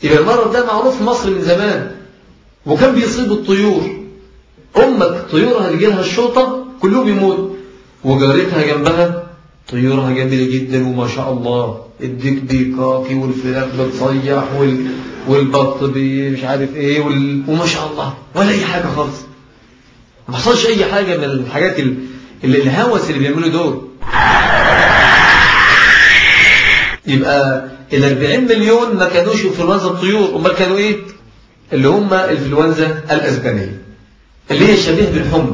يبقى المرض ده معروف في مصر من زمان وكان بيصيب الطيور أمك طيورها اللي لها الشوطة كلهم يموت وجارتها جنبها طيورها جميلة جدا وما شاء الله الديك بيكاكي والفراخ بتصيح وال... والبط بي مش عارف ايه وال... وما شاء الله ولا اي حاجة خالص ما حصلش اي حاجة من الحاجات ال... اللي الهوس اللي بيعملوا دول يبقى ال 40 مليون ما كانوش انفلونزا الطيور امال كانوا ايه اللي هم الانفلونزا الاسبانيه اللي هي شبيه بالحمى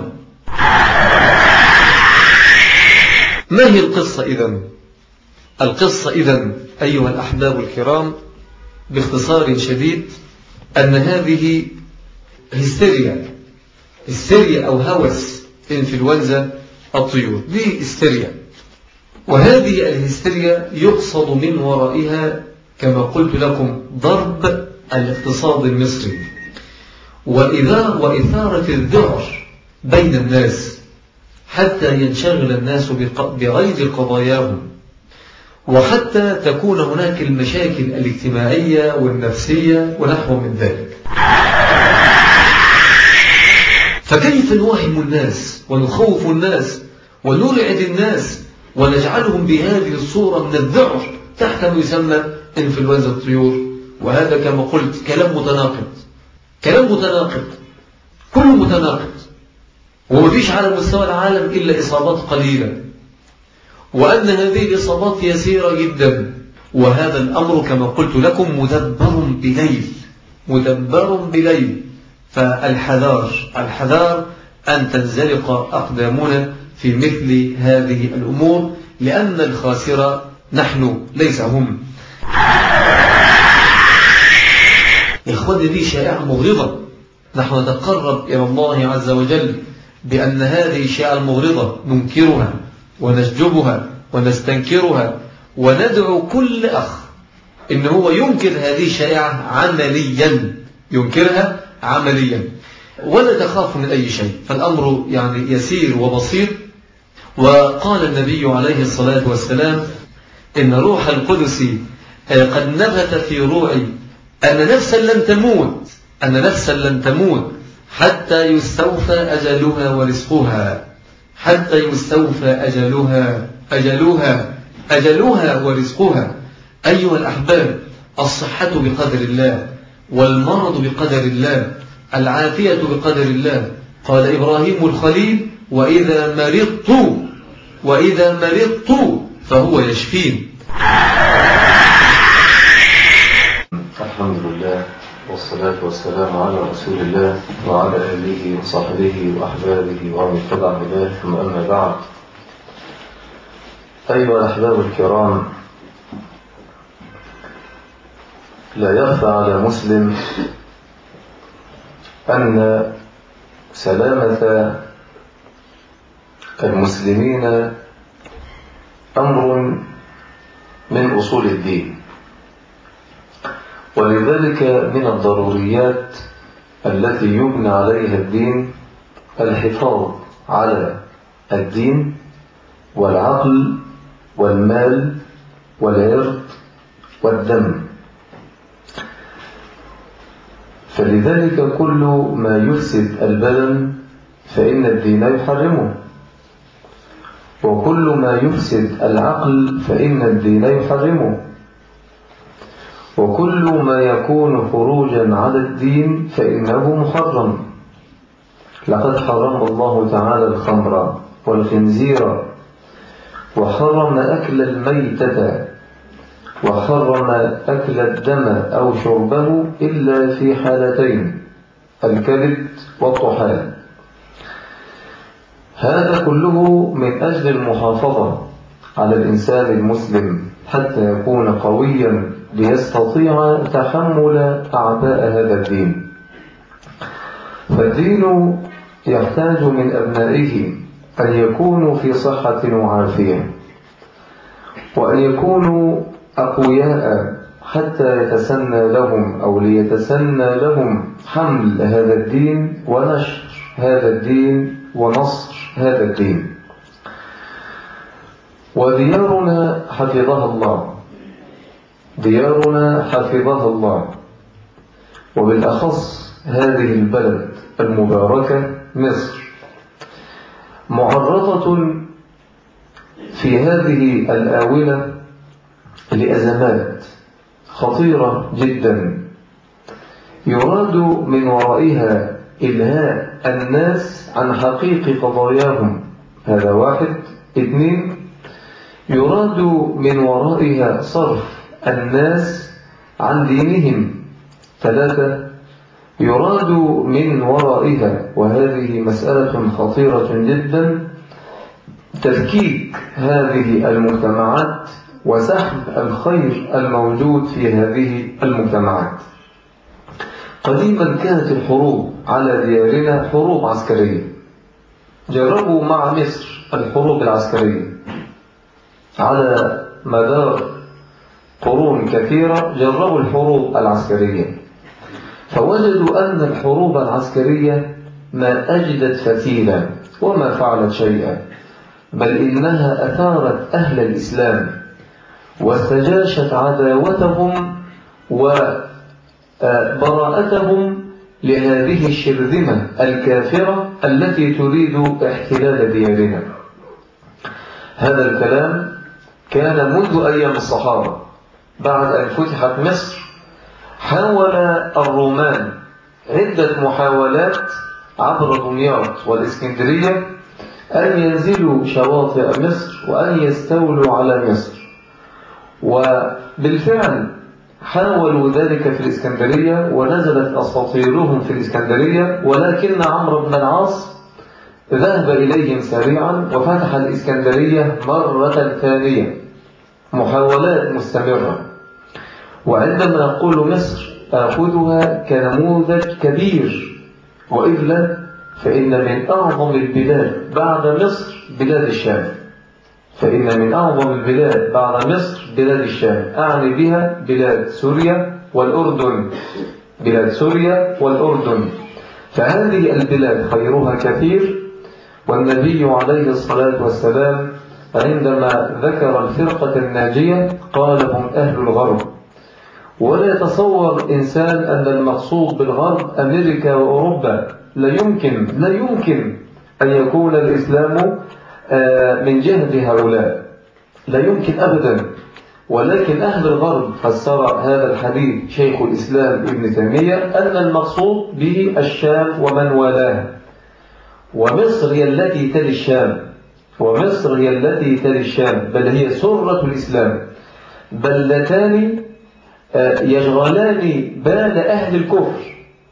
ما هي القصة إذا القصة إذا أيها الأحباب الكرام باختصار شديد أن هذه هستيريا هستيريا أو هوس انفلونزا الطيور دي هستيريا وهذه الهستيريا يقصد من ورائها كما قلت لكم ضرب الاقتصاد المصري وإذا وإثارة الذعر بين الناس حتى ينشغل الناس بغير قضاياهم وحتى تكون هناك المشاكل الاجتماعية والنفسية ونحو من ذلك فكيف نوهم الناس ونخوف الناس ونرعد الناس ونجعلهم بهذه الصورة من الذعر تحت ما يسمى انفلونزا الطيور وهذا كما قلت كلام متناقض كلام متناقض كله متناقض ومفيش على مستوى العالم إلا إصابات قليلة وأن هذه الإصابات يسيرة جدا وهذا الأمر كما قلت لكم مدبر بليل مدبر بليل فالحذار الحذار أن تنزلق أقدامنا في مثل هذه الأمور لأن الخاسرة نحن ليس هم إخواني دي شائعة مغرضة نحن نتقرب إلى الله عز وجل بأن هذه الشيء المغرضة ننكرها ونشجبها ونستنكرها وندعو كل أخ إن هو ينكر هذه الشائعة عمليا ينكرها عمليا ولا تخاف من أي شيء فالأمر يعني يسير وبسيط وقال النبي عليه الصلاة والسلام إن روح القدس قد نبت في روعي أن نفسا لن تموت أن نفسا لن تموت حتى يستوفى أجلها ورزقها حتى يستوفى أجلها أجلها أجلها ورزقها أيها الأحباب الصحة بقدر الله والمرض بقدر الله العافية بقدر الله قال إبراهيم الخليل وإذا مرضت وإذا مرضت فهو يشفين الحمد لله والصلاة والسلام على رسول الله وعلى آله وصحبه وأحبابه ومن اتبع هداه ثم أما بعد أيها الأحباب الكرام لا يخفى على مسلم أن سلامة المسلمين أمر من أصول الدين ولذلك من الضروريات التي يبنى عليها الدين الحفاظ على الدين والعقل والمال والعرض والدم فلذلك كل ما يفسد البدن فإن الدين يحرمه وكل ما يفسد العقل فإن الدين يحرمه وكل ما يكون خروجا على الدين فإنه محرم لقد حرم الله تعالى الخمر والخنزير وحرم أكل الميتة وحرم أكل الدم أو شربه إلا في حالتين الكبد والطحال هذا كله من أجل المحافظة على الإنسان المسلم حتى يكون قويا ليستطيع تحمل أعباء هذا الدين فالدين يحتاج من أبنائه أن يكونوا في صحة وعافية وأن يكونوا أقوياء حتى يتسنى لهم أو ليتسنى لهم حمل هذا الدين ونشر هذا الدين ونصر هذا الدين وديارنا حفظها الله ديارنا حفظها الله وبالأخص هذه البلد المباركة مصر معرضة في هذه الآونة لأزمات خطيرة جدا يراد من ورائها إلهاء الناس عن حقيق قضاياهم هذا واحد اثنين يراد من ورائها صرف الناس عن دينهم ثلاثة يراد من ورائها وهذه مسألة خطيرة جدا تفكيك هذه المجتمعات وسحب الخير الموجود في هذه المجتمعات قديما كانت الحروب على ديارنا حروب عسكرية جربوا مع مصر الحروب العسكرية على مدار قرون كثيرة جربوا الحروب العسكرية فوجدوا أن الحروب العسكرية ما أجدت فتيلا وما فعلت شيئا بل إنها أثارت أهل الإسلام واستجاشت عداوتهم وبراءتهم لهذه الشرذمة الكافرة التي تريد احتلال ديارنا هذا الكلام كان منذ أيام الصحابة بعد أن فتحت مصر حاول الرومان عدة محاولات عبر دمياط والإسكندرية أن ينزلوا شواطئ مصر وأن يستولوا على مصر وبالفعل حاولوا ذلك في الإسكندرية ونزلت أساطيرهم في الإسكندرية ولكن عمرو بن العاص ذهب إليهم سريعا وفتح الإسكندرية مرة ثانية محاولات مستمرة وعندما أقول مصر آخذها كنموذج كبير وإلا فإن من أعظم البلاد بعد مصر بلاد الشام فإن من أعظم البلاد بعد مصر بلاد الشام أعني بها بلاد سوريا والأردن بلاد سوريا والأردن فهذه البلاد خيرها كثير والنبي عليه الصلاة والسلام عندما ذكر الفرقة الناجية قال هم أهل الغرب ولا يتصور إنسان أن المقصود بالغرب أمريكا وأوروبا لا يمكن لا يمكن أن يكون الإسلام من جهة هؤلاء لا يمكن أبدا ولكن أهل الغرب فسر هذا الحديث شيخ الإسلام ابن تيمية أن المقصود به الشام ومن والاه ومصر هي التي تلي الشام ومصر هي التي تلي الشام بل هي سرة الإسلام بلتان يشغلان بال أهل الكفر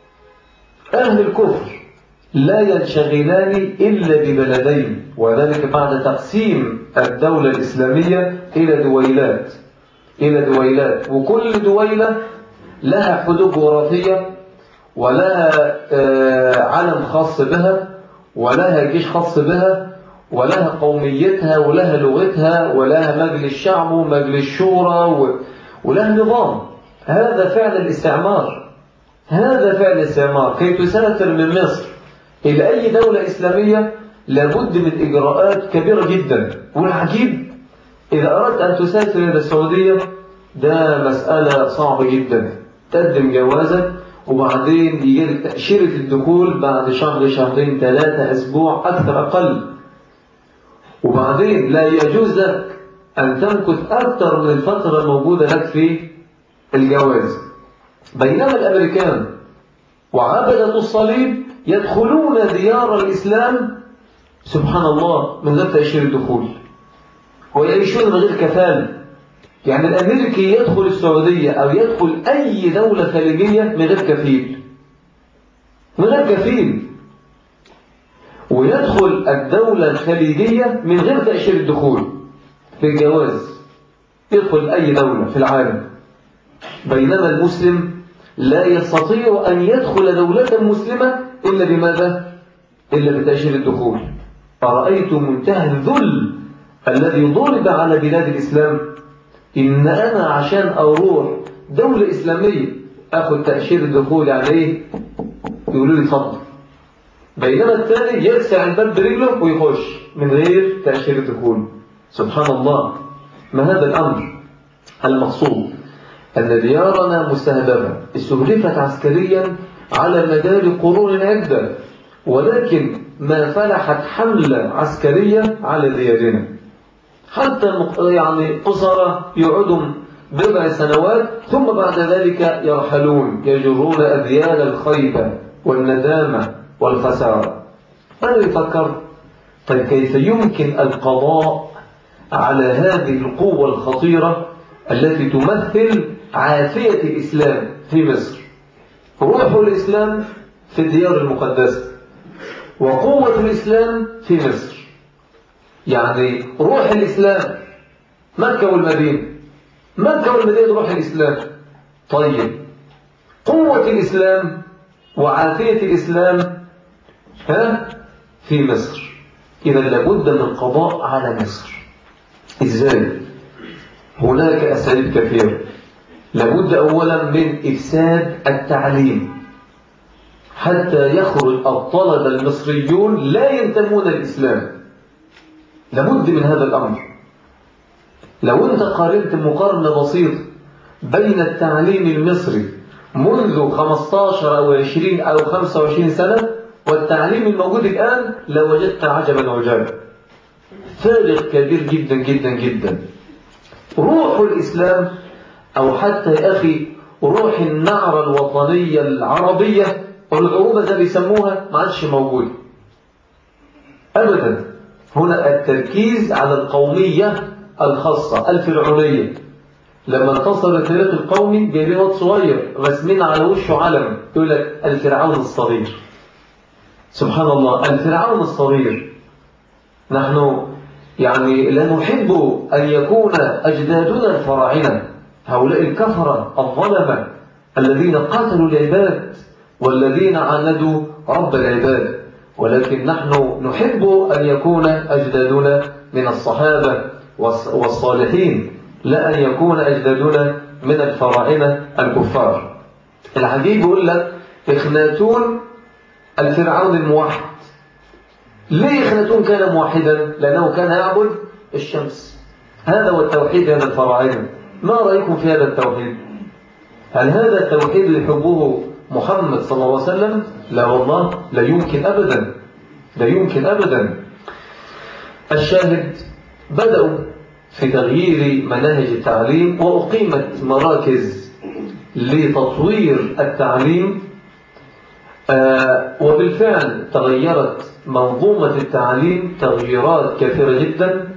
أهل الكفر لا ينشغلان إلا ببلدين وذلك بعد تقسيم الدولة الإسلامية إلى دويلات إلى دويلات وكل دويلة لها حدود جغرافية ولها علم خاص بها ولها جيش خاص بها ولها قوميتها ولها لغتها ولها مجلس شعب ومجلس شورى ولها نظام هذا فعل الاستعمار هذا فعل الاستعمار كي تسافر من مصر إلى أي دولة إسلامية لابد من إجراءات كبيرة جدا والعجيب إذا أردت أن تسافر إلى السعودية ده مسألة صعبة جدا تقدم جوازك وبعدين يجي لك تأشيرة الدخول بعد شهر شهرين ثلاثة أسبوع أكثر أقل وبعدين لا يجوز لك أن تمكث أكثر من الفترة الموجودة لك في الجواز بينما الأمريكان وعبدة الصليب يدخلون ديار الإسلام سبحان الله من غير تأشير الدخول ويعيشون من غير كفالة يعني الأمريكي يدخل السعودية أو يدخل أي دولة خليجية من غير كفيل من غير كفيل ويدخل الدولة الخليجية من غير تأشير الدخول في الجواز يدخل أي دولة في العالم بينما المسلم لا يستطيع أن يدخل دولة مسلمة إلا بماذا؟ إلا بتأشير الدخول أرأيت منتهى الذل الذي ضرب على بلاد الإسلام إن أنا عشان أروح دولة إسلامية أخذ تأشير الدخول يعني إيه؟ يقولوا لي اتفضل بينما الثاني يرسع الباب برجله ويخش من غير تأشير الدخول سبحان الله ما هذا الأمر المقصود أن ديارنا مستهدفة استهدفت عسكريا على مدار قرون عدة ولكن ما فلحت حملة عسكرية على ديارنا حتى يعني قصرى يعودوا بضع سنوات ثم بعد ذلك يرحلون يجرون أذيال الخيبة والندامة والخسارة أنا يفكر طيب كيف يمكن القضاء على هذه القوة الخطيرة التي تمثل عافية الإسلام في مصر روح الإسلام في الديار المقدسة وقوة الإسلام في مصر يعني روح الإسلام مكة والمدينة مكة والمدينة روح الإسلام طيب قوة الإسلام وعافية الإسلام ها في مصر إذا لابد من قضاء على مصر إزاي هناك أساليب كثيرة لابد أولا من إفساد التعليم حتى يخرج الطلبة المصريون لا ينتمون الإسلام لابد من هذا الأمر لو أنت قارنت مقارنة بسيطة بين التعليم المصري منذ 15 أو 20 أو 25 سنة والتعليم الموجود الآن لوجدت عجبا عجابا فارق كبير جدا جدا جدا روح الإسلام أو حتى يا أخي روح النعرة الوطنية العربية والعروبة زي بيسموها ما عادش موجودة أبدا هنا التركيز على القومية الخاصة الفرعونية لما انتصر الثلاث القومي جايبين واد صغير رسمين على وشه علم يقول لك الفرعون الصغير سبحان الله الفرعون الصغير نحن يعني لا نحب أن يكون أجدادنا الفراعنة هؤلاء الكفرة الظلمة الذين قتلوا العباد والذين عاندوا رب العباد ولكن نحن نحب أن يكون أجدادنا من الصحابة والصالحين لا أن يكون أجدادنا من الفراعنة الكفار العجيب يقول لك إخناتون الفرعون الموحد ليه إخناتون كان موحدا لأنه كان يعبد الشمس هذا هو التوحيد هذا الفراعنة ما رأيكم في هذا التوحيد هل هذا التوحيد يحبه محمد صلى الله عليه وسلم لا والله لا يمكن أبدا لا يمكن أبدا الشاهد بدأوا في تغيير مناهج التعليم وأقيمت مراكز لتطوير التعليم آه وبالفعل تغيرت منظومة التعليم تغييرات كثيرة جدا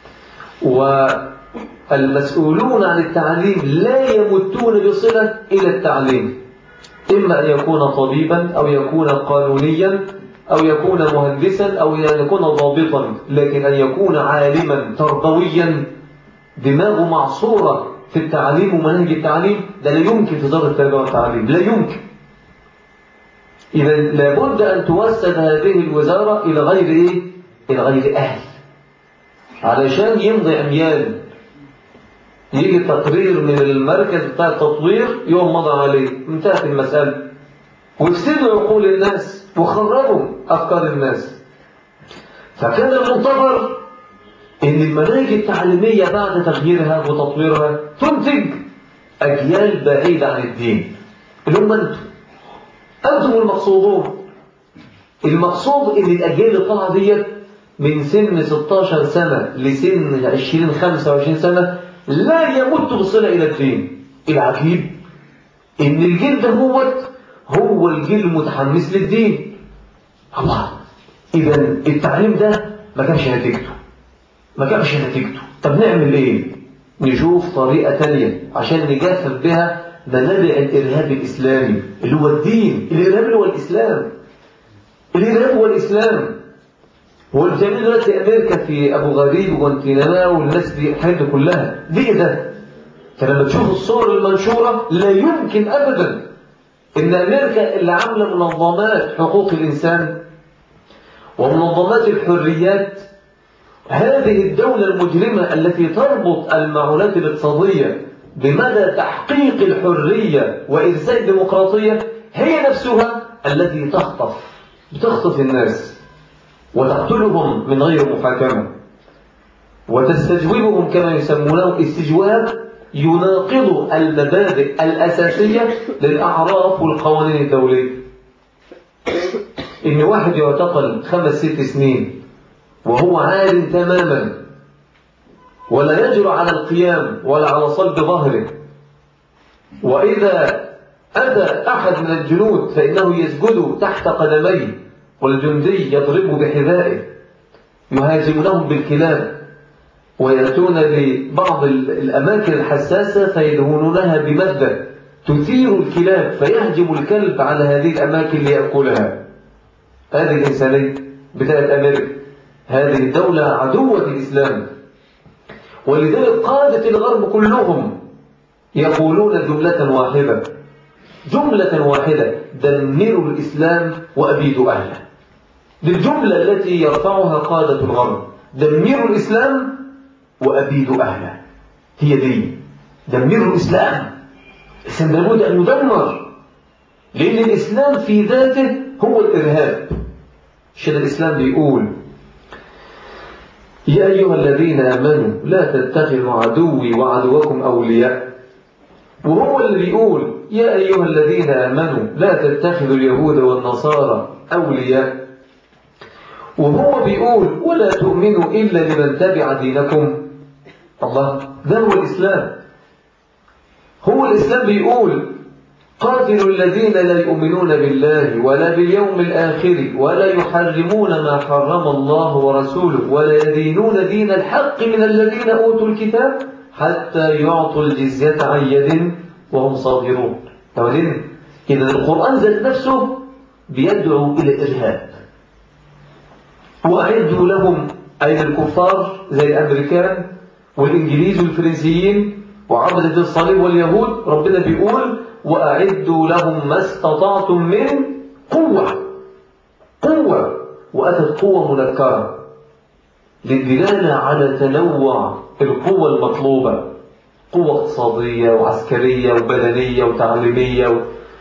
والمسؤولون عن التعليم لا يمتون بصلة إلى التعليم إما أن يكون طبيبا أو يكون قانونيا أو يكون مهندسا أو أن يكون ضابطا لكن أن يكون عالما تربويا دماغه معصورة في التعليم ومنهج التعليم ده لا يمكن في دار التربية والتعليم لا يمكن إذا لابد أن توسد هذه الوزارة إلى غير إيه؟ إلى غير أهل علشان يمضي عميان يجي تقرير من المركز بتاع التطوير يوم مضى عليه انتهت المسألة ويفسدوا عقول الناس وخربوا أفكار الناس فكان المنتظر ان المناهج التعليمية بعد تغييرها وتطويرها تنتج أجيال بعيدة عن الدين اللي هم أنتم أنتم المقصودون المقصود ان الأجيال اللي طالعه ديت من سن 16 سنة لسن 20 25 سنة لا يمت بصلة إلى الدين العجيب إن الجيل ده هو هو الجيل المتحمس للدين الله إذا التعليم ده ما كانش نتيجته ما كانش نتيجته طب نعمل إيه نشوف طريقة تانية عشان نجافف بها منابع الإرهاب الإسلامي اللي هو الدين الإرهاب اللي هو الإسلام الإرهاب هو الإسلام هو اللي بتعمله دلوقتي امريكا في ابو غريب وجوانتيناما والناس دي الحاجات دي كلها دي ده فلما تشوف الصور المنشوره لا يمكن ابدا ان امريكا اللي عامله منظمات حقوق الانسان ومنظمات الحريات هذه الدولة المجرمة التي تربط المعونات الاقتصادية بمدى تحقيق الحرية وإرساء الديمقراطية هي نفسها التي تخطف بتخطف الناس وتقتلهم من غير محاكمة وتستجوبهم كما يسمونه استجواب يناقض المبادئ الأساسية للأعراف والقوانين الدولية إن واحد يعتقل خمس ست سنين وهو عال تماما ولا يجرؤ على القيام ولا على صلب ظهره وإذا أتى أحد من الجنود فإنه يسجد تحت قدميه والجندي يضربه بحذائه يهاجمونهم بالكلاب ويأتون لبعض الأماكن الحساسة فيدهنونها بمادة تثير الكلاب فيهجم الكلب على هذه الأماكن ليأكلها هذه الإنسانية بتاعت أمريكا هذه الدولة عدوة الإسلام ولذلك قادة الغرب كلهم يقولون جملة واحدة جملة واحدة دمروا الإسلام وأبيدوا أهله دي الجملة التي يرفعها قادة الغرب دمروا الإسلام وأبيدوا أهله هي دي دمروا الإسلام الإسلام لابد أن يدمر لأن الإسلام في ذاته هو الإرهاب شد الإسلام بيقول يا أيها الذين آمنوا لا تتخذوا عدوي وعدوكم أولياء وهو اللي بيقول يا أيها الذين آمنوا لا تتخذوا اليهود والنصارى أولياء وهو بيقول ولا تؤمنوا إلا لمن تبع دينكم الله ده هو الإسلام هو الإسلام بيقول قاتلوا الذين لا يؤمنون بالله ولا باليوم الآخر ولا يحرمون ما حرم الله ورسوله ولا يدينون دين الحق من الذين أوتوا الكتاب حتى يعطوا الجزية عن يد وهم صاغرون تولين إذا القرآن ذات نفسه بيدعو إلى الإرهاب وأعدوا لهم أي الكفار زي الأمريكان والإنجليز والفرنسيين وعبدة الصليب واليهود ربنا بيقول وأعدوا لهم ما استطعتم من قوة قوة وأتت قوة منكرة للدلالة على تنوع القوة المطلوبة قوة اقتصادية وعسكرية وبدنية وتعليمية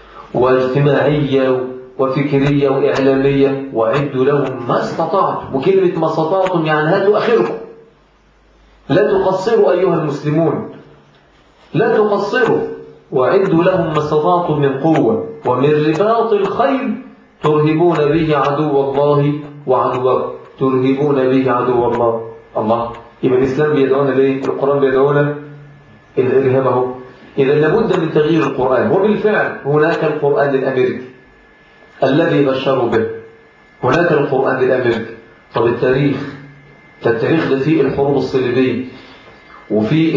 واجتماعية وفكرية وإعلامية وأعدوا لهم ما استطعتم وكلمة ما استطعتم يعني هاتوا آخركم لا تقصروا أيها المسلمون لا تقصروا وعدوا لهم ما استطعتم من قوة ومن رباط الخيل ترهبون به عدو الله وعدوكم ترهبون به عدو الله الله يبقى الإسلام بيدعونا ليه؟ القرآن بيدعونا الإرهاب اهو إذا لابد من تغيير القرآن وبالفعل هناك القرآن الأمريكي الذي بشروا به هناك القرآن الأمريكي طب التاريخ التاريخ ده فيه الحروب الصليبية وفي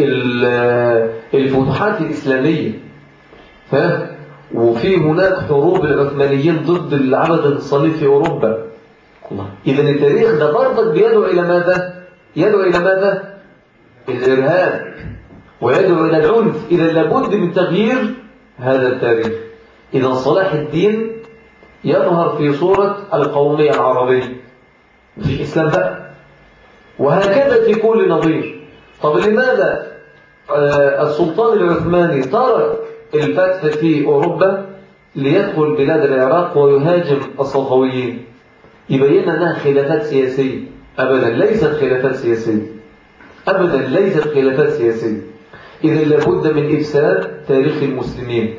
الفتوحات الإسلامية ها وفي هناك حروب العثمانيين ضد العبد الصليب في أوروبا الله إذا التاريخ ده برضك بيدعو إلى ماذا؟ يدعو إلى ماذا؟ الإرهاب ويدعو إلى العنف إذا لابد من تغيير هذا التاريخ إذا صلاح الدين يظهر في صورة القومية العربية مفيش إسلام بقى وهكذا في كل نظير طب لماذا السلطان العثماني ترك الفتح في أوروبا ليدخل بلاد العراق ويهاجم الصفويين يبين أنها خلافات سياسية أبدا ليست خلافات سياسية أبدا ليست خلافات سياسية إذا لابد من إفساد تاريخ المسلمين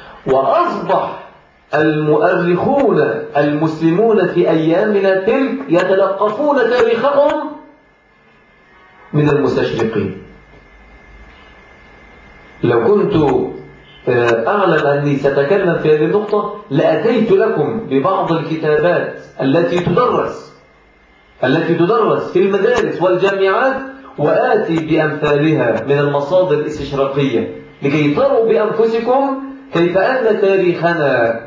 وأصبح المؤرخون المسلمون في أيامنا تلك يتلقفون تاريخهم من المستشرقين لو كنت أعلم أني سأتكلم في هذه النقطة لأتيت لكم ببعض الكتابات التي تدرس التي تدرس في المدارس والجامعات وآتي بأمثالها من المصادر الاستشراقية لكي تروا بأنفسكم كيف أن تاريخنا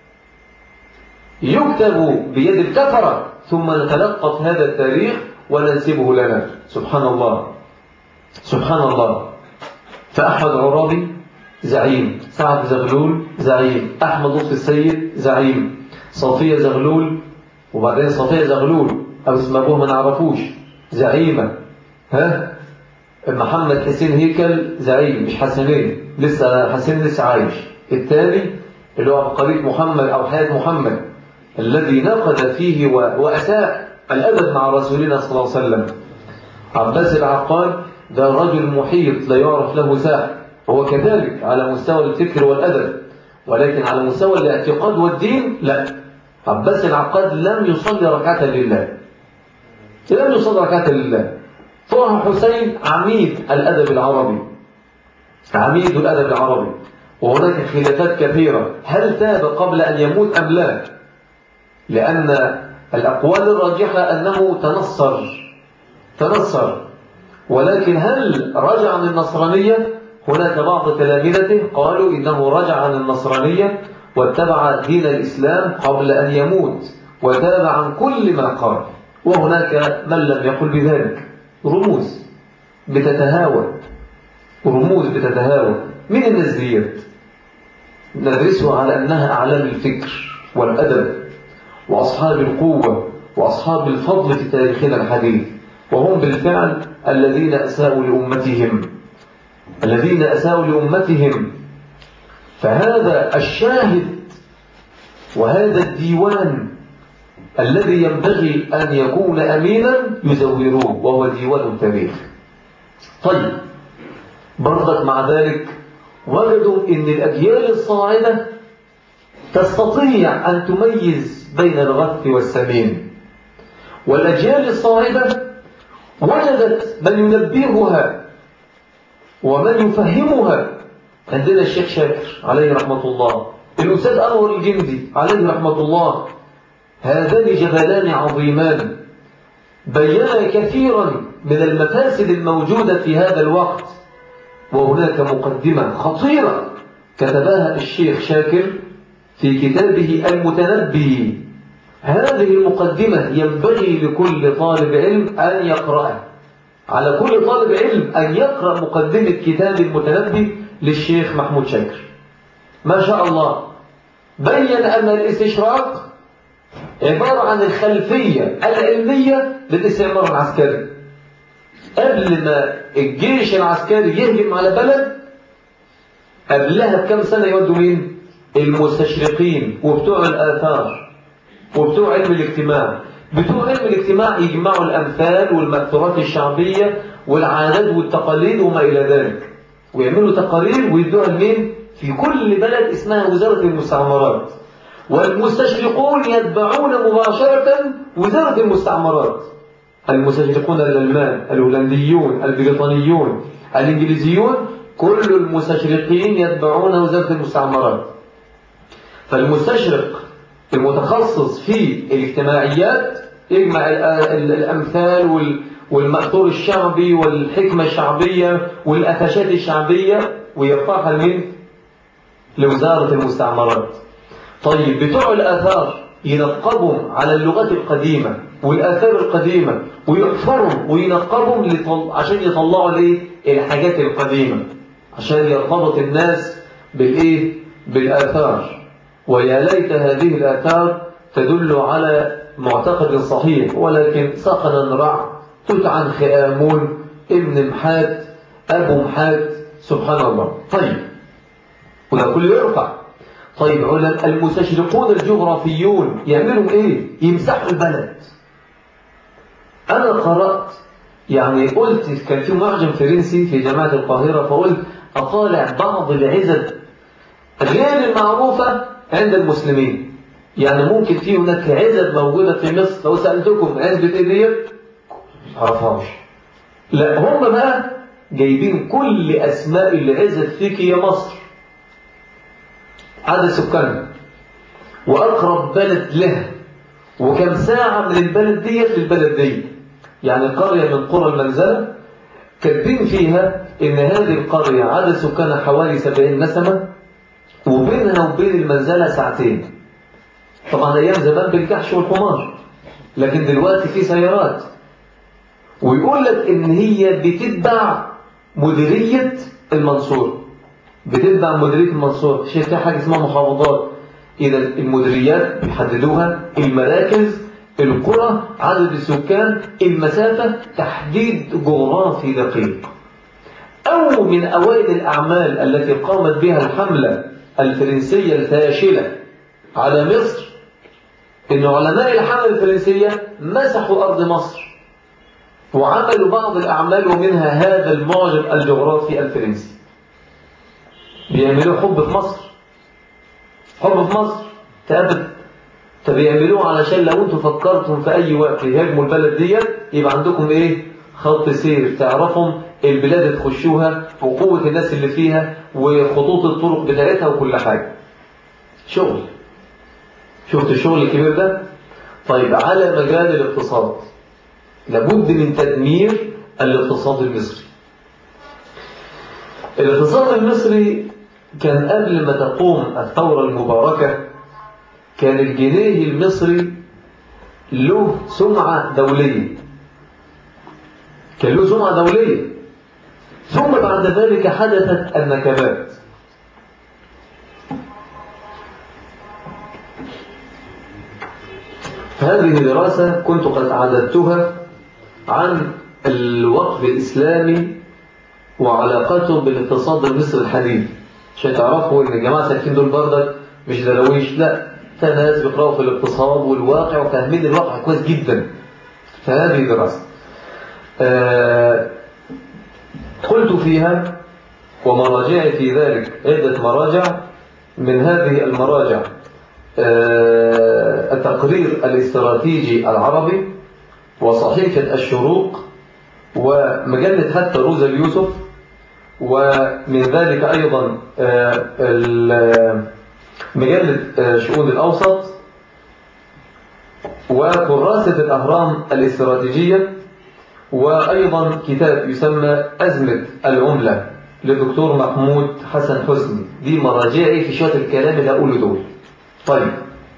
يكتب بيد الكفرة ثم نتلقف هذا التاريخ وننسبه لنا سبحان الله سبحان الله فأحمد عرابي زعيم سعد زغلول زعيم أحمد لطفي السيد زعيم صفية زغلول وبعدين صفية زغلول أو اسم أبوه ما نعرفوش زعيمة ها محمد حسين هيكل زعيم مش حسنين لسه حسين لسه عايش الثاني اللي هو عبقرية محمد أو حياة محمد الذي نقد فيه وأساء الأدب مع رسولنا صلى الله عليه وسلم عباس العقاد ده رجل محيط لا يعرف له ساعة هو كذلك على مستوى الفكر والأدب ولكن على مستوى الاعتقاد والدين لا عباس العقاد لم يصلي ركعة لله لم يصلي ركعة لله طه حسين عميد الأدب العربي عميد الأدب العربي وهناك خلافات كثيرة هل تاب قبل أن يموت أم لا لأن الأقوال الراجحة أنه تنصر تنصر ولكن هل رجع عن النصرانية هناك بعض تلامذته قالوا إنه رجع عن النصرانية واتبع دين الإسلام قبل أن يموت وتاب عن كل ما قال وهناك من لم يقل بذلك رموز بتتهاوى رموز بتتهاوى من الناس ديت ندرسها على أنها أعلام الفكر والأدب وأصحاب القوة وأصحاب الفضل في تاريخنا الحديث وهم بالفعل الذين أساءوا لأمتهم الذين أساءوا لأمتهم فهذا الشاهد وهذا الديوان الذي ينبغي أن يكون أمينا يزوروه وهو ديوان التاريخ طيب برضك مع ذلك وجدوا أن الأجيال الصاعدة تستطيع أن تميز بين الغث والسمين والأجيال الصاعدة وجدت من ينبهها ومن يفهمها عندنا الشيخ شاكر عليه رحمة الله الأستاذ أنور الجندي عليه رحمة الله هذان جبلان عظيمان بينا كثيرا من المفاسد الموجودة في هذا الوقت وهناك مقدمة خطيرة كتبها الشيخ شاكر في كتابه المتنبي هذه المقدمة ينبغي لكل طالب علم أن يقرأها على كل طالب علم أن يقرأ مقدمة كتاب المتنبي للشيخ محمود شاكر ما شاء الله بين أن الاستشراق عبارة عن الخلفية العلمية للاستعمار العسكري قبل ما الجيش العسكري يهجم على بلد قبلها بكم سنة يودوا مين؟ المستشرقين وبتوع الآثار وبتوع علم الاجتماع بتوع علم الاجتماع يجمعوا الأمثال والمأثورات الشعبية والعادات والتقاليد وما إلى ذلك ويعملوا تقارير ويدوها لمين؟ في كل بلد اسمها وزارة المستعمرات والمستشرقون يتبعون مباشرة وزارة المستعمرات المستشرقون الألمان الهولنديون البريطانيون الإنجليزيون كل المستشرقين يتبعون وزارة المستعمرات فالمستشرق المتخصص في الاجتماعيات يجمع الأمثال والمأثور الشعبي والحكمة الشعبية والأفشات الشعبية ويرفعها لمين؟ لوزارة المستعمرات طيب بتوع الآثار ينقبهم على اللغات القديمة والآثار القديمة ويحفرهم وينقبهم لطل... عشان يطلعوا الايه الحاجات القديمة عشان يرتبط الناس بالايه بالآثار ويا ليت هذه الآثار تدل على معتقد صحيح ولكن سقنا رع توت عنخ آمون ابن محات أبو محات سبحان الله طيب وده كله يرفع طيب علماء المستشرقون الجغرافيون يعملوا ايه يمسحوا البلد انا قرأت يعني قلت كان في معجم فرنسي في جامعة القاهرة فقلت أطالع بعض العزب غير المعروفة عند المسلمين يعني ممكن في هناك عزب موجودة في مصر لو سألتكم عزبة ايه ديت عرفهاش لا هم بقى جايبين كل أسماء العزب فيك يا مصر عدد سكانها وأقرب بلد له وكم ساعة من البلد ديت للبلد دي يعني قرية من قرى المنزلة كاتبين فيها إن هذه القرية عدد سكانها حوالي 70 نسمة وبينها وبين المنزلة ساعتين طبعا أيام زمان بالكحش والحمار لكن دلوقتي في سيارات ويقول لك إن هي بتتبع مديرية المنصور بتتبع مديرية المنصور شيء في حاجة اسمها محافظات إذا المديريات بيحددوها المراكز القرى عدد السكان المسافة تحديد جغرافي دقيق أو من أوائل الأعمال التي قامت بها الحملة الفرنسية الفاشلة على مصر إن علماء الحملة الفرنسية مسحوا أرض مصر وعملوا بعض الأعمال ومنها هذا المعجم الجغرافي الفرنسي بيعملوه حب في مصر حب في مصر تقابل طب يعملوه علشان لو انتوا فكرتم في اي وقت يهاجموا البلد ديت يبقى عندكم ايه خط سير تعرفهم البلاد تخشوها وقوة الناس اللي فيها وخطوط الطرق بتاعتها وكل حاجة شغل شفت الشغل الكبير ده طيب على مجال الاقتصاد لابد من تدمير الاقتصاد المصري الاقتصاد المصري كان قبل ما تقوم الثورة المباركة كان الجنيه المصري له سمعة دولية كان له سمعة دولية ثم بعد ذلك حدثت النكبات هذه دراسة كنت قد أعددتها عن الوقف الإسلامي وعلاقته بالاقتصاد المصري الحديث عشان تعرفوا ان الجماعة ساكتين دول بردك مش درويش لا ناس بيقرأوا في الاقتصاد والواقع وفاهمين الواقع كويس جدا فهذه دراسة آه قلت فيها ومراجعي في ذلك عدة مراجع من هذه المراجع آه التقرير الاستراتيجي العربي وصحيفة الشروق ومجلة حتى روزا اليوسف ومن ذلك أيضا مجلة شؤون الأوسط وكراسة الأهرام الاستراتيجية وأيضا كتاب يسمى أزمة العملة للدكتور محمود حسن حسني دي مراجعي في شوية الكلام اللي أقوله دول طيب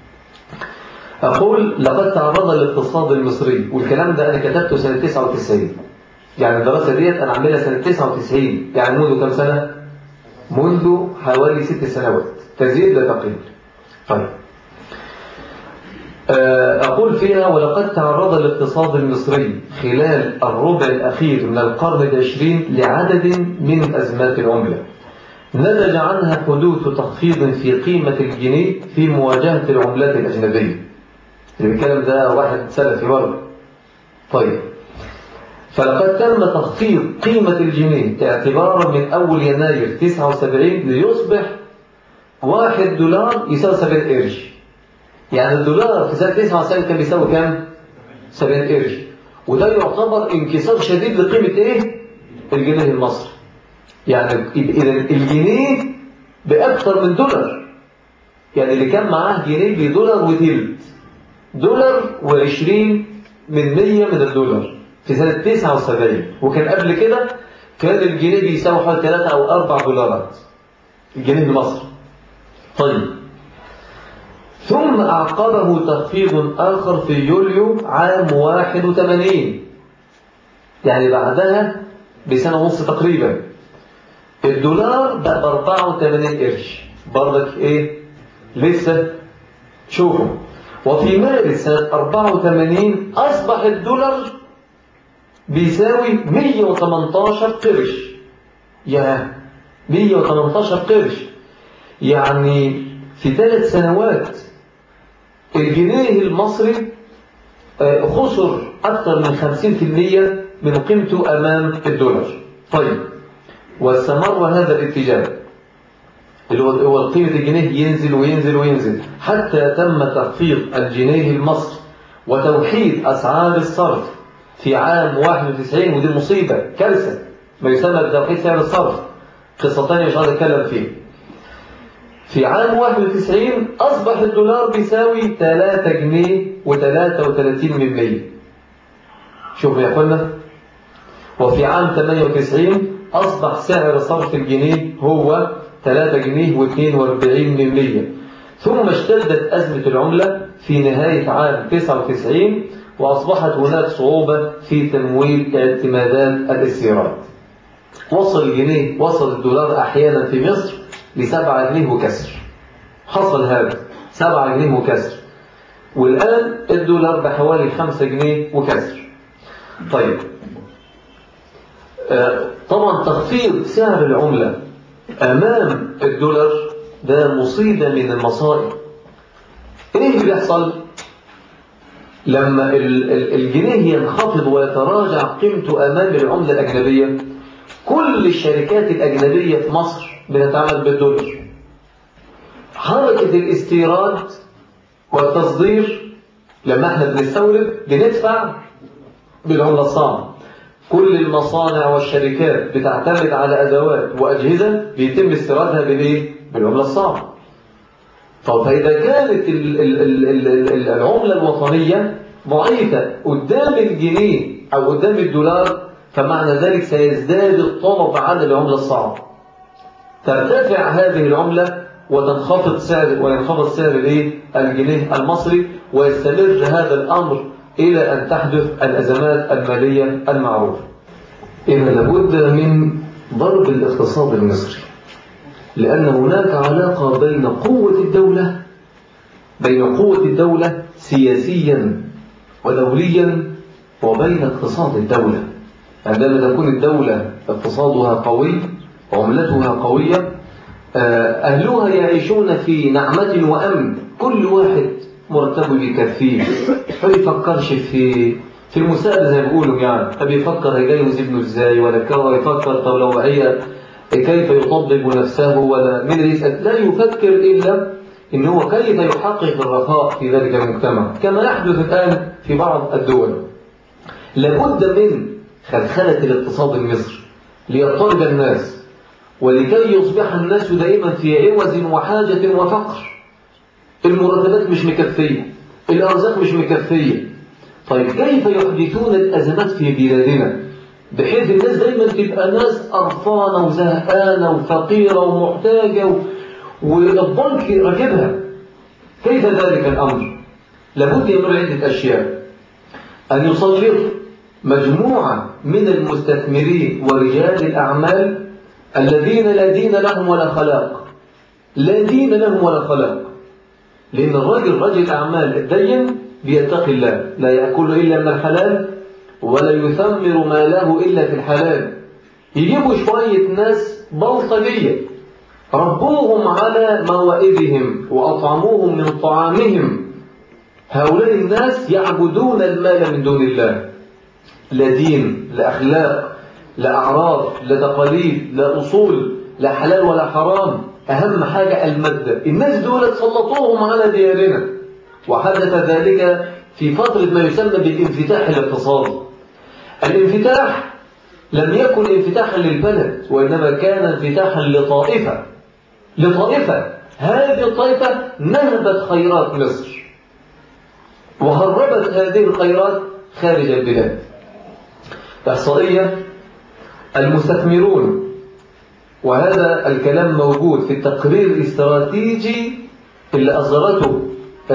أقول لقد تعرض الاقتصاد المصري والكلام ده أنا كتبته سنة 99 يعني الدراسة ديت أنا عاملها سنة 99 يعني منذ كم سنة؟ منذ حوالي ست سنوات تزيد لا تقل طيب أقول فيها ولقد تعرض الاقتصاد المصري خلال الربع الأخير من القرن العشرين لعدد من أزمات العملة نتج عنها حدوث تخفيض في قيمة الجنيه في مواجهة العملات الأجنبية الكلام ده واحد سلفي برضه طيب فلقد تم تخفيض قيمة الجنيه اعتبارا من أول يناير 79 ليصبح واحد دولار يساوي 70 قرش يعني الدولار في سنة 99 كان بيساوي كام؟ 70 قرش وده يعتبر انكسار شديد لقيمة ايه؟ الجنيه المصري يعني إذا الجنيه بأكثر من دولار يعني اللي كان معاه جنيه بدولار وتلت دولار وعشرين من مية من الدولار في سنة 79 وكان قبل كده كان الجنيه بيساوي حوالي 3 أو 4 دولارات الجنيه المصري طيب ثم أعقبه تخفيض آخر في يوليو عام 81 يعني بعدها بسنة ونص تقريبا الدولار بقى ب 84 قرش برضك ايه لسه شوفوا وفي مارس سنة 84 أصبح الدولار بيساوي 118 قرش يا 118 قرش يعني في ثلاث سنوات الجنيه المصري خسر أكثر من 50% من قيمته أمام الدولار طيب واستمر هذا الاتجاه اللي هو قيمة الجنيه ينزل وينزل وينزل حتى تم تخفيض الجنيه المصري وتوحيد أسعار الصرف في عام 91 ودي مصيبة كارثة ما يسمى بتوحيد سعر الصرف قصة ثانية مش عايز أتكلم فيها في عام 91 أصبح الدولار بيساوي 3 جنيه و33 من 100 شوف يا أخوانا وفي عام 98 أصبح سعر صرف الجنيه هو 3 جنيه و42 من 100 ثم اشتدت أزمة العملة في نهاية عام 99 وأصبحت هناك صعوبة في تمويل اعتمادات الاستيراد وصل الجنيه وصل الدولار أحيانا في مصر لسبعة جنيه وكسر حصل هذا سبعة جنيه وكسر والآن الدولار بحوالي خمسة جنيه وكسر طيب آه طبعا تخفيض سعر العملة أمام الدولار ده مصيبة من المصائب إيه اللي بيحصل لما الجنيه ينخفض ويتراجع قيمته أمام العملة الأجنبية كل الشركات الأجنبية في مصر بنتعامل بالدولار حركة الاستيراد والتصدير لما احنا بنستورد بندفع بالعملة الصعبة كل المصانع والشركات بتعتمد على أدوات وأجهزة بيتم استيرادها بالإيه؟ بالعملة الصعبة طب فإذا كانت ال ال ال العملة الوطنية ضعيفة قدام الجنيه أو قدام الدولار فمعنى ذلك سيزداد الطلب على العملة الصعبة ترتفع هذه العملة وتنخفض سعر وينخفض سعر الايه الجنيه المصري ويستمر هذا الأمر إلى أن تحدث الأزمات المالية المعروفة إذا لابد من ضرب الاقتصاد المصري لأن هناك علاقة بين قوة الدولة بين قوة الدولة سياسيا ودوليا وبين اقتصاد الدولة عندما تكون الدولة اقتصادها قوي وعملتها قوية أهلها يعيشون في نعمة وأمن كل واحد مرتبه بيكفيه ما بيفكرش في في المساءلة زي ما بيقولوا يعني ما بيفكر هيجوز ابنه ازاي ولا كوا يفكر طب لو هي كيف يطبب نفسه ولا من يسأل لا يفكر إلا إن هو كيف يحقق الرخاء في ذلك المجتمع كما يحدث الآن في بعض الدول لابد من خلخلة الاقتصاد المصري ليضطرب الناس ولكي يصبح الناس دائما في عوز وحاجة وفقر المرتبات مش مكفية الأرزاق مش مكفية طيب كيف يحدثون الأزمات في بلادنا بحيث الناس دايما تبقى ناس قرفانة وزهقانة وفقيرة ومحتاجة و... والبنك راكبها كيف ذلك الأمر لابد يمر عدة أشياء أن يسلط مجموعة من المستثمرين ورجال الأعمال الذين لا دين لهم ولا خلاق لا دين لهم ولا خلاق لأن الراجل رجل أعمال الدين بيتقي الله لا يأكل إلا من الحلال ولا يثمر ماله إلا في الحلال يجيبوا شوية ناس بلطجية ربوهم على موائدهم وأطعموهم من طعامهم هؤلاء الناس يعبدون المال من دون الله لا دين لا أخلاق لا أعراف لا تقاليد لا أصول لا حلال ولا حرام أهم حاجة المادة الناس دول سلطوهم على ديارنا وحدث ذلك في فترة ما يسمى بالانفتاح الاقتصادي الانفتاح لم يكن انفتاحا للبلد وإنما كان انفتاحا لطائفة لطائفة هذه الطائفة نهبت خيرات مصر وهربت هذه الخيرات خارج البلاد إحصائية المستثمرون وهذا الكلام موجود في التقرير الاستراتيجي اللي أصدرته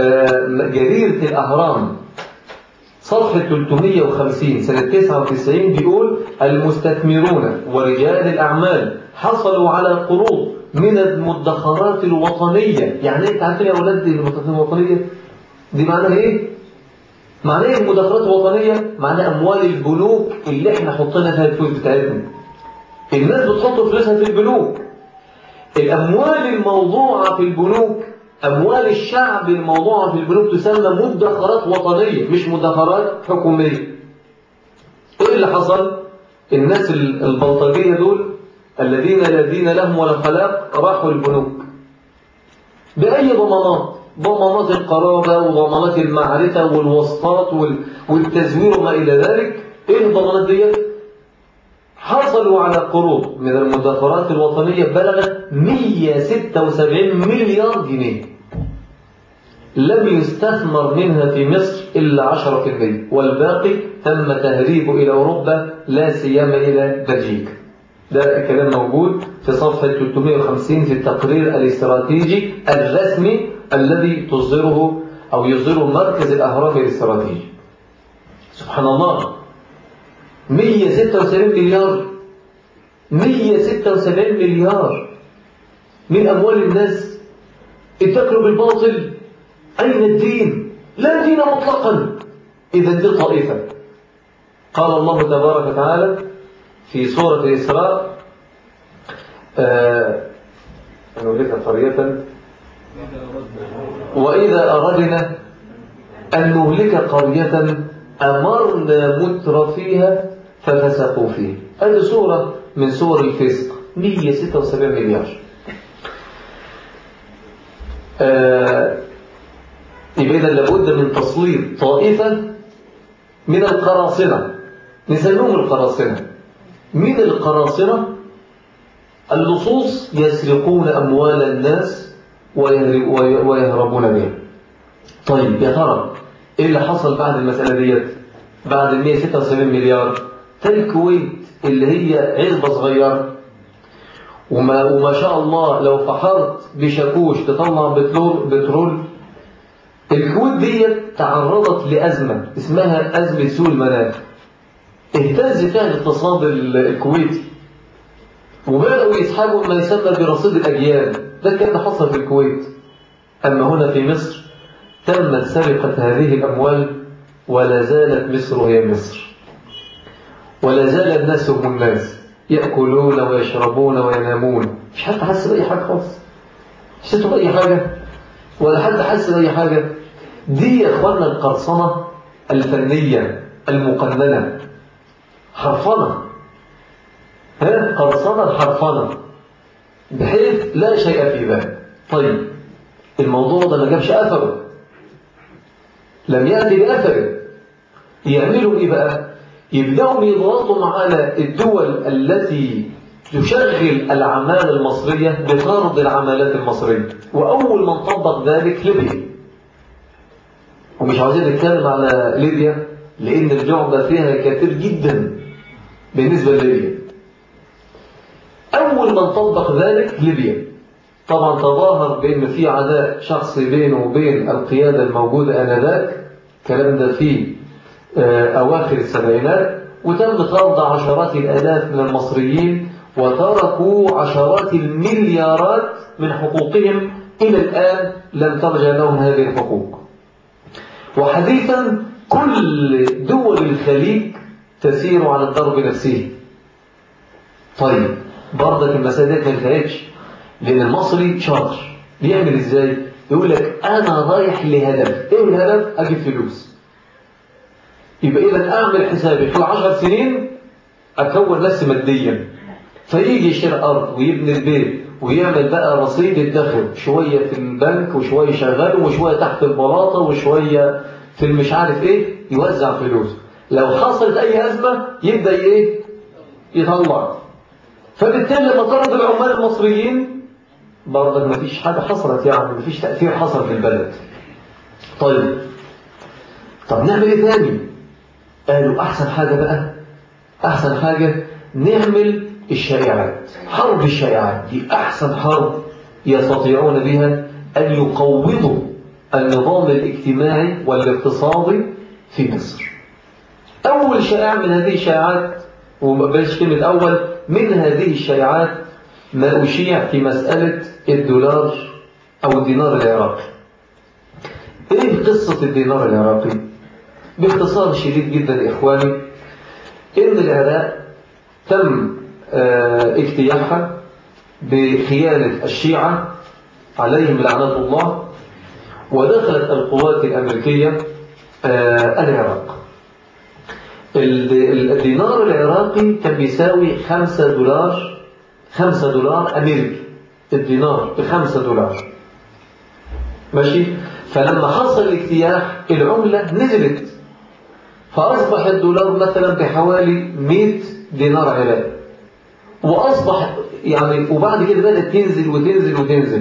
جريدة الأهرام صفحة 350 سنة 99 بيقول المستثمرون ورجال الأعمال حصلوا على قروض من المدخرات الوطنية يعني انت عارفين يا أولاد دي المدخرات الوطنية دي معناها ايه؟ معناها ايه المدخرات الوطنية؟ معناها أموال البنوك اللي احنا حطينا فيها الفلوس بتاعتنا الناس بتحط فلوسها في البنوك الأموال الموضوعة في البنوك أموال الشعب الموضوعة في البنوك تسمى مدخرات وطنية مش مدخرات حكومية إيه اللي حصل؟ الناس البلطجية دول الذين لا دين لهم ولا خلاق راحوا البنوك بأي ضمانات؟ ضمانات القرابة وضمانات المعرفة والوسطات والتزوير وما إلى ذلك إيه الضمانات ديت؟ حصلوا على قروض من المدخرات الوطنية بلغت 176 مليار جنيه لم يستثمر منها في مصر إلا 10% والباقي تم تهريبه إلى أوروبا لا سيما إلى بلجيكا ده الكلام موجود في صفحة 350 في التقرير الاستراتيجي الرسمي الذي تصدره أو يصدره مركز الأهرام الاستراتيجي سبحان الله 176 مليار 176 مليار من أموال الناس اتكلوا بالباطل أين الدين لا دين مطلقا إذا دي طائفة قال الله تبارك وتعالى في سورة الإسراء آه نهلك قرية وإذا أردنا أن نهلك قرية أمرنا متر فيها ففسقوا فيه هذه سورة من سور الفسق 176 مليار آه يبقى إذا لابد من تسليط طائفة من القراصنة نسميهم القراصنة من القراصنة اللصوص يسرقون أموال الناس ويهربون بها طيب يا ترى إيه اللي حصل بعد المسألة ديت بعد ال 176 مليار الكويت اللي هي عزبة صغيرة وما, وما شاء الله لو فحرت بشاكوش تطلع بترول, بترول الكويت ديت تعرضت لأزمة اسمها أزمة سوء المناخ اهتز فيها الاقتصاد الكويتي وبدأوا يسحبوا ما يسمى برصيد الأجيال ده كان حصل في الكويت أما هنا في مصر تمت سرقة هذه الأموال ولا زالت مصر هي مصر ولا زال الناس هم الناس يأكلون ويشربون وينامون مش حد حس بأي حاجة خالص حسيتوا بأي حاجة ولا حد حس بأي حاجة دي يا إخواننا القرصنة الفنية المقننة حرفنة ها قرصنة الحرفنة بحيث لا شيء في ذلك طيب الموضوع ده ما جابش أثره لم يأتي بأثره يعملوا إيه بقى يبدأوا يضغطوا على الدول التي تشغل الأعمال المصرية بطرد العمالات المصرية وأول من طبق ذلك ليبيا ومش عاوزين نتكلم على ليبيا لأن الجعبة فيها كثير جدا بالنسبة لليبيا أول من طبق ذلك ليبيا طبعا تظاهر بأن في عداء شخصي بينه وبين القيادة الموجودة آنذاك الكلام ده في أواخر السبعينات وتم طرد عشرات الآلاف من المصريين وتركوا عشرات المليارات من حقوقهم إلى الآن لم ترجع لهم هذه الحقوق وحديثا كل دول الخليج تسير على الضرب نفسه طيب برضك المسألة دي ما انتهتش لأن المصري شاطر بيعمل ازاي؟ يقول لك أنا رايح لهدف إيه الهدف؟ أجيب فلوس يبقى إذا أعمل حسابي في العشر سنين أكون نفسي ماديا فيجي يشتري أرض ويبني البيت ويعمل بقى رصيد الدخل شوية في البنك وشوية شغال وشوية تحت البلاطة وشوية في المش عارف إيه يوزع فلوس لو حصلت أي أزمة يبدأ إيه يطلع فبالتالي لما طرد العمال المصريين برضك ما فيش حاجة حصلت يعني ما فيش تأثير حصل في البلد طيب طب نعمل ايه ثاني قالوا احسن حاجة بقى احسن حاجة نعمل الشائعات حرب الشائعات دي احسن حرب يستطيعون بها ان يقوضوا النظام الاجتماعي والاقتصادي في مصر اول شائع من هذه الشائعات وبلاش كلمة اول من هذه الشائعات ما أشيع في مسألة الدولار أو الدينار العراقي إيه قصة الدينار العراقي؟ باختصار شديد جدا إخواني إن العراق تم اجتياحها بخيانة الشيعة عليهم لعنة الله ودخلت القوات الأمريكية العراق الدينار العراقي كان بيساوي خمسة دولار خمسة دولار أمريكي الدينار بخمسة دولار ماشي فلما حصل الاجتياح العملة نزلت فأصبح الدولار مثلا بحوالي 100 دينار عراقي وأصبح يعني وبعد كده بدأت تنزل وتنزل وتنزل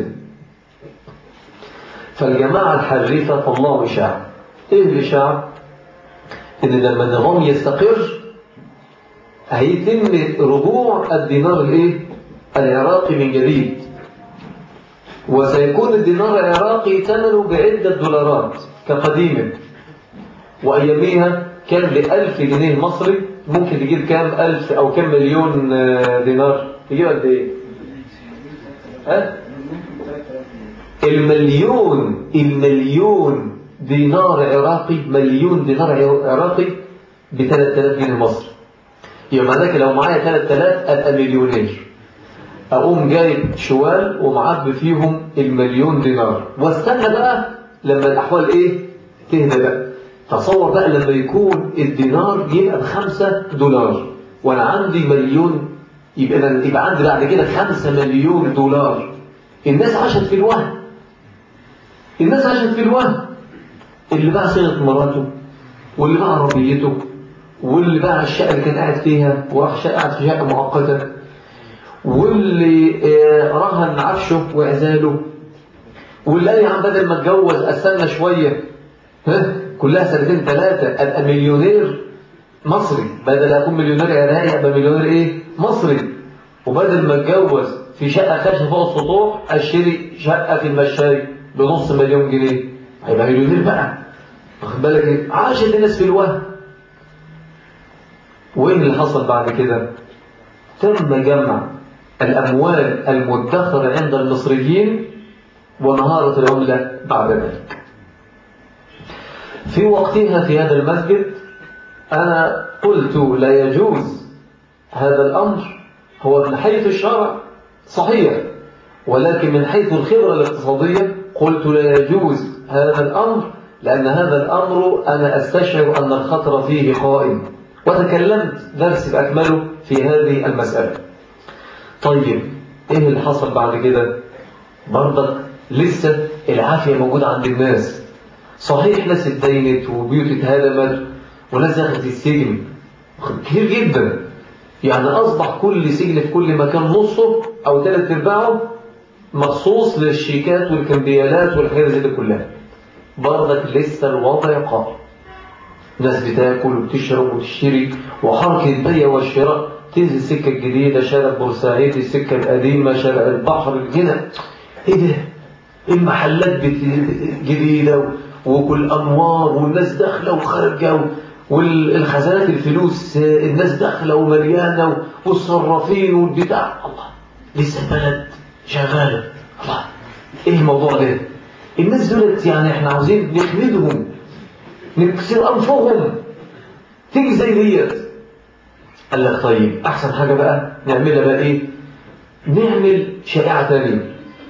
فالجماعة الحريفة طلعوا إشاعة إيه الإشاعة؟ إن لما النظام يستقر هيتم رجوع الدينار الإيه؟ العراقي من جديد وسيكون الدينار العراقي ثمنه بعدة دولارات كقديم وأياميها كان بألف جنيه مصري ممكن تجيب كام ألف أو كام مليون دينار تجيب قد إيه ها؟ المليون المليون دينار عراقي مليون دينار عراقي ب 3000 جنيه مصري يبقى معناك لو معايا 3000 ابقى مليونير اقوم جايب شوال ومعبي فيهم المليون دينار واستنى بقى لما الاحوال ايه تهدى بقى تصور بقى لما يكون الدينار يبقى بخمسة دولار وانا عندي مليون يبقى يبقى عندي بعد كده خمسة مليون دولار الناس عاشت في الوهم الناس عاشت في الوهم اللي باع صيغة مراته واللي باع عربيته واللي باع الشقة اللي كان قاعد فيها وراح شقة قاعد في شقة مؤقتة واللي آه، رهن عفشه وعزاله واللي قال يا عم بدل ما اتجوز استنى شوية ها كلها سنتين ثلاثة ابقى مليونير مصري بدل اكون مليونير عراقي ابقى مليونير ايه مصري وبدل ما اتجوز في شقة خشب فوق السطوح اشتري شقة في المشاي بنص مليون جنيه هيبقى مليونير بقى واخد بالك ايه عاشت الناس في الوهم وايه اللي حصل بعد كده تم جمع الاموال المدخره عند المصريين ونهارت العمله بعد ذلك في وقتها في هذا المسجد انا قلت لا يجوز هذا الامر هو من حيث الشرع صحيح ولكن من حيث الخبره الاقتصاديه قلت لا يجوز هذا الامر لأن هذا الأمر أنا أستشعر أن الخطر فيه قائم وتكلمت درس بأكمله في هذه المسألة طيب إيه اللي حصل بعد كده برضك لسه العافية موجودة عند الناس صحيح ناس اتدينت وبيوت اتهدمت وناس دخلت السجن كتير جدا يعني أصبح كل سجن في كل مكان نصه أو ثلاث أرباعه مخصوص للشيكات والكمبيالات والحاجات زي دي كلها برضك لسه الوضع قائم ناس بتاكل وبتشرب وتشتري وحركة البيع والشراء تنزل السكة الجديدة شارع بورسعيد السكة القديمة شارع البحر هنا ايه ده المحلات جديدة وكل أنوار والناس داخلة وخارجة والخزانات الفلوس الناس داخلة ومليانة والصرافين والبتاع الله لسه البلد شغالة الله ايه الموضوع ده الناس دولت يعني احنا عاوزين نخمدهم نكسر انفهم تيجي زي ديت قال لك طيب احسن حاجه بقى نعملها بقى ايه نعمل شريعه ثانيه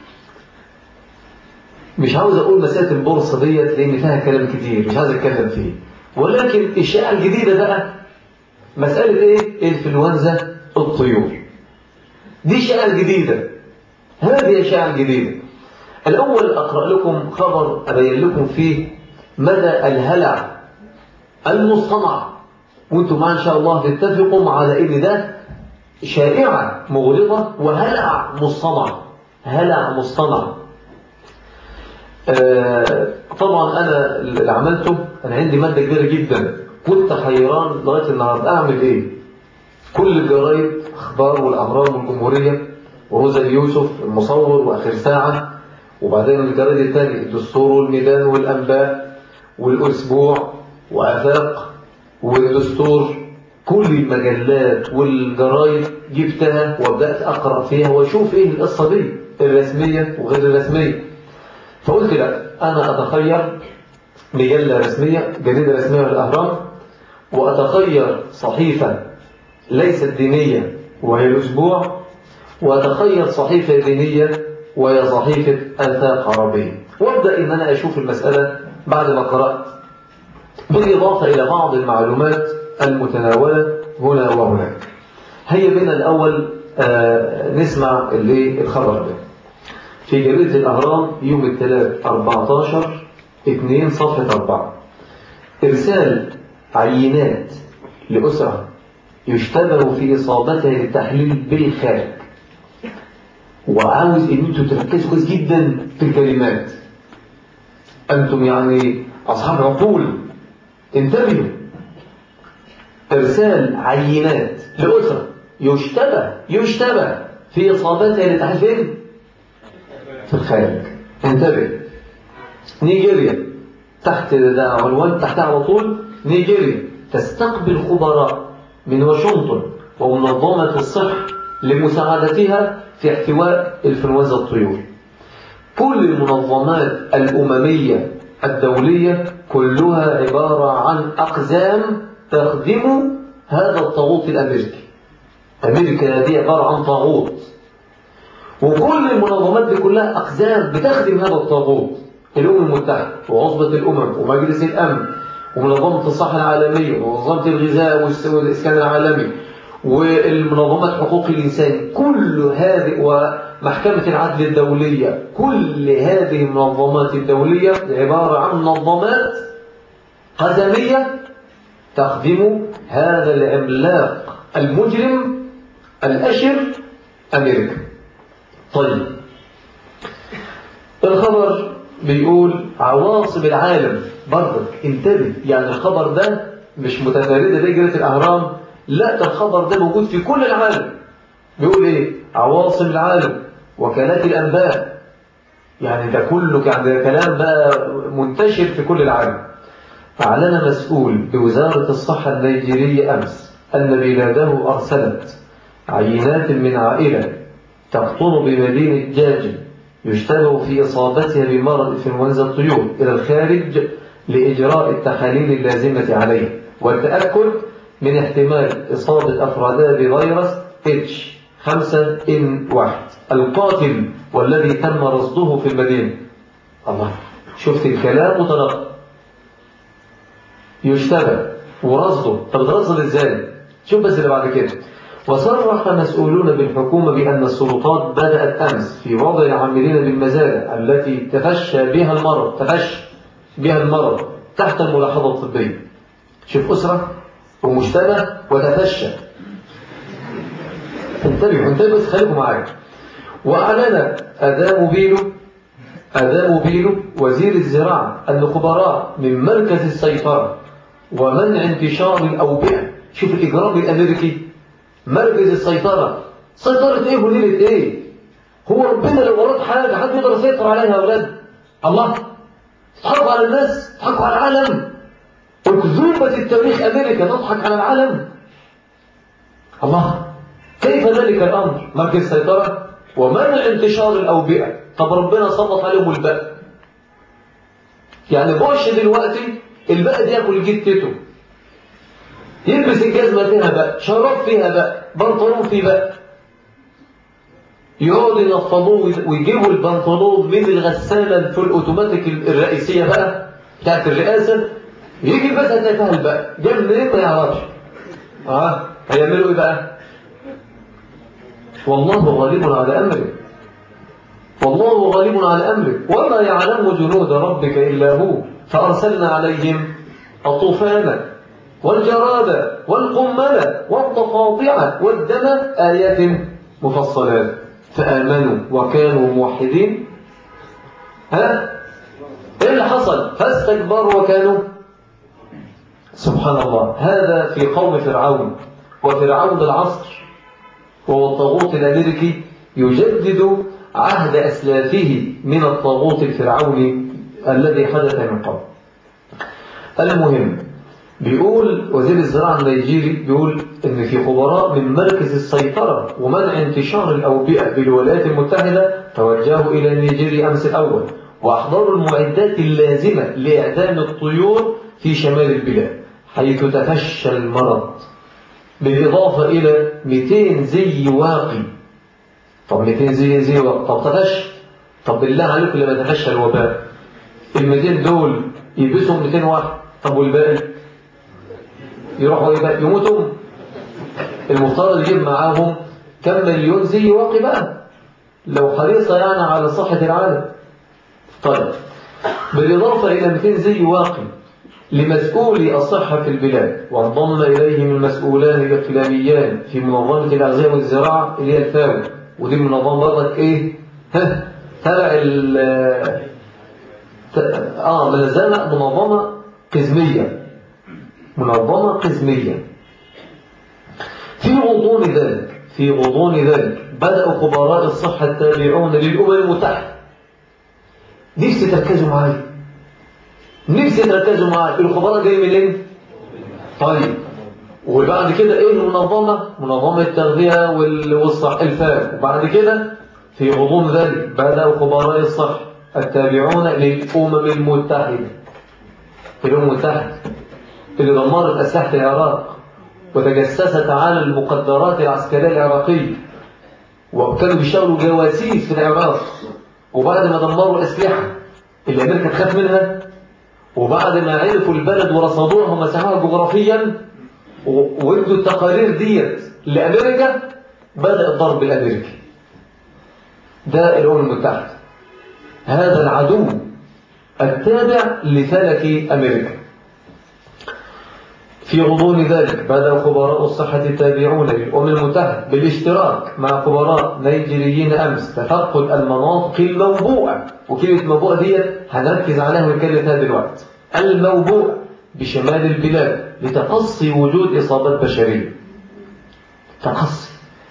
مش عاوز اقول مساله البورصه ديت لان فيها كلام كتير مش عايز اتكلم فيه ولكن الشائعه الجديده بقى مساله ايه انفلونزا الطيور دي الشائعه الجديده هذه الشائعه الجديده الأول أقرأ لكم خبر أبين لكم فيه مدى الهلع المصطنع وانتم معا إن شاء الله تتفقوا على إن ده شائعة مغرضة وهلع مصطنع هلع مصطنع آه طبعا أنا اللي عملته أنا عندي مادة كبيرة جدا كنت حيران لغاية النهاردة أعمل إيه كل الجرايد أخبار والأهرام والجمهورية وروزا يوسف المصور وآخر ساعة وبعدين الجريد الثاني الدستور والميدان والأنباء والأسبوع وآفاق والدستور كل المجلات والجرايد جبتها وبدأت أقرأ فيها وأشوف إيه القصة دي الرسمية وغير الرسمية فقلت لا أنا أتخير مجلة رسمية جريدة رسمية للأهرام وأتخير صحيفة ليست دينية وهي الأسبوع وأتخير صحيفة دينية وهي صحيفة آفاق عربية وابدأ إن أنا أشوف المسألة بعد ما قرأت بالإضافة إلى بعض المعلومات المتناولة هنا وهناك هيا بنا الأول آه نسمع اللي الخبر ده في جريدة الأهرام يوم الثلاث 14 2 صفحة 4 إرسال عينات لأسرة يشتبه في إصابتها للتحليل بالخارج وعاوز ان انتوا تركزوا كويس جدا في الكلمات انتم يعني اصحاب عقول انتبهوا ارسال عينات لاسره يشتبه يشتبه في اصابتها لتحفيل في الخارج انتبه نيجيريا تحت ده عنوان تحتها على طول نيجيريا تستقبل خبراء من واشنطن ومنظمه الصحه لمساعدتها في احتواء انفلونزا الطيور كل المنظمات الأممية الدولية كلها عبارة عن أقزام تخدم هذا الطاغوت الأمريكي أمريكا هذه عبارة عن طاغوت وكل المنظمات دي كلها أقزام بتخدم هذا الطاغوت الأمم المتحدة وعصبة الأمم ومجلس الأمن ومنظمة الصحة العالمية ومنظمة الغذاء والإسكان العالمي والمنظمات حقوق الإنسان كل هذه محكمة العدل الدولية كل هذه المنظمات الدولية عبارة عن منظمات قزمية تخدم هذا العملاق المجرم الأشر أمريكا طيب الخبر بيقول عواصم العالم برضك انتبه يعني الخبر ده مش متفردة زي جريدة الأهرام لا ده الخبر ده موجود في كل العالم بيقول ايه عواصم العالم وكالات الأنباء يعني ده كله يعني ده كلام بقى منتشر في كل العالم أعلن مسؤول بوزارة الصحة النيجيرية أمس أن بلاده أرسلت عينات من عائلة تقطن بمدينة جاجل يشتبه في إصابتها بمرض إنفلونزا الطيور إلى الخارج لإجراء التحاليل اللازمة عليه والتأكد من احتمال إصابة أفرادها بفيروس اتش 5 ان 1 القاتل والذي تم رصده في المدينة الله شفت الكلام متناقض يشتبه ورصده طب ترصد ازاي شوف بس اللي بعد كده وصرح مسؤولون بالحكومة بأن السلطات بدأت أمس في وضع العاملين بالمزارع التي تفشى بها المرض تفشى بها المرض تحت الملاحظة الطبية شوف أسرة ومشتبه وتفشى انتبهوا انتبهوا بس خليكم معايا وأعلن أدام بيلو أدام بيلو وزير الزراعة أن خبراء من مركز السيطرة ومنع انتشار الأوبئة شوف الإجرام الأمريكي مركز السيطرة سيطرة إيه وليلة إيه هو ربنا لو ورد حاجة حد يقدر يسيطر عليها يا أولاد الله تضحكوا على الناس تضحكوا على العالم أكذوبة التاريخ أمريكا تضحك على العالم الله كيف ذلك الأمر مركز السيطرة ومنع انتشار الأوبئة طب ربنا سلط عليهم الباء يعني بوش دلوقتي الباء دي ياكل جتته يلبس الجزمة فيها بقى شراب فيها بقى بنطلون فيه بقى يقعدوا ينفضوه ويجيبوا البنطلون من الغسالة في الأوتوماتيك الرئيسية بقى بتاعت الرئاسة يجي بس هتلاقي فيها الباء جاب منين ما يعرفش اه هيعملوا ايه بقى والله غالب على أمره والله غالب على أمره وما يعلم جنود ربك إلا هو فأرسلنا عليهم الطوفان والجراد والقمل والضفادع والدم آيات مفصلات فآمنوا وكانوا موحدين ها إيه اللي حصل فاستكبروا وكانوا سبحان الله هذا في قوم فرعون وفرعون العصر وهو الطاغوت الأمريكي يجدد عهد أسلافه من الطاغوت الفرعوني الذي حدث من قبل المهم بيقول وزير الزراعة النيجيري بيقول ان في خبراء من مركز السيطرة ومنع انتشار الأوبئة بالولايات المتحدة توجهوا إلى نيجيريا أمس الأول وأحضروا المعدات اللازمة لإعدام الطيور في شمال البلاد حيث تفشى المرض بالإضافة إلى 200 زي واقي طب 200 زي زي واقي طب تفشى طب بالله عليكم لما تفشى الوباء ال 200 دول يلبسوا 200 واحد طب والباقي يروحوا ايه بقى يموتوا المفترض يجيب معاهم كم مليون زي واقي بقى لو حريصة يعني على صحة العالم طيب بالإضافة إلى 200 زي واقي لمسؤولي الصحة في البلاد وانضم إليهم المسؤولان الإقليميان في منظمة الأغذية والزراعة اللي هي الفاو ودي منظمة برضك إيه ها تبع ال آه منظمة منظمة قزمية منظمة قزمية في غضون ذلك في غضون ذلك بدأ خبراء الصحة التابعون للأمم المتحدة نفسي تركزوا معايا نفسي تركزوا معايا الخبراء جاي منين؟ طيب وبعد كده ايه المنظمة؟ منظمة التغذية والصح الفاف وبعد كده في غضون ذلك بدأ خبراء الصحة التابعون للأمم المتحدة الأمم المتحدة اللي دمرت أسلحة العراق وتجسست على المقدرات العسكرية العراقية وكانوا بيشتغلوا جواسيس في العراق وبعد ما دمروا الأسلحة اللي أمريكا تخاف منها وبعد ما عرفوا البلد ورصدوها ومسحوها جغرافيا وادوا التقارير ديت لأمريكا بدأ الضرب الأمريكي ده الأمم المتحدة هذا العدو التابع لفلك أمريكا في غضون ذلك بدأ خبراء الصحة التابعون للأمم المتحدة بالاشتراك مع خبراء نيجيريين أمس تفقد المناطق الموبوءة وكلمة موبوءة دي هنركز عليها ونتكلم فيها دلوقتي الموبوءة بشمال البلاد لتقصي وجود إصابات بشرية تقصي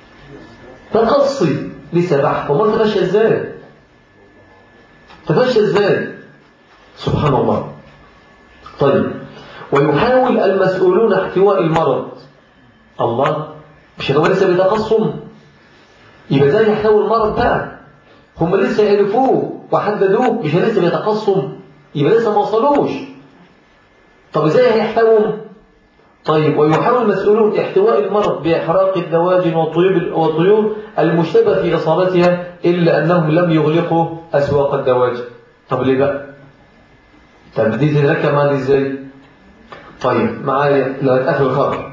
تقصي لسه بحث وما تفشى ازاي تفشى ازاي سبحان الله طيب ويحاول المسؤولون احتواء المرض الله مش هو لسه بيتقصم يبقى ازاي يحتوي المرض بقى هم لسه عرفوه وحددوه مش لسه بيتقصم يبقى لسه ما وصلوش طب ازاي هيحتوهم طيب ويحاول المسؤولون احتواء المرض بإحراق الدواجن والطيور المشتبه في إصابتها إلا أنهم لم يغلقوا أسواق الدواجن طب ليه بقى طب دي تتركب معايا ازاي طيب معايا لو اتقفل الخبر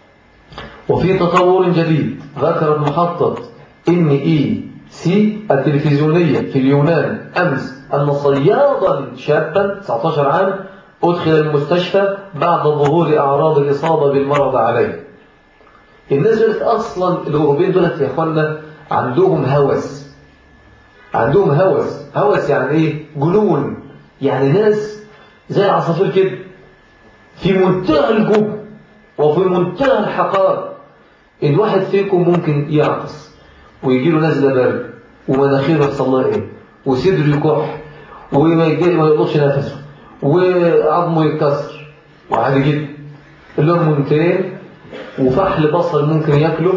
وفي تطور جديد ذكرت محطة ان اي سي التلفزيونية في اليونان أمس أن صيادا شابا 19 عام أدخل المستشفى بعد ظهور أعراض الإصابة بالمرض عليه الناس دولت أصلا الأوروبيين دولت يا أخوانا عندهم هوس عندهم هوس هوس يعني إيه جنون يعني ناس زي العصافير كده في منتهى الجب وفي منتهى الحقارة إن واحد فيكم ممكن يعطس ويجي له نزلة برد ومناخيره يحصل لها إيه وصدره يكح وما يلقطش نفسه وعظمه يتكسر وعادي جدا اللون منتين وفحل بصل ممكن ياكله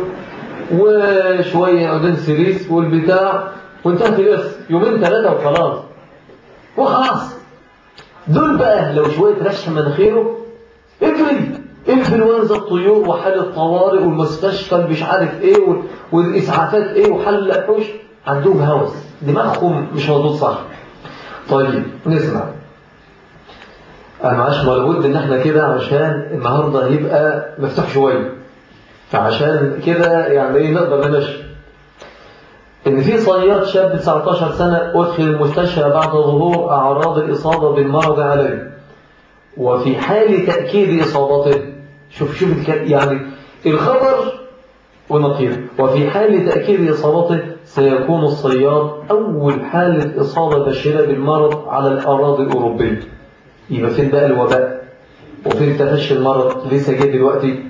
وشوية عودين سيريس والبتاع وانتهت بس يومين ثلاثة وخلاص وخلاص دول بقى لو شوية رشح مناخيره اجري انفلونزا الطيور وحال الطوارئ والمستشفى مش عارف ايه والاسعافات ايه وحل الحوش عندهم هوس دماغهم مش موجود صح طيب نسمع انا معاش لابد ان احنا كده عشان النهارده يبقى مفتوح شويه فعشان كده يعني ايه نقدر نمشي ان في صياد شاب 19 سنه ادخل المستشفى بعد ظهور اعراض الاصابه بالمرض عليه وفي حال تاكيد اصابته شوف شوف يعني الخبر ونقير وفي حال تاكيد اصابته سيكون الصياد اول حاله اصابه بشره بالمرض على الاراضي الاوروبيه يبقى فين بقى الوباء وفين تفشي المرض لسه جاي دلوقتي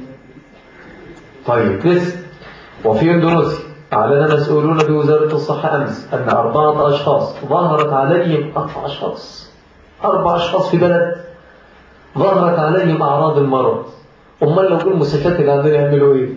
طيب لسه وفي اندونيسيا أعلن مسؤولون بوزارة الصحة أمس أن أربعة أشخاص ظهرت عليهم أربع أشخاص أربع أشخاص في بلد ظهرت عليهم أعراض المرض أمال لو كل المستشفيات اللي عندنا يعملوا إيه؟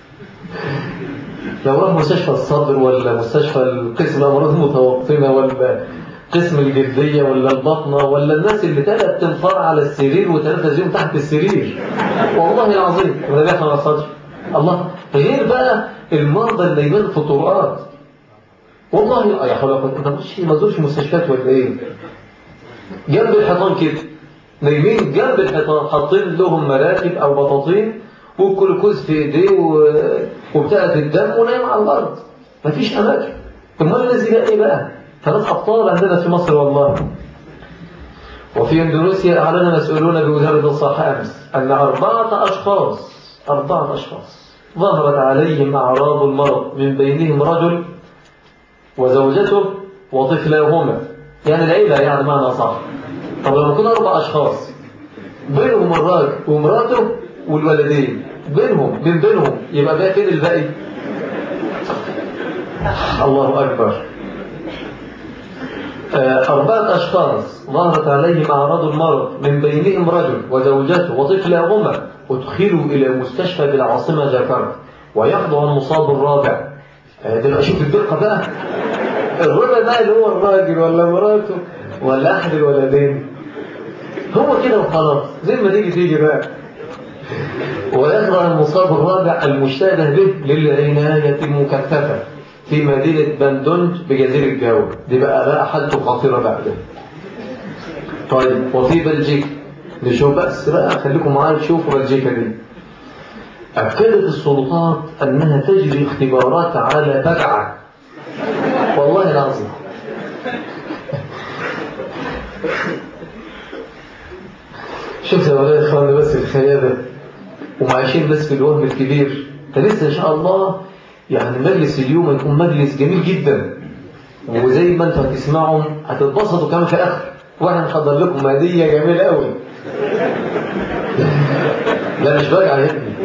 لو راح مستشفى الصدر ولا مستشفى القسم الأمراض المتوطنة ولا قسم الجلدية ولا البطنة ولا الناس اللي تلات تنفر على السرير وثلاثة يوم تحت السرير والله العظيم وده بيحصل على الصدر الله غير بقى المرضى اللي نايمين في الطرقات والله يا حول انت مش ما تزورش مستشفيات ولا ايه جنب الحيطان كده نايمين جنب الحيطان حاطين لهم مراكب او بطاطين والجلوكوز في ايديه وبتاعه الدم ونايم على الارض مفيش اماكن امال الناس دي ايه بقى ثلاث ابطال عندنا في مصر والله وفي اندونيسيا اعلن مسؤولون بوزاره الصحه امس ان اربعه اشخاص اربعه اشخاص ظهرت عليهم أعراض المرض من بينهم رجل وزوجته وطفلاهما يعني العيلة يعني معنى صح طب لما يكون أربع أشخاص بينهم الراجل ومراته والولدين بينهم من بينهم يبقى بقى فين الباقي الله أكبر أربعة أشخاص ظهرت عليهم أعراض المرض من بينهم رجل وزوجته وطفلاهما ادخلوا إلى مستشفى بالعاصمة جاكرتا ويحضر المصاب الرابع تبقى شوف الدقة بقى الرابع ده اللي هو الراجل ولا مراته ولا أحد الولدين هو كده وخلاص زي ما تيجي تيجي بقى ويحضر المصاب الرابع المشتبه به للعناية المكثفة في مدينة بندونج بجزيرة جاو دي بقى بقى حالته خطيرة بعد طيب وفي بلجيكا نشوف بس بقى خليكم معايا تشوفوا بلجيكا دي أكدت السلطات أنها تجري اختبارات على بجعة والله شوف يا ولاد اخوانا بس الخيابة ومعايشين بس في الوهم الكبير ده لسه ان شاء الله يعني مجلس اليوم هيكون مجلس جميل جدا وزي ما انتم هتسمعوا هتتبسطوا كمان في الاخر واحنا نحضر لكم هديه جميله قوي لا مش برجع يا ابني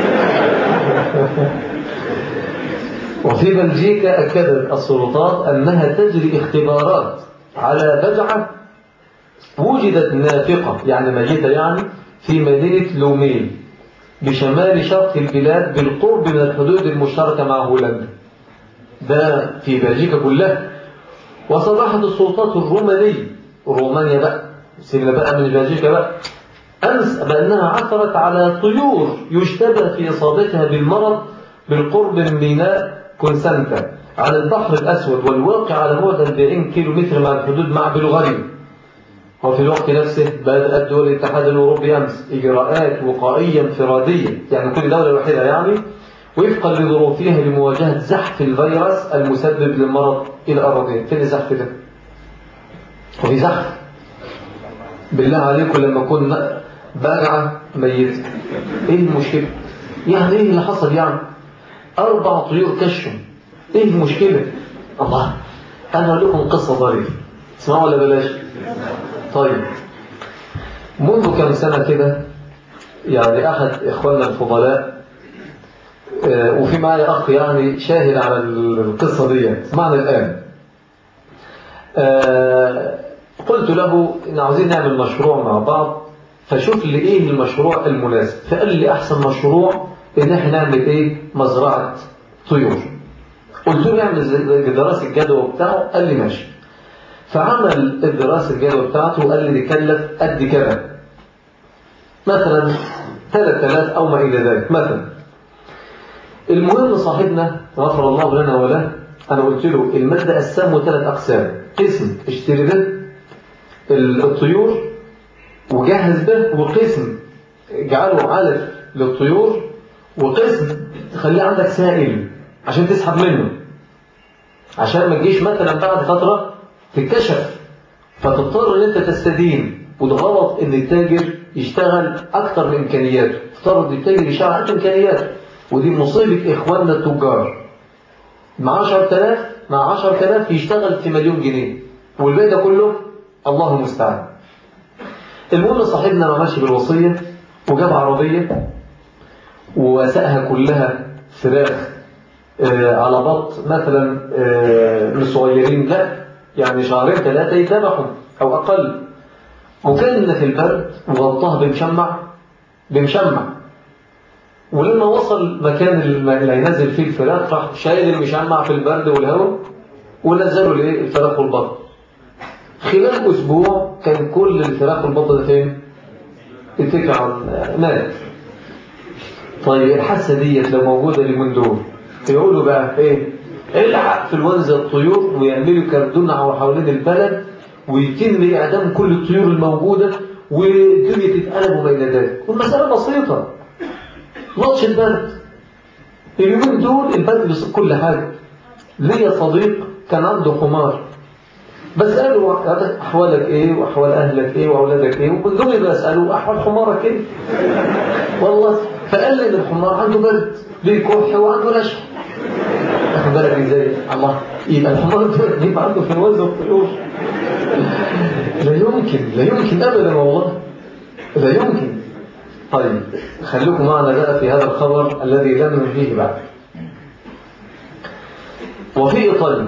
وفي بلجيكا أكدت السلطات أنها تجري اختبارات على بجعة وجدت نافقة يعني ميتة يعني في مدينة لومين بشمال شرق البلاد بالقرب من الحدود المشتركة مع هولندا ده في بلجيكا كلها وصرحت السلطات الرومانية رومانيا بقى سيبنا بقى من بلجيكا بقى أمس بأنها عثرت على طيور يشتبه في إصابتها بالمرض بالقرب من ميناء كونسانتا على البحر الأسود والواقع على بعد 40 كيلو متر مع الحدود مع بلغاريا وفي الوقت نفسه بدأت دول الاتحاد الأوروبي أمس إجراءات وقائية انفرادية يعني كل دولة وحيدة يعني وفقا لظروفها لمواجهة زحف الفيروس المسبب للمرض إلى الأراضين فين الزحف ده؟ وفي زحف بالله عليكم لما كنا بقعة ميتة ايه المشكلة يعني ايه اللي حصل يعني اربع طيور كشوا ايه المشكلة الله انا اقول لكم قصة ظريفة اسمعوا ولا بلاش طيب منذ كم سنة كده يعني احد اخواننا الفضلاء آه وفي معايا اخ يعني شاهد على القصة دي اسمعنا الان آه قلت له إن عاوزين نعمل مشروع مع بعض فشوف لي إيه المشروع المناسب فقال لي أحسن مشروع إن إحنا نعمل إيه مزرعة طيور قلت له اعمل دراسة الجدوى بتاعه قال لي ماشي فعمل الدراسة الجدوى بتاعته وقال لي بيكلف قد كده مثلا 3000 أو ما إلى ذلك مثلا المهم صاحبنا غفر الله لنا وله أنا قلت له المادة قسمه ثلاث أقسام قسم اشتري ده الطيور وجهز به وقسم اجعله علف للطيور وقسم تخليه عندك سائل عشان تسحب منه عشان ما تجيش مثلا بعد فترة تتكشف فتضطر ان انت تستدين وده غلط ان التاجر يشتغل اكتر من امكانياته افترض التاجر يشتغل اكتر امكانياته ودي مصيبة اخواننا التجار مع 10000 مع 10000 يشتغل في مليون جنيه والباقي ده كله الله المستعان المهم صاحبنا ما ماشي بالوصية وجاب عربية وساقها كلها فراخ آه على بط مثلا آه مش صغيرين لا يعني شهرين ثلاثة يتذبحوا أو أقل وكان في البرد وغطاها بمشمع بمشمع ولما وصل مكان اللي هينزل فيه الفراخ راح شايل المشمع في البرد والهواء ونزلوا الايه الفراخ والبط خلال أسبوع كان كل الفراخ والبط ده فين؟ اتكل على مات طيب الحاسة ديت لو موجودة اليومين دول يقولوا بقى ايه؟ الحق في الونزة الطيور ويعملوا كردون حوالين البلد ويتم إعدام كل الطيور الموجودة والدنيا تتقلب وما إلى ذلك والمسألة بسيطة لطش البرد اليومين دول البرد بيصيب كل حاجة ليا صديق كان عنده حمار بسأله أحوالك إيه وأحوال أهلك إيه وأولادك إيه ومن ضمن بسأله أحوال حمارك إيه والله فقال لي إن الحمار عنده برد ليه كح وعنده نشح أخد بالك إزاي الله يبقى الحمار ده يبقى عنده في الوزن الطيور لا يمكن لا يمكن أبدا والله لا يمكن طيب خليكم معنا بقى في هذا الخبر الذي لم ننهيه بعد وفي إيطاليا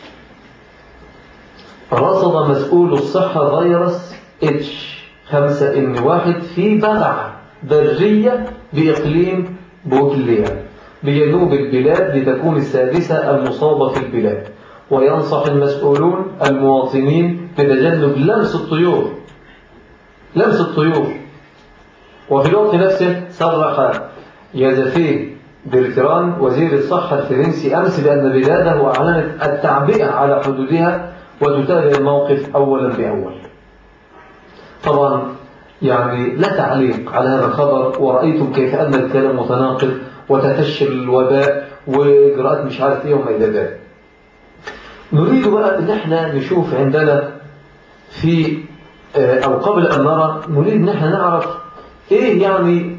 رصد مسؤول الصحة فيروس اتش 5 ان واحد في بقعة برية بإقليم بوكليا بجنوب البلاد لتكون السادسة المصابة في البلاد وينصح المسؤولون المواطنين بتجنب لمس الطيور لمس الطيور وفي الوقت نفسه صرح يازافيه بيرتران وزير الصحة الفرنسي أمس بأن بلاده أعلنت التعبئة على حدودها وتتابع الموقف أولا بأول طبعا يعني لا تعليق على هذا الخبر ورأيتم كيف أن الكلام متناقض وتفشي الوباء وإجراءات مش عارف إيه وما إلى ذلك نريد بقى أن احنا نشوف عندنا في أو قبل أن نرى نريد أن احنا نعرف إيه يعني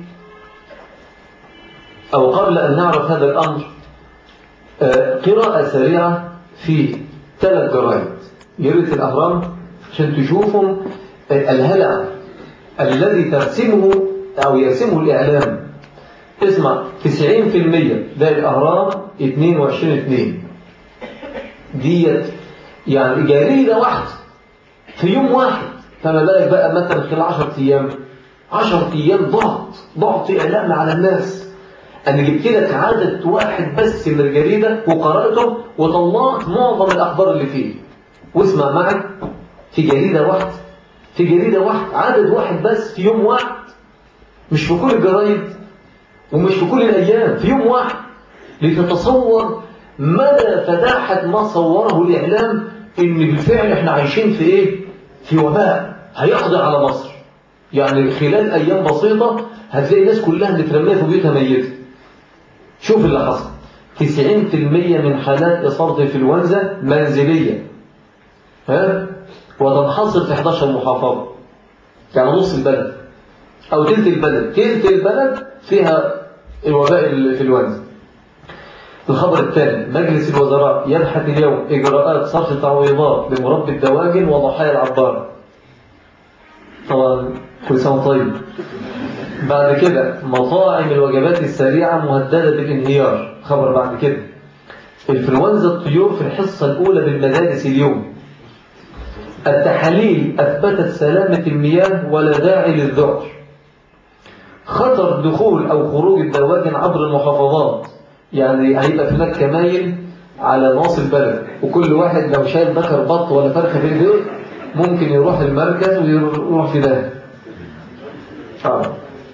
أو قبل أن نعرف هذا الأمر قراءة سريعة في ثلاث جرائد جريدة الأهرام عشان تشوفوا الهلع الذي ترسمه أو يرسمه الإعلام اسمع 90% ده الأهرام 22 2 ديت يعني جريدة واحدة في يوم واحد فما بالك بقى مثلا خلال 10 أيام 10 أيام ضغط ضغط إعلام على الناس أنا جبت لك عدد واحد بس من الجريدة وقرأته وطلعت معظم الأخبار اللي فيه واسمع معي في جريدة واحدة في جريدة واحدة عدد واحد بس في يوم واحد مش في كل الجرايد ومش في كل الأيام في يوم واحد لتتصور مدى فداحة ما صوره الإعلام إن بالفعل إحنا عايشين في إيه؟ في وباء هيقضي على مصر يعني خلال أيام بسيطة هتلاقي الناس كلها مترمية في بيوتها ميتة شوف اللي حصل 90% من حالات إصابة الإنفلونزا منزلية ها وتنحصر في 11 محافظة يعني نص البلد أو تلت البلد تلت البلد فيها الوباء الإنفلونزا الخبر الثاني مجلس الوزراء يبحث اليوم إجراءات صرف تعويضات لمربي الدواجن وضحايا العبارة طبعا كل سنة طيب بعد كده مطاعم الوجبات السريعة مهددة بالانهيار خبر بعد كده انفلونزا الطيور في الحصة الأولى بالمدارس اليوم التحاليل أثبتت سلامة المياه ولا داعي للذعر خطر دخول أو خروج الدواجن عبر المحافظات يعني هيبقى في هناك كماين على ناص البلد وكل واحد لو شايل ذكر بط ولا فرخة في ايديه ممكن يروح المركز ويروح في ده آه.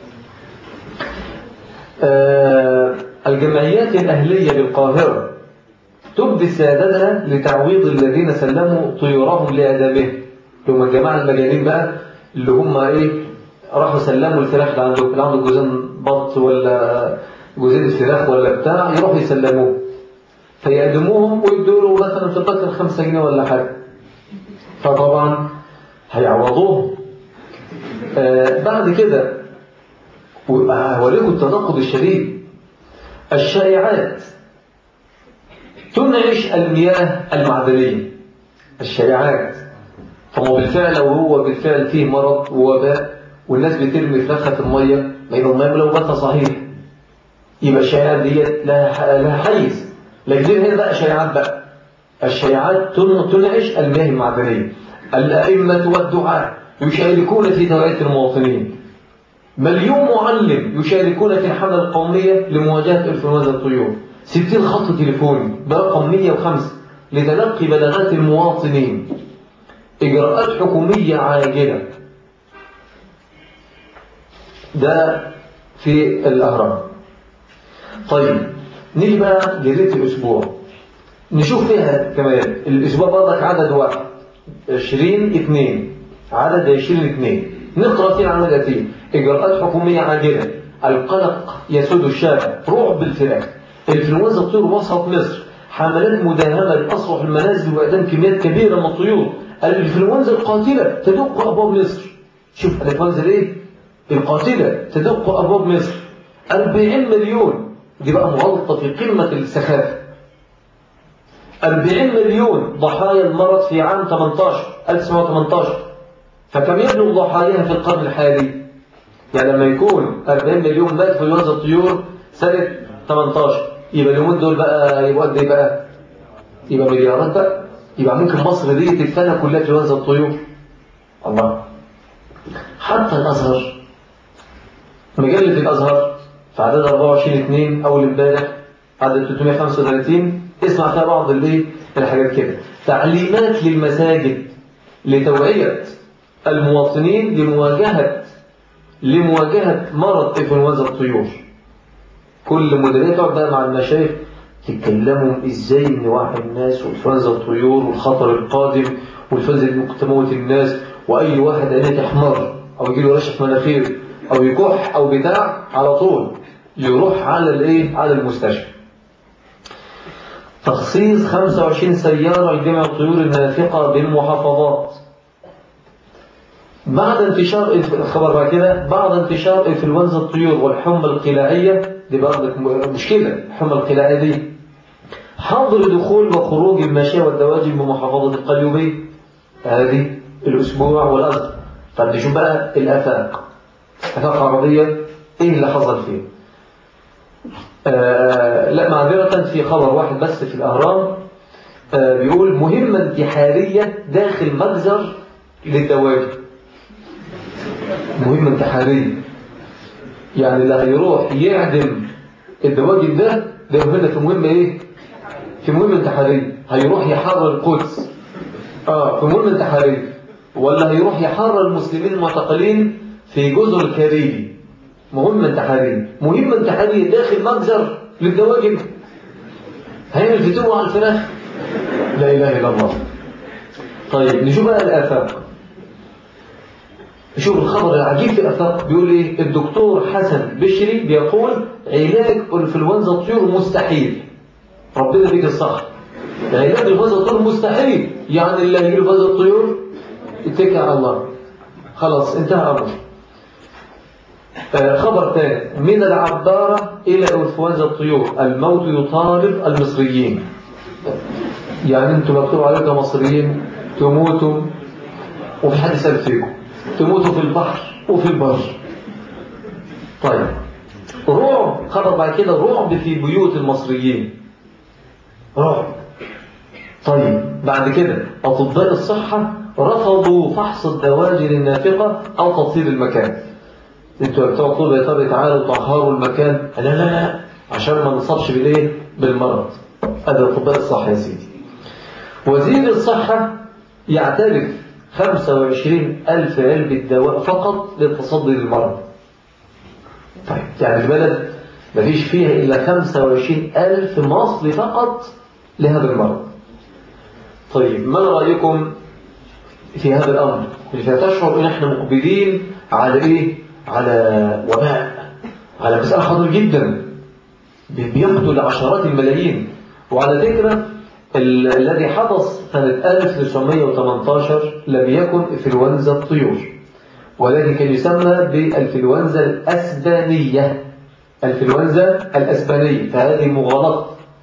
آه الجمعيات الأهلية بالقاهرة تبدي سيادتها لتعويض الذين سلموا طيورهم لأدابهم اللي هم الجماعة المجانين بقى اللي هم إيه راحوا سلموا الفراخ اللي عنده اللي عنده جوزين بط ولا جوزين الفراخ ولا بتاع يروحوا يسلموه فيقدموهم ويدوا له مثلا في البكر 5 جنيه ولا حاجة فطبعا هيعوضوهم آه بعد كده هوريكم التناقض الشديد الشائعات تنعش المياه المعدنية الشائعات فهو بالفعل لو هو بالفعل فيه مرض ووباء والناس بترمي فراخها في المية ما يبقى المياه ملوثة صحيح يبقى الشائعات ديت لها لها حيز لكن هنا بقى شائعات بقى الشائعات تنعش المياه المعدنية الأئمة والدعاء يشاركون في توعية المواطنين مليون معلم يشاركون في الحملة القومية لمواجهة انفلونزا الطيور 60 خط تليفوني برقم 105 لتلقي بلاغات المواطنين إجراءات حكومية عاجلة ده في الأهرام طيب نيجي بقى جريدة الأسبوع نشوف فيها كمان الأسبوع برضك عدد واحد 20 2 عدد 20 2 نقرأ فيه عن الأتي إجراءات حكومية عاجلة القلق يسود الشارع رعب الفراخ الانفلونزا الطيور وسط مصر حملات مداهمة لأسرح المنازل وإعدام كميات كبيرة من الطيور الانفلونزا القاتلة تدق أبواب مصر شوف الانفلونزا ليه القاتلة تدق أبواب مصر 40 مليون دي بقى مغالطة في قمة السخافة 40 مليون ضحايا المرض في عام 18 1918 فكم يبلغ ضحاياها في القرن الحالي يعني لما يكون 40 مليون مات في انفلونزا الطيور سنة 18 يبقى اليومين دول بقى يبقى قد ايه بقى يبقى مليارات بقى يبقى ممكن مصر دي تتفنى كلها في انفلونزا الطيور الله حتى الازهر مجلة الازهر في عدد 24 2 اول امبارح عدد 335 اسمع فيها بعض الايه الحاجات كده تعليمات للمساجد لتوعية المواطنين لمواجهة لمواجهة مرض انفلونزا الطيور كل مديرية تقعد بقى مع المشايخ تتكلموا ازاي نوعي الناس وانفلونزا الطيور والخطر القادم والفوز اللي ممكن تموت الناس واي واحد عينيه تحمر او يجي له رشح مناخير او يكح او بتاع على طول يروح على الايه على المستشفى تخصيص 25 سيارة لجمع الطيور النافقة بالمحافظات بعد انتشار الخبر بعد كده بعد انتشار انفلونزا الطيور والحمى القلاعية دي برضك مشكلة الحمى القلاعية دي حظر دخول وخروج الماشية والدواجن بمحافظة القليوبية هذه الأسبوع والأسبوع طب نشوف بقى الآفاق آفاق عربية إيه اللي حصل فيه آه لا معذرة في خبر واحد بس في الأهرام آه بيقول مهمة انتحارية داخل مجزر للدواجن مهمة انتحارية يعني اللي هيروح يعدم الدواجن ده ده مهمة في مهمة ايه في مهمة انتحارية هيروح يحرر القدس اه في مهمة انتحارية ولا هيروح يحرر المسلمين المعتقلين في جزر الكاريبي مهمة انتحارية مهمة انتحارية داخل مجزر للدواجن هيعمل فتوة على الفراخ لا إله إلا الله طيب نشوف بقى الآفاق شوف الخبر العجيب في الآفاق بيقول إيه الدكتور حسن بشري بيقول علاج انفلونزا الطيور مستحيل ربنا بيك الصح علاج انفلونزا الطيور مستحيل يعني اللي هيجيله انفلونزا الطيور اتكل على الله خلاص انتهى أمر خبر ثاني من العبارة إلى انفلونزا الطيور الموت يطالب المصريين يعني انتم مكتوب عليكم مصريين تموتوا وفي حد سأل فيكم تموتوا في البحر وفي البر طيب رعب خبر بعد كده رعب في بيوت المصريين رعب طيب بعد كده أطباء الصحة رفضوا فحص الدواجن النافقة أو تطهير المكان انتوا بتوع طول يا ترى تعالوا طهروا المكان لا لا لا عشان ما نصابش بالايه بالمرض هذا اطباء الصحة يا سيدي وزير الصحة يعترف 25 ألف علبة دواء فقط للتصدي للمرض طيب يعني البلد مفيش فيها إلا 25 ألف مصل فقط لهذا المرض طيب ما رأيكم في هذا الأمر تشعر إن احنا مقبلين على إيه على وباء على مسألة خطر جدا بيقتل عشرات الملايين وعلى فكرة الذي حدث سنة 1918 لم يكن انفلونزا الطيور ولكن كان يسمى بالانفلونزا الأسبانية الانفلونزا الأسبانية فهذه مغالطة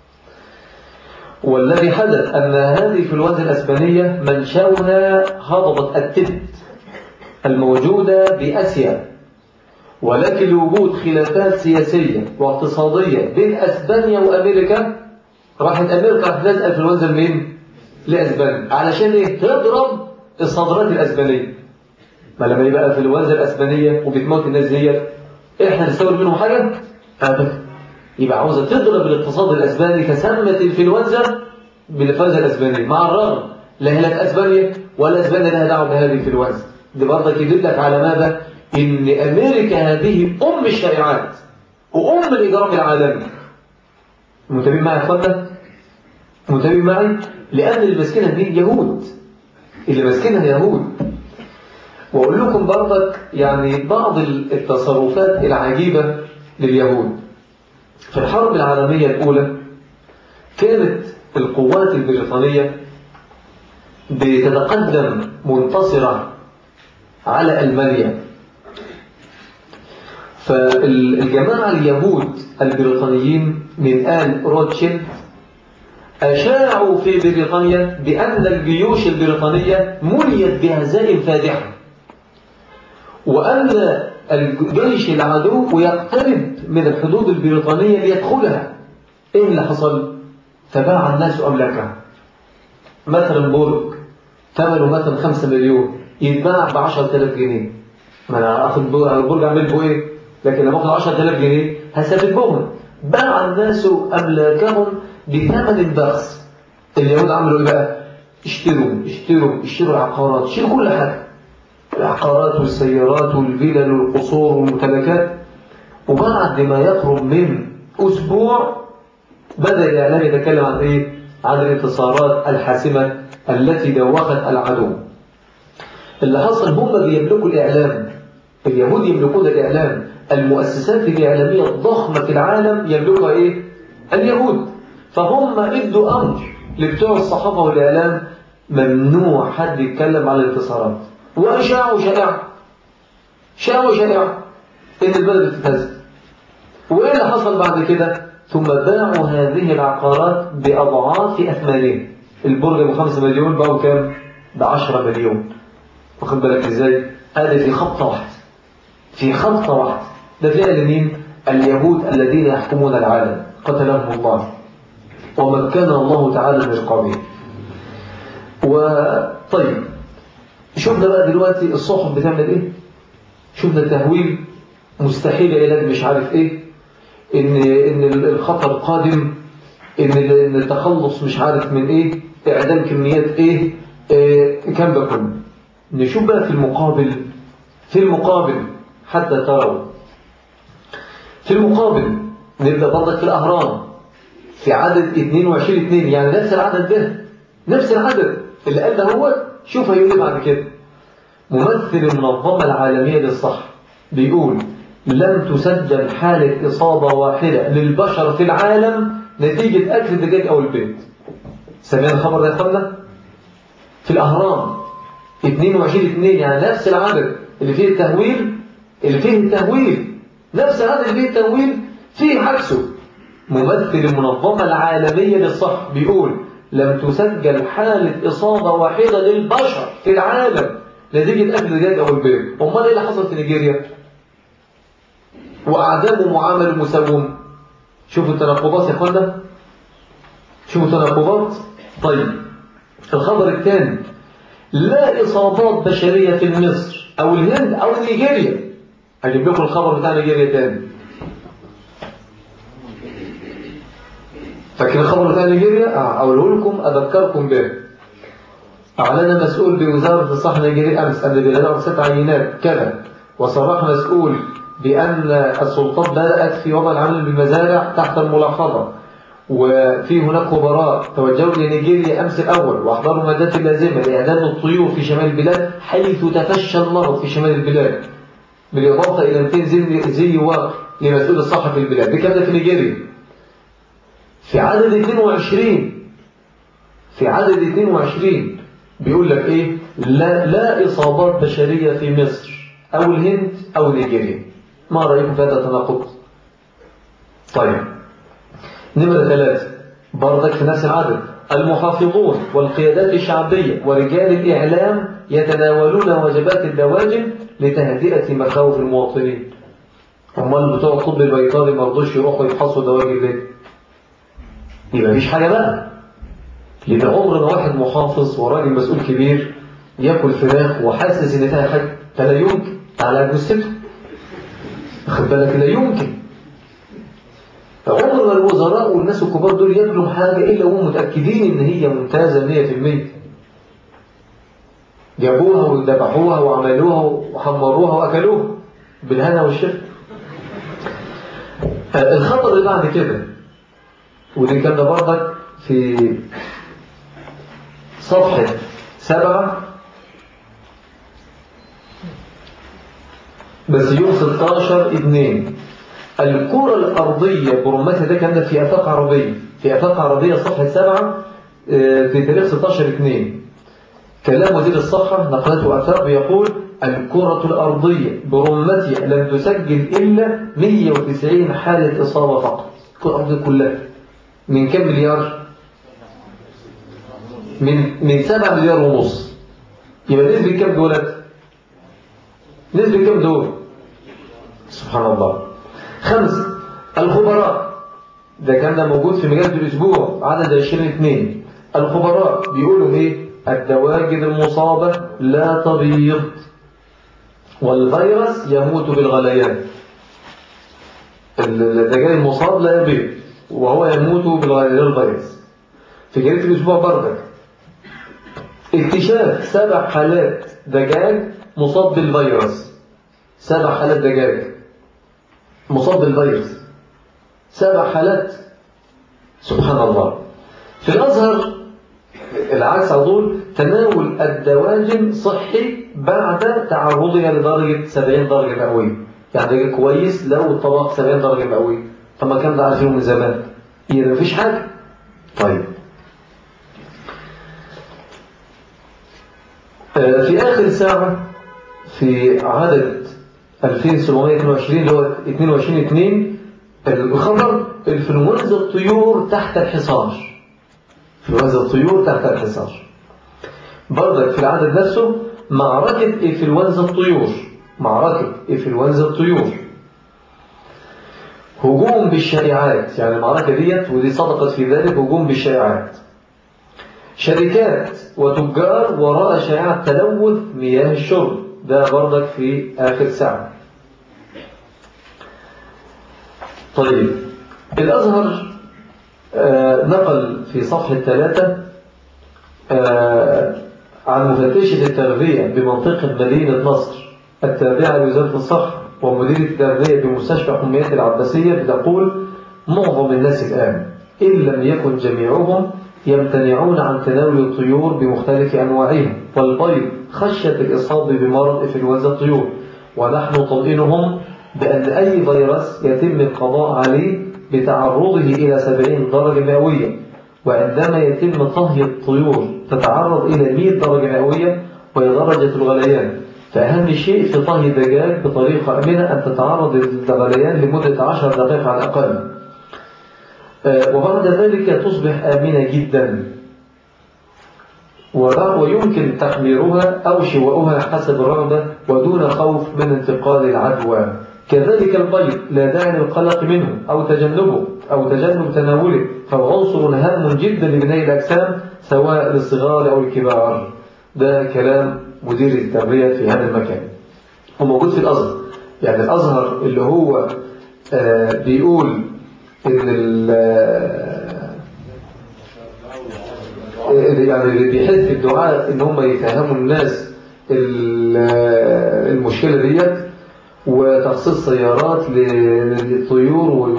والذي حدث أن هذه الانفلونزا الأسبانية منشأها هضبة التبت الموجودة بأسيا ولكن لوجود خلافات سياسية واقتصادية بين أسبانيا وأمريكا راحت أمريكا راحت لازقة انفلونزا لمين؟ لأسبانيا علشان إيه؟ تضرب الصادرات الأسبانية ما لما يبقى انفلونزا الأسبانية وبتموت الناس ديت إحنا نستورد منهم حاجة؟ أبدا يبقى عاوزة تضرب الاقتصاد الأسباني فسمت الانفلونزا بالانفلونزا الأسبانية مع الرغم لا هي لا أسبانيا ولا أسبانيا لها دعوة بهذه الانفلونزا دي برضك يدلك على ماذا؟ إن أمريكا هذه أم الشائعات وأم الإجرام العالمي متابعين معي يا أخوانا؟ متابعين معي؟ لأن اللي ماسكينها دي يهود اللي ماسكينها يهود وأقول لكم برضك يعني بعض التصرفات العجيبة لليهود في الحرب العالمية الأولى كانت القوات البريطانية بتتقدم منتصرة على ألمانيا فالجماعة اليهود البريطانيين من آل روتشيلد أشاعوا في بريطانيا بأن الجيوش البريطانية مليت بهزائم فادحة وأن الجيش العدو يقترب من الحدود البريطانية ليدخلها إيه اللي حصل؟ فباع الناس أملاكها مثلا برج ثمنه مثلا 5 مليون يتباع ب 10000 جنيه ما انا اخد برج اعمل به ايه؟ لكن لما اخد 10000 جنيه هستفيد بهم باع الناس املاكهم بثمن بخس اليهود عملوا ايه بقى؟ اشتروا اشتروا اشتروا العقارات اشتروا كل حاجه العقارات والسيارات والفلل والقصور والممتلكات وبعد ما يقرب من أسبوع بدأ الإعلام يتكلم عن إيه؟ عن الانتصارات الحاسمة التي دوخت العدو اللي حصل هم بيملكوا الإعلام اليهود يملكون الإعلام المؤسسات الإعلامية الضخمة في العالم يملكها إيه؟ اليهود فهم ادوا أمر لبتوع الصحافة والإعلام ممنوع حد يتكلم عن الانتصارات وأشاعوا شائعة شاءوا شائعة إن البلد بتتهز وإيه اللي حصل بعد كده ثم باعوا هذه العقارات بأضعاف أثمانها البرج ابو 5 مليون باعوا كام ب 10 مليون واخد بالك ازاي هذا في خبطه واحده في خبطه واحده ده فعل مين اليهود الذين يحكمون العالم قتلهم الله ومكننا الله تعالى من قبيل وطيب شفنا بقى دلوقتي الصحف بتعمل ايه شفنا التهويل مستحيل علاج مش عارف ايه ان ان الخطر قادم ان ان التخلص مش عارف من ايه اعدام كميات ايه آه كم ده كله نشوف بقى في المقابل في المقابل حتى تروا في المقابل نبدا برضك في الاهرام في عدد 22 2 يعني نفس العدد ده نفس العدد اللي قال ده هو شوف هيقول ايه بعد كده ممثل المنظمه العالميه للصحه بيقول لم تسجل حالة إصابة واحدة للبشر في العالم نتيجة أكل الدجاج أو البيض سمعنا الخبر ده يا اخوانا في الأهرام 22 2 يعني نفس العدد اللي فيه التهويل اللي فيه التهويل نفس العدد اللي فيه التهويل فيه عكسه ممثل المنظمة العالمية للصحة بيقول لم تسجل حالة إصابة واحدة للبشر في العالم نتيجة أكل الدجاج أو البيض أمال إيه اللي حصل في نيجيريا؟ وأعدام معامل مسوم شوفوا التناقضات يا اخوانا شوفوا التناقضات طيب الخبر الثاني لا إصابات بشرية في مصر أو الهند أو نيجيريا هجيب لكم الخبر بتاع نيجيريا تاني فاكر الخبر بتاع نيجيريا اه اقوله لكم اذكركم به اعلن مسؤول بوزاره الصحه النيجيريه امس ان بلاد ست عينات كذا وصرح مسؤول بأن السلطات بدأت في وضع العمل بالمزارع تحت الملاحظة وفي هناك خبراء توجهوا لنيجيريا أمس الأول وأحضروا مادات اللازمة لإعدام الطيور في شمال البلاد حيث تفشى المرض في شمال البلاد بالإضافة إلى 200 زي, زي واقع لمسؤول الصحة في البلاد دي كانت في نيجيريا في عدد 22 في عدد 22 بيقول لك إيه لا, لا إصابات بشرية في مصر أو الهند أو نيجيريا ما رأيكم في هذا التناقض طيب نمرة ثلاثة برضك في نفس العدد المحافظون والقيادات الشعبية ورجال الإعلام يتناولون وجبات الدواجن لتهدئة مخاوف المواطنين امال بتوع الطب البيطري ما رضوش يروحوا يفحصوا دواجن ليه؟ يبقى مفيش حاجة بقى يبقى عمر ما واحد محافظ وراجل مسؤول كبير ياكل فراخ وحاسس ان فيها حاجة فلا يمكن على جثته واخد بالك لا يمكن عمر ما الوزراء والناس الكبار دول ياكلوا حاجه الا وهم متاكدين ان هي ممتازه 100% جابوها وذبحوها وعملوها وحمروها واكلوها بالهنا والشفا الخطر اللي بعد كده ودي كان برضك في صفحه سبعه بس يوم 16 2 الكرة الأرضية برمتها ده كان في آفاق عربية في آفاق عربية صفحة 7 في تاريخ 16 2 كلام وزير الصحة نقلته آفاق يقول الكرة الأرضية برمتها لم تسجل إلا 190 حالة إصابة فقط الكرة الأرضية كلها من كم مليار؟ من من 7 مليار ونص يبقى نسبة كم دولت؟ نسبة كم دول؟ سبحان الله خمسة الخبراء ده كان ده موجود في مجلة الأسبوع عدد 20 اثنين الخبراء بيقولوا ايه الدواجن المصابة لا تبيض والفيروس يموت بالغليان الدجاج المصاب لا يبيض وهو يموت بالغليان الفيروس في جريدة الأسبوع بردك اكتشاف سبع حالات دجاج مصاب بالفيروس سبع حالات دجاج مصاب بالفيروس سبع حالات سبحان الله في الأزهر العكس على طول تناول الدواجن صحي بعد تعرضها لدرجة 70 درجة مئوية يعني دجاج كويس لو الطبق 70 درجة مئوية طب ما كان ده عارفينه من زمان يبقى مفيش حاجة طيب في آخر ساعة في عدد 2722 اللي هو 22 2 الخبر انفلونزا الطيور تحت الحصار انفلونزا الطيور تحت الحصار برضك في العدد نفسه معركة انفلونزا الطيور معركة انفلونزا الطيور هجوم بالشائعات يعني المعركة ديت ودي صدقت في ذلك هجوم بالشائعات شركات وتجار وراء شائعة تلوث مياه الشرب ده برضك في آخر ساعة طيب الأزهر آه نقل في صفحة ثلاثة آه عن مفتشة التغذية بمنطقة مدينة نصر التابعة لوزارة الصحة ومديرة التغذية بمستشفى حميات العباسية بتقول معظم الناس الآن إن لم يكن جميعهم يمتنعون عن تناول الطيور بمختلف أنواعها والبيض خشية الإصابة بمرض إنفلونزا الطيور ونحن نطمئنهم بأن أي فيروس يتم القضاء عليه بتعرضه إلى 70 درجة مئوية وعندما يتم طهي الطيور تتعرض إلى 100 درجة مئوية وهي درجة الغليان فأهم شيء في طهي الدجاج بطريقة أمنة أن تتعرض للغليان لمدة 10 دقائق على الأقل وبعد ذلك تصبح آمنة جدا ويمكن تخميرها أو شواؤها حسب الرغبة ودون خوف من انتقال العدوى كذلك البيض لا داعي للقلق منه أو تجنبه أو تجنب تناوله فهو عنصر هام جدا لبناء الأجسام سواء للصغار أو الكبار ده كلام مدير التربية في هذا المكان وموجود في الأزهر يعني الأزهر اللي هو آه بيقول إن يعني اللي بيحث الدعاء إن هم يفهموا الناس المشكلة ديت وتخصيص سيارات للطيور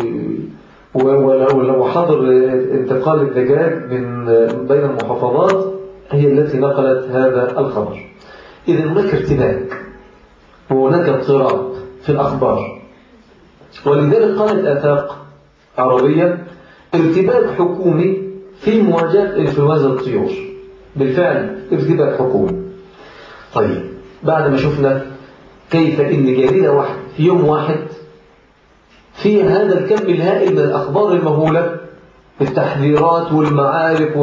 وحظر انتقال الدجاج من بين المحافظات هي التي نقلت هذا الخبر إذا هناك ارتباك وهناك اضطراب في الأخبار ولذلك قالت آفاق عربية ارتباك حكومي في مواجهة انفلونزا الطيور بالفعل ارتباك حكومي طيب بعد ما شفنا كيف ان جريدة واحدة في يوم واحد فيها هذا الكم الهائل من الأخبار المهولة التحذيرات والمعارك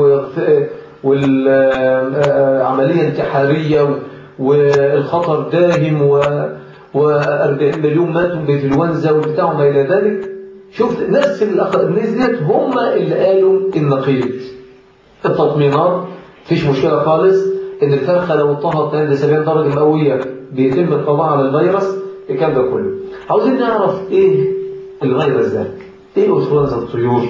والعملية انتحارية والخطر داهم و40 مليون ماتوا بانفلونزا والبتاع وما إلى ذلك شفت نفس الناس ديت هم اللي قالوا النقيض التطمينات مفيش مشكلة خالص ان الفرخة لو طهت عند 70 درجة مئوية بيتم القضاء على الفيروس الكلام ده كله عاوزين نعرف ايه الفيروس ده ايه انفلونزا الطيور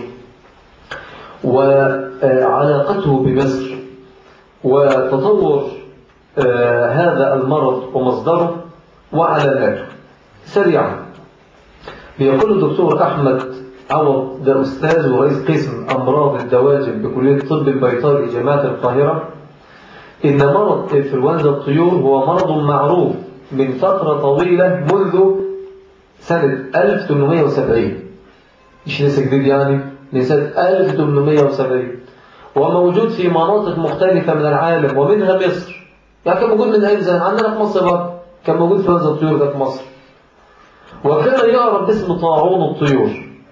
وعلاقته بمصر وتطور هذا المرض ومصدره وعلاماته سريعا بيقول الدكتور أحمد عوض ده أستاذ ورئيس قسم أمراض الدواجن بكلية الطب البيطري جامعة القاهرة إن مرض إنفلونزا الطيور هو مرض معروف من فترة طويلة منذ سنة 1870 مش لسه جديد يعني من سنة 1870 وموجود في مناطق مختلفة من العالم ومنها مصر يعني كان موجود من أيام زمان عندنا في مصر برضه كان موجود في هذا الطيور ده في مصر وكان يعرف باسم طاعون الطيور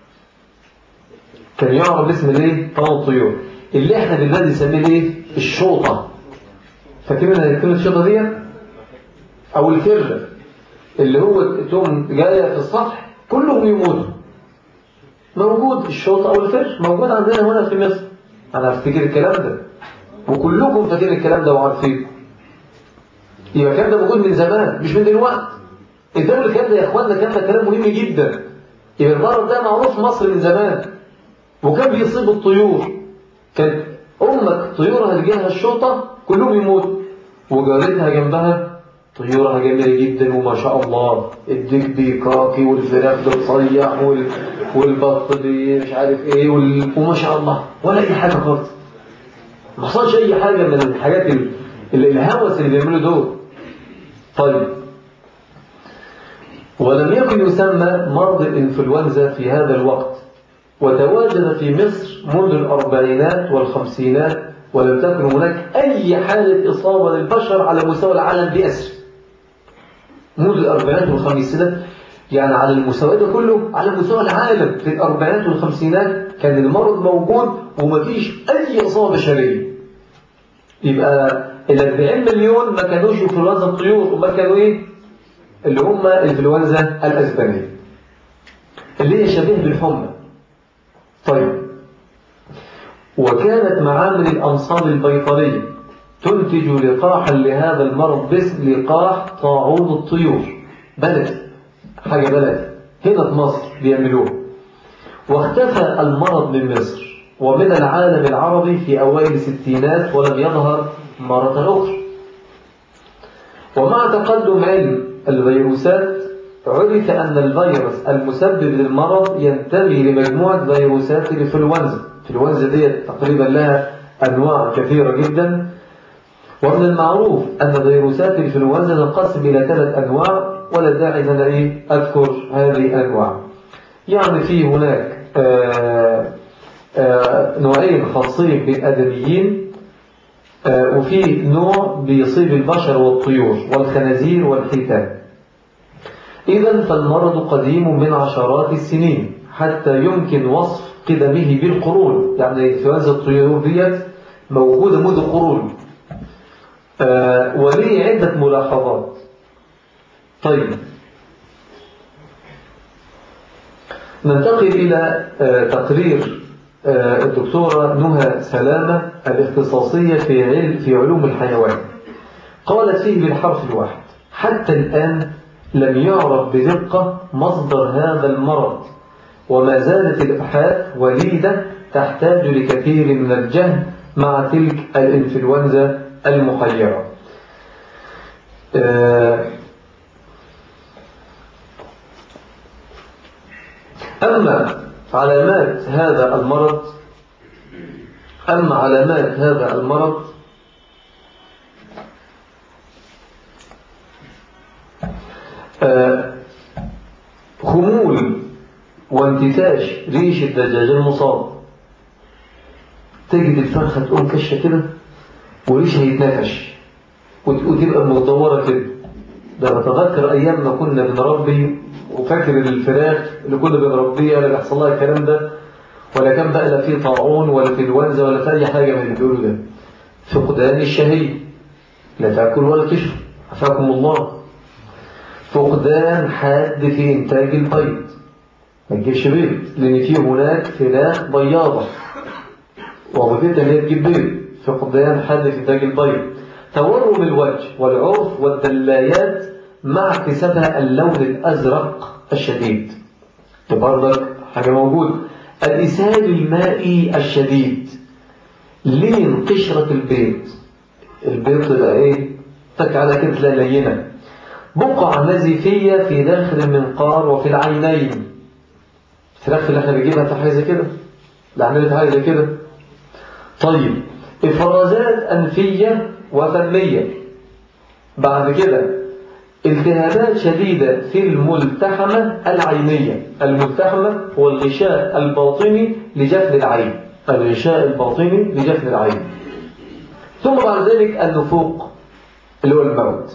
كان يعرف باسم الايه طاعون الطيور اللي احنا دلوقتي نسميه ايه الشوطه فاكرين كلمه الشوطه دي او الفرده اللي هو تقوم جايه في السطح كلهم يموتوا موجود الشوطه او الفر موجود عندنا هنا في مصر انا افتكر الكلام ده وكلكم فاكرين الكلام ده وعارفينه يبقى الكلام ده موجود من زمان مش من دلوقتي الدولة الكلام ده يا اخوانا كان ده كلام مهم جدا يبقى المرض ده معروف في مصر من زمان وكان بيصيب الطيور كان امك طيورها اللي جالها الشوطه كلهم يموتوا وجارتها جنبها طيورها جميله جدا وما شاء الله الديك بيكاكي والفراخ بتصيح وال... والبط بي مش عارف ايه وال... وما شاء الله ولا اي حاجه خالص ما حصلش اي حاجه من الحاجات ال... الهوس اللي بيعملوا دول طيب ولم يكن يسمى مرض الإنفلونزا في هذا الوقت وتواجد في مصر منذ الأربعينات والخمسينات ولم تكن هناك أي حالة إصابة للبشر على مستوى العالم بأسر منذ الأربعينات والخمسينات يعني على المستوى ده كله على مستوى العالم في الأربعينات والخمسينات كان المرض موجود ومفيش أي إصابة بشرية يبقى ال 40 مليون ما كانوش انفلونزا الطيور وما كانوا ايه اللي هم الانفلونزا الاسبانيه اللي هي شبيه بالحمى طيب وكانت معامل الامصال البيطريه تنتج لقاحا لهذا المرض باسم لقاح طاعون الطيور بلد حاجه بلد هنا في مصر بيعملوها واختفى المرض من مصر ومن العالم العربي في أوائل الستينات ولم يظهر مرة أخرى ومع تقدم علم الفيروسات عرف أن الفيروس المسبب للمرض ينتمي لمجموعة فيروسات الإنفلونزا الإنفلونزا دي تقريبا لها أنواع كثيرة جدا ومن المعروف أن فيروسات الإنفلونزا تنقسم إلى ثلاث أنواع ولا داعي أن إيه أذكر هذه الأنواع يعني في هناك آه آه نوعين خاصين بالآدميين آه وفي نوع بيصيب البشر والطيور والخنازير والحيتان إذا فالمرض قديم من عشرات السنين حتى يمكن وصف قدمه بالقرون يعني انفلونزا الطيور ديت موجودة منذ قرون آه وليه عدة ملاحظات طيب ننتقل إلى تقرير الدكتورة نهى سلامة الاختصاصية في علم في علوم الحيوان قالت فيه بالحرف الواحد حتى الآن لم يعرف بدقة مصدر هذا المرض وما زالت الأبحاث وليدة تحتاج لكثير من الجهد مع تلك الإنفلونزا المحيرة أما علامات هذا المرض أما علامات هذا المرض آه خمول وانتتاش ريش الدجاج المصاب تجد الفرخة تقوم كشة كده وريشها يتنفش وتبقى مدورة كده ده بتذكر أيام ما كنا بنربي وفاكر الفراخ اللي كنا بنربيها اللي بيحصل لها الكلام ده ولا كان بقى لا في طاعون ولا في الونزة ولا في أي حاجة من اللي بيقولوا ده فقدان الشهية لا تأكل ولا تشرب عفاكم الله فقدان حاد في إنتاج البيض ما تجيبش بيض لأن في هناك فراخ بياضة وظيفتها إن هي تجيب بيض فقدان حاد في إنتاج البيض تورم الوجه والعرف والدلايات مع اكتسابها اللون الأزرق الشديد برضك حاجة موجودة الإسهال المائي الشديد لين قشرة البيض البيض تبقى ايه تك على كده تلاقي لينة بقع نزيفية في داخل المنقار وفي العينين الفراخ اللي احنا بنجيبها في حاجة زي كده اللي عملت حاجة زي كده طيب إفرازات أنفية وفمية بعد كده التهابات شديدة في الملتحمة العينية الملتحمة هو الغشاء الباطني لجفن العين الغشاء الباطني لجفن العين ثم بعد ذلك النفوق اللي هو الموت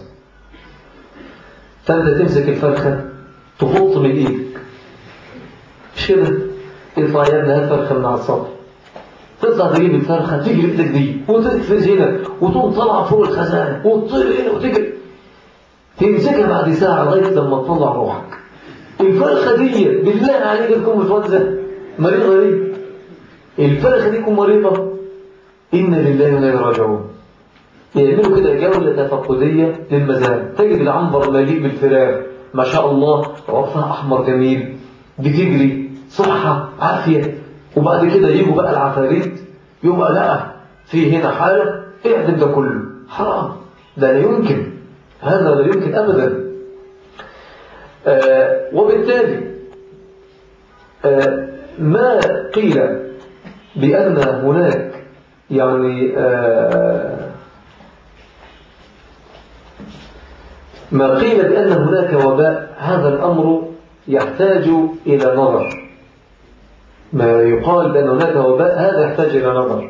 فأنت تمسك الفرخة تفط من إيدك مش كده يطلع يا ابنها الفرخة من على السطح تطلع تجيب الفرخة تجري بإيدك دي وتقفز هنا وتقوم طالعة فوق الخزانة وتطير هنا وتجري تمسكها بعد ساعة لغاية لما تطلع روحك الفرخة دي بالله عليك تكون متوزة مريضة دي الفرخة دي تكون مريضة إنا لله وإنا إليه راجعون يعملوا كده جولة تفقدية للمزارع تجد العنبر مليء بالفراخ ما شاء الله عرفها أحمر جميل بتجري صحة عافية وبعد كده يجوا بقى العفاريت يبقى لا في هنا حالة اعدم ده كله حرام ده لا يمكن هذا لا يمكن أبدا آه وبالتالي آه ما قيل بأن هناك يعني آه ما قيل بأن هناك وباء هذا الأمر يحتاج إلى نظر ما يقال بأن هناك وباء هذا يحتاج إلى نظر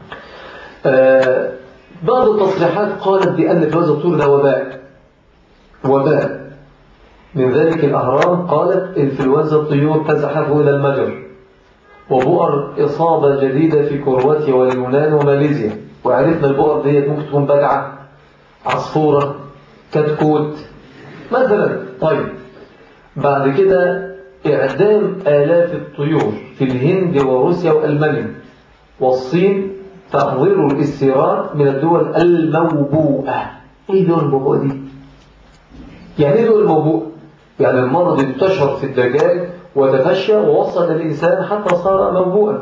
بعض التصريحات قالت بأن فواز الطور ده وباء وباء من ذلك الأهرام قالت إنفلونزا الطيور تزحف إلى المجر وبؤر إصابة جديدة في كرواتيا واليونان وماليزيا وعرفنا البؤر ديت ممكن تكون بجعة عصفورة كتكوت مثلا طيب بعد كده إعدام آلاف الطيور في الهند وروسيا وألمانيا والصين تحضير الاستيراد من الدول الموبوءة ايه دول الموبوءة دي؟ يعني ايه دول الموبوءة؟ يعني المرض انتشر في الدجاج وتفشى ووصل الإنسان حتى صار موبوءا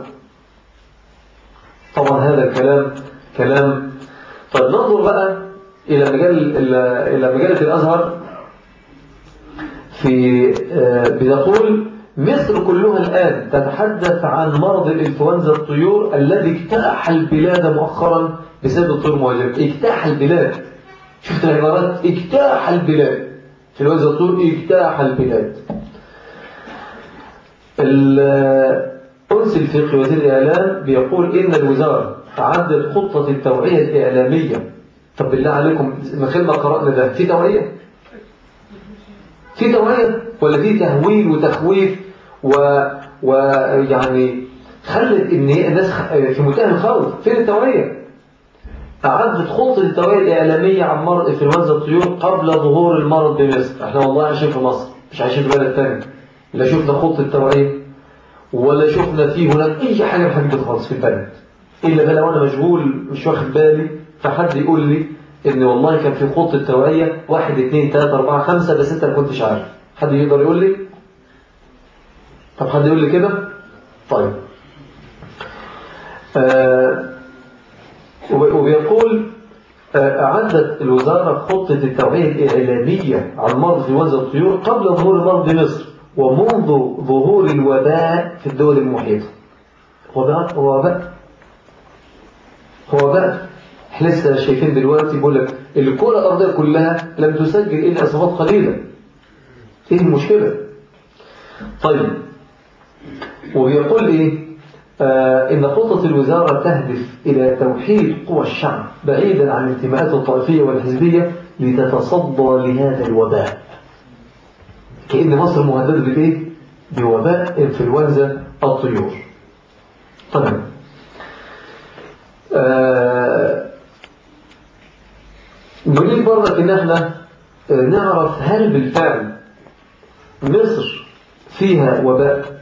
طبعا هذا الكلام كلام طيب ننظر بقى إلى مجال إلى مجلة الأزهر في بيقول مصر كلها الآن تتحدث عن مرض الإنفلونزا الطيور الذي اجتاح البلاد مؤخرا بسبب الطيور المهاجرة اجتاح البلاد شفت العبارات اجتاح البلاد إنفلونزا الطيور اجتاح البلاد الأنس الفقهي وزير الإعلام بيقول إن الوزارة تعدل خطة التوعية الإعلامية طب بالله عليكم من خلال ما قرأنا ده في توعية في توعية ولا في تهويل وتخويف ويعني خلت ان الناس في منتهى الخوف فين التوعية أعدت خطة التوعية الإعلامية عن مرض إنفلونزا الطيور قبل ظهور المرض بمصر احنا والله عايشين في مصر مش عايشين في بلد تاني لا شفنا خطة توعية ولا شفنا فيه هناك أي حاجة من الحاجات خالص في البلد إلا بقى لو أنا مشغول مش واخد بالي فحد يقول لي إن والله كان في خطة توعية واحد اثنين ثلاثة أربعة خمسة بس أنت ما كنتش عارف حد يقدر يقول لي طب حد يقول لي كده طيب آه وبيقول آه أعدت الوزارة خطة التوعية الإعلامية عن مرض انفلونزا الطيور قبل ظهور المرض بمصر ومنذ ظهور الوباء في الدول المحيطة وباء وباء هو بقى احنا لسه شايفين دلوقتي بيقول لك الكرة الأرضية كلها لم تسجل إلا إصابات قليلة إيه المشكلة؟ طيب وبيقول إيه؟ آه إن خطة الوزارة تهدف إلى توحيد قوى الشعب بعيدا عن الانتماءات الطائفية والحزبية لتتصدى لهذا الوباء كأن مصر مهددة بإيه؟ بوباء انفلونزا الطيور طبعا آه نريد برضك ان احنا نعرف هل بالفعل مصر فيها وباء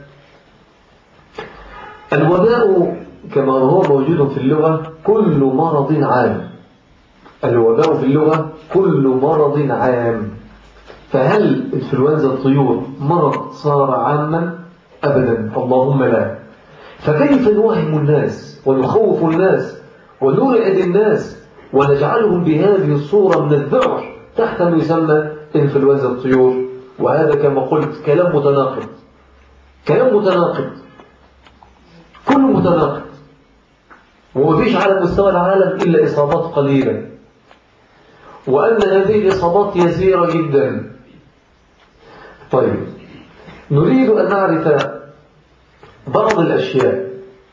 الوباء كما هو موجود في اللغة كل مرض عام الوباء في اللغة كل مرض عام فهل انفلونزا الطيور مرض صار عاما أبدا اللهم لا فكيف نوهم الناس ونخوف الناس ونرعد الناس ونجعلهم بهذه الصورة من الذعر تحت ما يسمى انفلونزا الطيور وهذا كما قلت كلام متناقض كلام متناقض كل متناقض ومفيش على مستوى العالم إلا إصابات قليلة وأن هذه الإصابات يسيرة جدا طيب نريد أن نعرف بعض الأشياء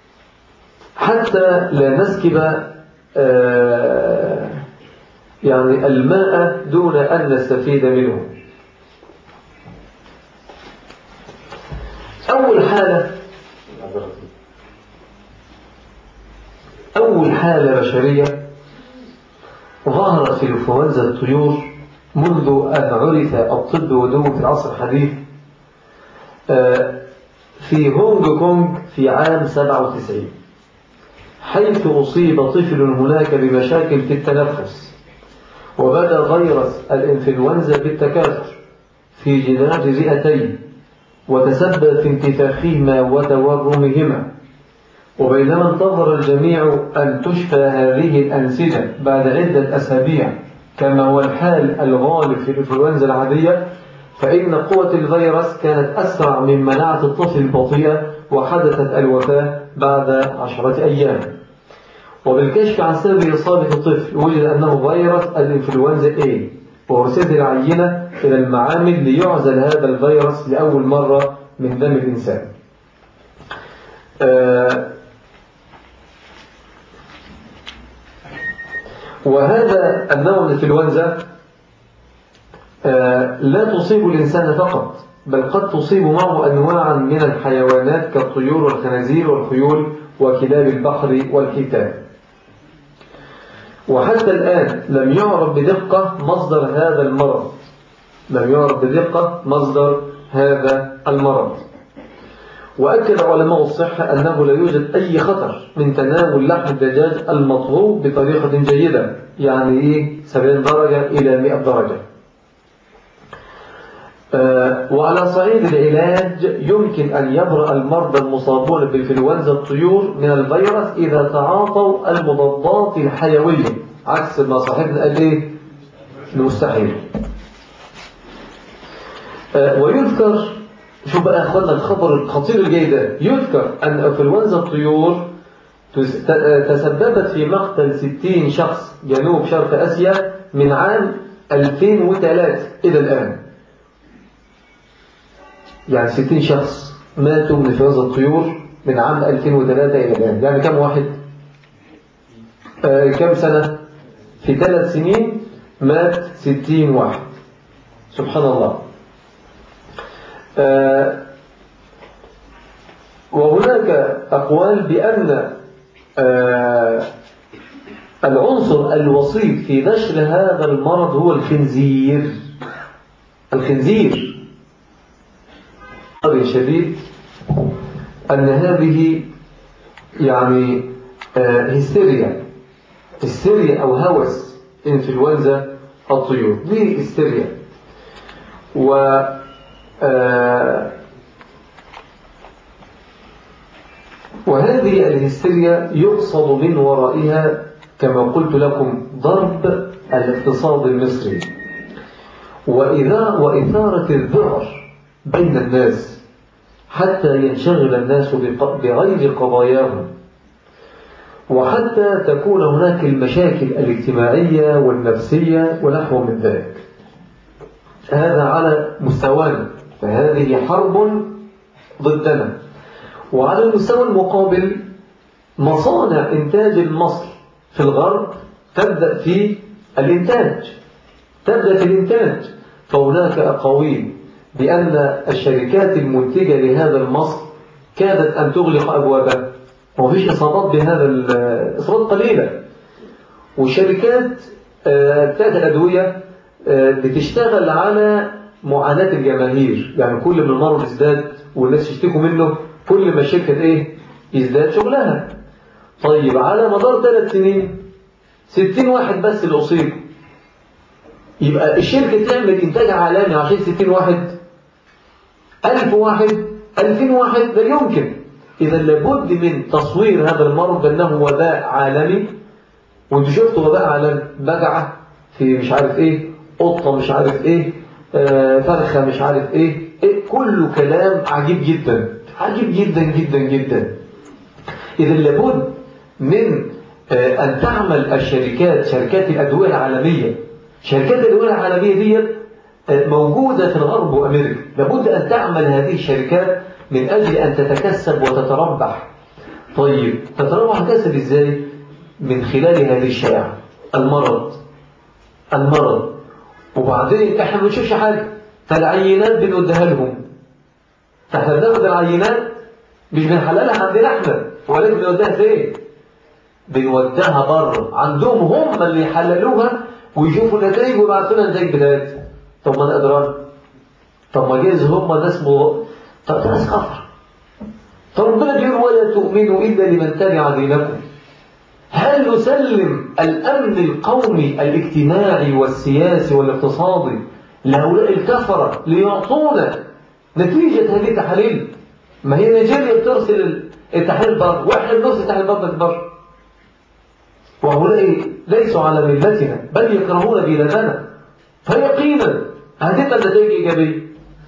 حتى لا نسكب آه يعني الماء دون أن نستفيد منه أول حالة أول حالة بشرية ظهرت في انفلونزا الطيور منذ أن عرف الطب ودوه في العصر الحديث آه في هونج كونج في عام 97 حيث أصيب طفل هناك بمشاكل في التنفس وبدأ فيروس الإنفلونزا بالتكاثر في جناح رئتين وتسبب في انتفاخهما وتورمهما وبينما انتظر الجميع أن تشفى هذه الأنسجة بعد عدة أسابيع كما هو الحال الغالب في الإنفلونزا العادية فإن قوة الفيروس كانت أسرع من مناعة الطفل البطيئة وحدثت الوفاة بعد عشرة أيام وبالكشف عن سبب إصابة الطفل وجد أنه فيروس الإنفلونزا A وأرسلت العينة إلى المعامل ليعزل هذا الفيروس لأول مرة من دم الإنسان آه وهذا النوع من الإنفلونزا آه، لا تصيب الإنسان فقط بل قد تصيب معه أنواعا من الحيوانات كالطيور والخنازير والخيول وكلاب البحر والحيتان وحتى الآن لم يعرف بدقة مصدر هذا المرض لم يعرف بدقة مصدر هذا المرض وأكد علماء الصحة أنه لا يوجد أي خطر من تناول لحم الدجاج المطهو بطريقة جيدة يعني إيه 70 درجة إلى 100 درجة آه، وعلى صعيد العلاج يمكن أن يبرأ المرضى المصابون بإنفلونزا الطيور من الفيروس إذا تعاطوا المضادات الحيوية عكس ما صاحبنا قال إيه المستحيل آه، ويذكر شو بقى أخوانا الخبر الخطير الجاي ده يذكر أن إنفلونزا الطيور تسببت في مقتل 60 شخص جنوب شرق آسيا من عام 2003 إلى الآن يعني 60 شخص ماتوا من انفلونزا الطيور من عام 2003 إلى الآن يعني كم واحد آه كم سنة في ثلاث سنين مات 60 واحد سبحان الله آه وهناك أقوال بأن آه العنصر الوسيط في نشر هذا المرض هو الخنزير الخنزير شديد أن هذه يعني آه هستيريا هستيريا أو هوس إنفلونزا الطيور دي هستيريا و آه وهذه الهستيريا يقصد من ورائها كما قلت لكم ضرب الاقتصاد المصري وإذا وإثارة الذعر بين الناس حتى ينشغل الناس بغير قضاياهم وحتى تكون هناك المشاكل الاجتماعية والنفسية ونحو من ذلك هذا على مستوانا فهذه حرب ضدنا وعلى المستوى المقابل مصانع إنتاج المصل في الغرب تبدأ في الإنتاج تبدأ في الإنتاج فهناك أقاويل بأن الشركات المنتجة لهذا المصل كادت أن تغلق أبوابها ومفيش إصابات بهذا الإصابات قليلة والشركات آه، بتاعت الأدوية آه، بتشتغل على معاناة الجماهير يعني كل ما المرض يزداد والناس يشتكوا منه كل ما الشركة ايه يزداد شغلها طيب على مدار ثلاث سنين ستين واحد بس اللي أصيبوا يبقى الشركة تعمل إنتاج عالمي عشان ستين واحد ألف واحد ألفين واحد لا يمكن إذا لابد من تصوير هذا المرض بأنه وباء عالمي وانتوا شفتوا وباء عالمي بجعة في مش عارف ايه قطة مش عارف ايه آه فرخة مش عارف ايه, إيه كله كلام عجيب جدا عجيب جدا جدا جدا إذا لابد من آه، أن تعمل الشركات شركات الأدوية العالمية شركات الأدوية العالمية دي آه، موجودة في الغرب وأمريكا لابد أن تعمل هذه الشركات من أجل أن تتكسب وتتربح طيب تتربح كسب إزاي؟ من خلال هذه الشائعة المرض المرض وبعدين احنا ما بنشوفش حاجة فالعينات بنوديها لهم فاحنا بناخد العينات مش بنحللها عندنا احنا ولكن بنوديها فين بنوديها بره عندهم هم اللي يحللوها ويشوفوا النتائج ويبعثوا لنا النتائج بتاعتها طب ما نقدر طب ما جايز هم ناس مو... طب ده ناس كفر طب ربنا بيقول ولا تؤمنوا الا لمن تبع دينكم هل نسلم الامن القومي الاجتماعي والسياسي والاقتصادي لهؤلاء الكفره ليعطونا نتيجة هذه التحاليل ما هي نيجيريا بترسل التحاليل بره واحنا بنرسل تحاليل بره بره وهؤلاء ليسوا على ملتنا بل يكرهون بلادنا فيقينا هتبقى النتائج إيجابية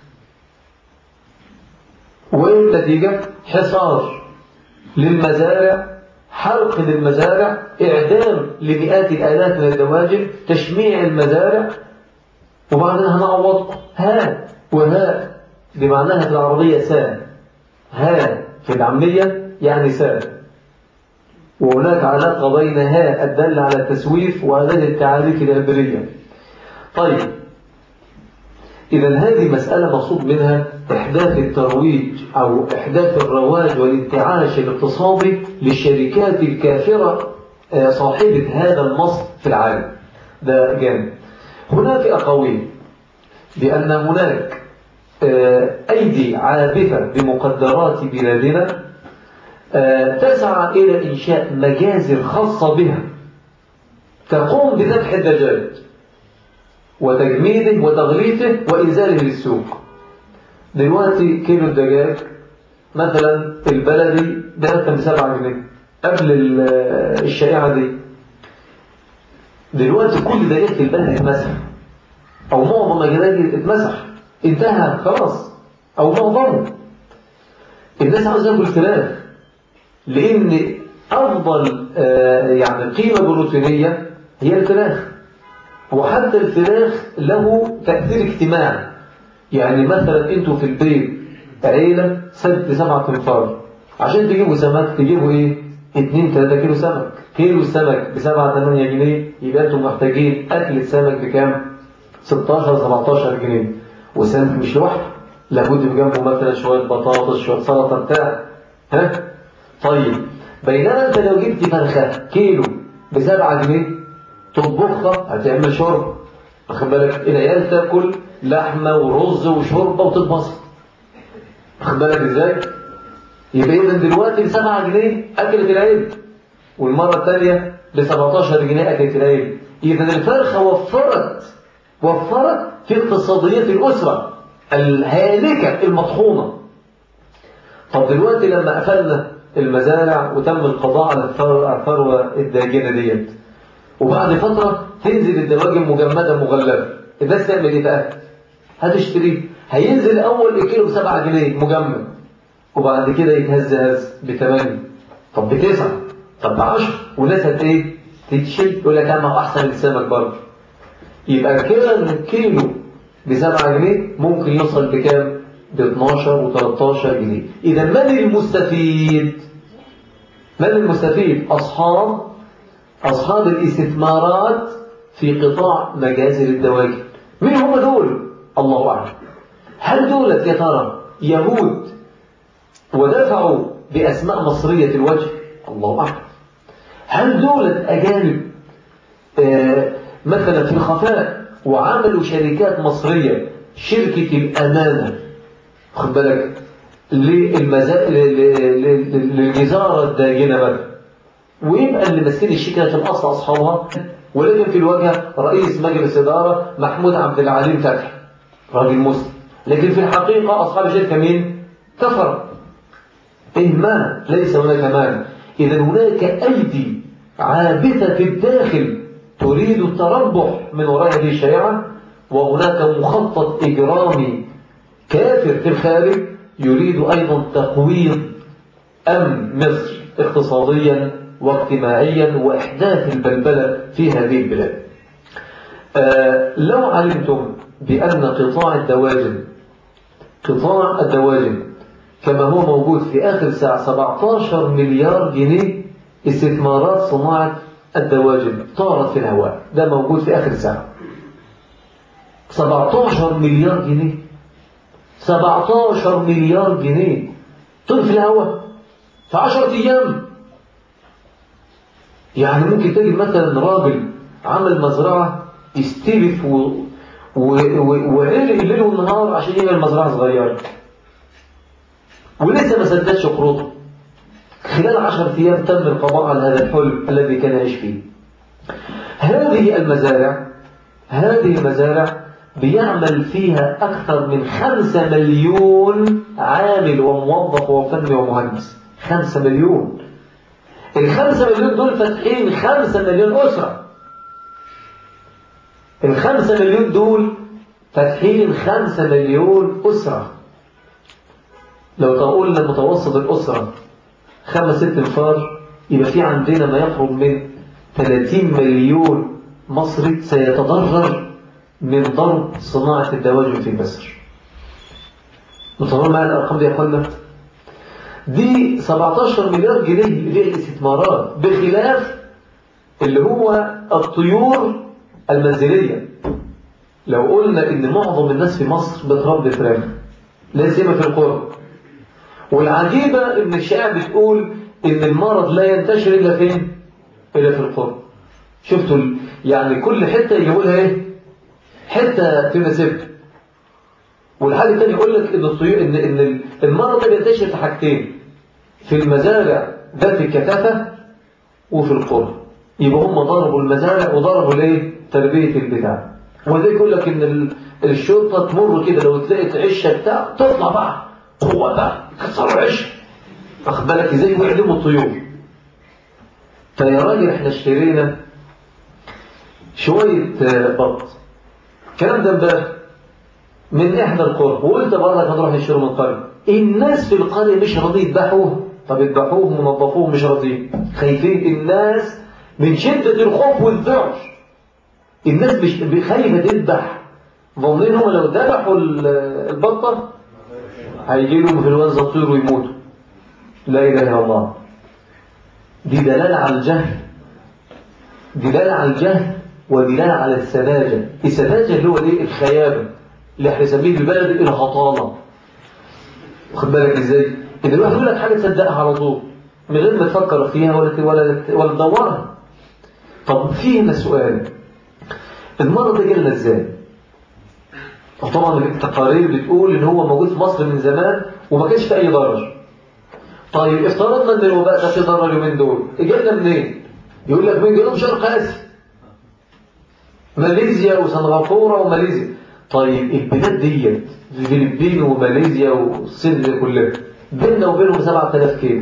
وإيه النتيجة؟ حصار للمزارع حرق للمزارع إعدام لمئات الآلاف من الدواجن تشميع المزارع وبعدين هنعوضكم ها وها بمعناها في العربية سان ها في العامية يعني سان وهناك علاقة بين ها الدالة على التسويف وهذه التعاريف العبرية طيب إذا هذه مسألة مقصود منها إحداث الترويج أو إحداث الرواج والانتعاش الاقتصادي للشركات الكافرة آه، صاحبة هذا النص في العالم ده جانب هناك أقاويل بأن هناك آه، أيدي عابثة بمقدرات بلادنا آه، تسعى إلى إنشاء مجازر خاصة بها تقوم بذبح الدجاج وتجميده وتغليفه وإنزاله للسوق دلوقتي كيلو الدجاج مثلا البلدي ده كان بسبعة جنيه قبل الشريعة دي دلوقتي كل دجاج في البلد اتمسح أو معظم الدجاج اتمسح انتهى خلاص أو معظمه الناس عاوزة تاكل فراخ لأن أفضل آه، يعني قيمة بروتينية هي الفراخ وحتى الفراخ له تأثير اجتماعي يعني مثلا انتوا في البيت عيلة ست سبعة انفار عشان تجيبوا سمك تجيبوا ايه 2 3 كيلو سمك كيلو السمك ب 7 8 جنيه يبقى انتم محتاجين اكل السمك بكام 16 17 جنيه والسمك مش لوحده لابد بجنبه مثلا شويه بطاطس شويه سلطه بتاع ها طيب بينما انت لو جبت فرخه كيلو ب 7 جنيه تطبخها هتعمل شرب واخد بالك العيال تاكل لحمه ورز وشوربه وتتبسط واخد بالك ازاي يبقى اذا دلوقتي ب 7 جنيه اكلت العيد والمره الثانيه ب 17 جنيه اكلت العيد اذا الفرخه وفرت وفرت في اقتصاديات الاسره الهالكه المطحونه طب دلوقتي لما قفلنا المزارع وتم القضاء على الثروه الداجنه ديت وبعد فترة تنزل الدواجن مجمدة مغلفة الناس تعمل ايه بقى؟ هتشتريه هينزل أول الكيلو بسبعة جنيه مجمد وبعد كده يتهز هز بثمانية طب بتسعة طب بعشر والناس هت ايه؟ تتشد يقول لك اما احسن من السمك برضه يبقى كده الكيلو بسبعة جنيه ممكن يوصل بكام؟ ب 12 و13 جنيه إذا من المستفيد؟ من المستفيد؟ أصحاب أصحاب الاستثمارات في قطاع مجازر الدواجن من هم دول؟ الله أعلم هل دولة يا ترى يهود ودفعوا بأسماء مصرية الوجه الله أعلم هل دولة أجانب آه مثلا في الخفاء وعملوا شركات مصرية شركة الأمانة خد بالك للجزارة الداجنة مثلا ويبقى اللي ماسكين الشركه في الاصل اصحابها ولكن في الواجهه رئيس مجلس اداره محمود عبد العليم فتحي راجل مسلم لكن في الحقيقه اصحاب الشركه مين؟ كفر إهمال ليس هناك مال إذا هناك أيدي عابثة في الداخل تريد التربح من وراء هذه الشريعة وهناك مخطط إجرامي كافر في الخارج يريد أيضا تقويض أمن مصر اقتصاديا واجتماعيا وإحداث البلبلة في هذه البلاد آه لو علمتم بأن قطاع الدواجن قطاع الدواجن كما هو موجود في آخر ساعة 17 مليار جنيه استثمارات صناعة الدواجن طارت في الهواء ده موجود في آخر ساعة 17 مليار جنيه 17 مليار جنيه طير في الهواء في 10 أيام يعني ممكن تجد مثلا راجل عمل مزرعة يستلف و... و... و... وعرق الليل والنهار عشان يعمل مزرعة صغيرة ولسه ما سددش قروضه خلال عشرة أيام تم القضاء على هذا الحلم الذي كان يعيش فيه هذه المزارع هذه المزارع بيعمل فيها أكثر من خمسة مليون عامل وموظف وفني ومهندس خمسة مليون الخمسة مليون دول فاتحين خمسة مليون أسرة الخمسة مليون دول فاتحين خمسة مليون أسرة لو تقول متوسط الأسرة خمس ست انفار يبقى في عندنا ما يقرب من 30 مليون مصري سيتضرر من ضرب صناعة الدواجن في مصر متصور معايا الأرقام دي يا أخوانا دي 17 مليار جنيه للاستثمارات بخلاف اللي هو الطيور المنزلية لو قلنا ان معظم الناس في مصر بتربي فراخ لا سيما في القرى والعجيبة ان الشائع بتقول ان المرض لا ينتشر الا فين الا في القرى شفتوا ال... يعني كل حتة يقولها ايه حتة تناسبها والحاجة الثانية يقول لك ان الطيور ان ان المرض ده بينتشر في حاجتين في المزارع ذات الكثافة وفي القرى يبقى هم ضربوا المزارع وضربوا الايه تربية البتاع وده يقول لك ان الشرطة تمر كده لو تلاقي عشة بتاع تطلع بقى هو بقى كسروا العش واخد بالك ازاي ويعلموا الطيور فيا راجل احنا اشترينا شوية بط الكلام ده امبارح من احدى القرى وقلت برضك هنروح نشتري من القرية الناس في القرية مش راضيين يذبحوه طب يذبحوه ونظفوه مش راضيين خايفين الناس من شدة الخوف والذعر الناس مش خايفة تذبح ظنين هم لو ذبحوا البطة هيجي لهم انفلونزا تطير ويموتوا لا اله الا الله دي دلالة على الجهل دلالة على الجهل ودلالة على السذاجة السذاجة اللي هو ايه الخيابة اللي احنا نسميه بالبلد الهطالة واخد بالك ازاي ان الواحد يقول لك حاجة تصدقها على طول من غير ما تفكر فيها ولا ولا ولا تدورها طب في هنا سؤال المرض ده جالنا ازاي طبعا التقارير بتقول ان هو موجود في مصر من زمان وما كانش في اي ضرر طيب افترضنا ان الوباء ده في ضرر اليومين دول اجينا منين يقول لك من جنوب شرق اسيا ماليزيا وسنغافوره وماليزيا طيب البلاد ديت الفلبين وماليزيا والصين كلها بيننا وبينهم 7000 كيلو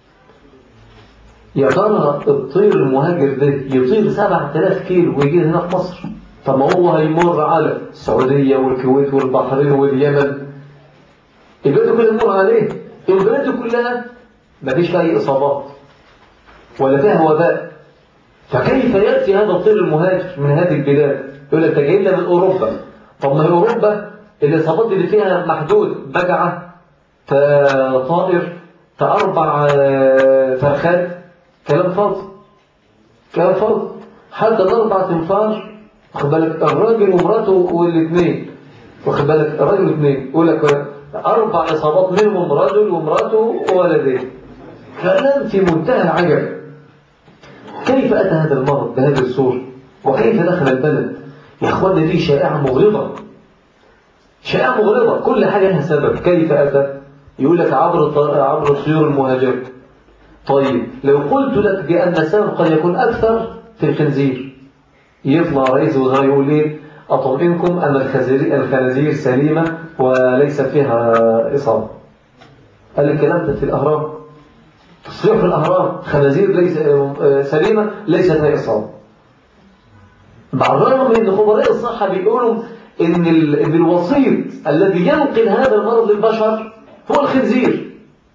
يا ترى الطير المهاجر ده يطير 7000 كيلو ويجي هنا في مصر طب ما هو هيمر على السعودية والكويت والبحرين واليمن البلاد كلها يمر عليه البلاد كلها ما فيش فيها أي إصابات ولا فيها وباء فكيف يأتي هذا الطير المهاجر من هذه البلاد يقول لك جاي لنا من أوروبا طب ما هي أوروبا الإصابات اللي فيها محدود بجعة طائر فأربع فرخات كلام فاضي كلام فاضي حتى الأربع تنفار واخد بالك الراجل ومراته والاثنين واخد بالك الراجل والاثنين يقول لك أربع إصابات منهم رجل ومراته وولدين كلام في منتهى العجب كيف أتى هذا المرض بهذه الصورة وكيف دخل البلد يا أخوانا دي شائعة مغرضة شائعة مغرضة كل حاجة لها سبب كيف أتى يقول لك عبر عبر الطيور المهاجرة طيب لو قلت لك بأن السبب قد يكون أكثر في الخنزير يطلع رئيس الوزراء يقول ايه أطمئنكم أن الخنازير سليمة وليس فيها إصابة قال الكلام ده في الأهرام تصريح في الأهرام خنازير ليس سليمة ليست فيها إصابة مع الرغم من أن خبراء الصحة بيقولوا إن, إن الوسيط الذي ينقل هذا المرض للبشر هو الخنزير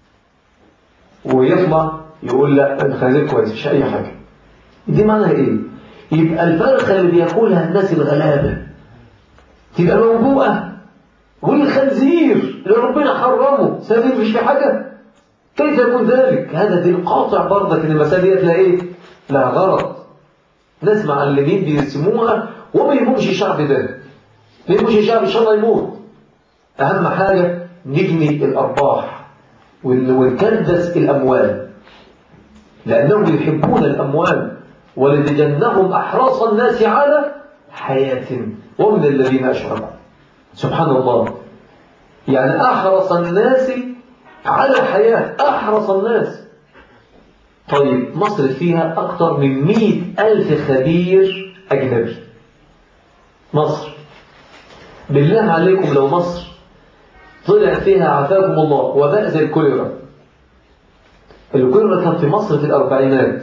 ويطلع يقول لا الخنزير كويس مش أي حاجة دي معناها إيه؟ يبقى الفرخة اللي بياكلها الناس الغلابة تبقى موبوءة والخنزير اللي ربنا حرمه سبيل مش في حاجة كيف يكون ذلك هذا دي القاطع برضك ان المسألة ديت لا ايه لا غلط ناس معلمين بيرسموها وما يهمهمش الشعب ده ما يهمهمش الشعب ان شاء الله يموت اهم حاجة نجني الارباح ونكدس الاموال لانهم يحبون الاموال ولنجنهم أحراص الناس على حياة ومن الذين أشركوا سبحان الله يعني أحرص الناس على حياة أحرص الناس طيب مصر فيها أكثر من مئة ألف خبير أجنبي مصر بالله عليكم لو مصر طلع فيها عافاكم الله وباء زي الكوليرا الكوليرا كان في مصر في الأربعينات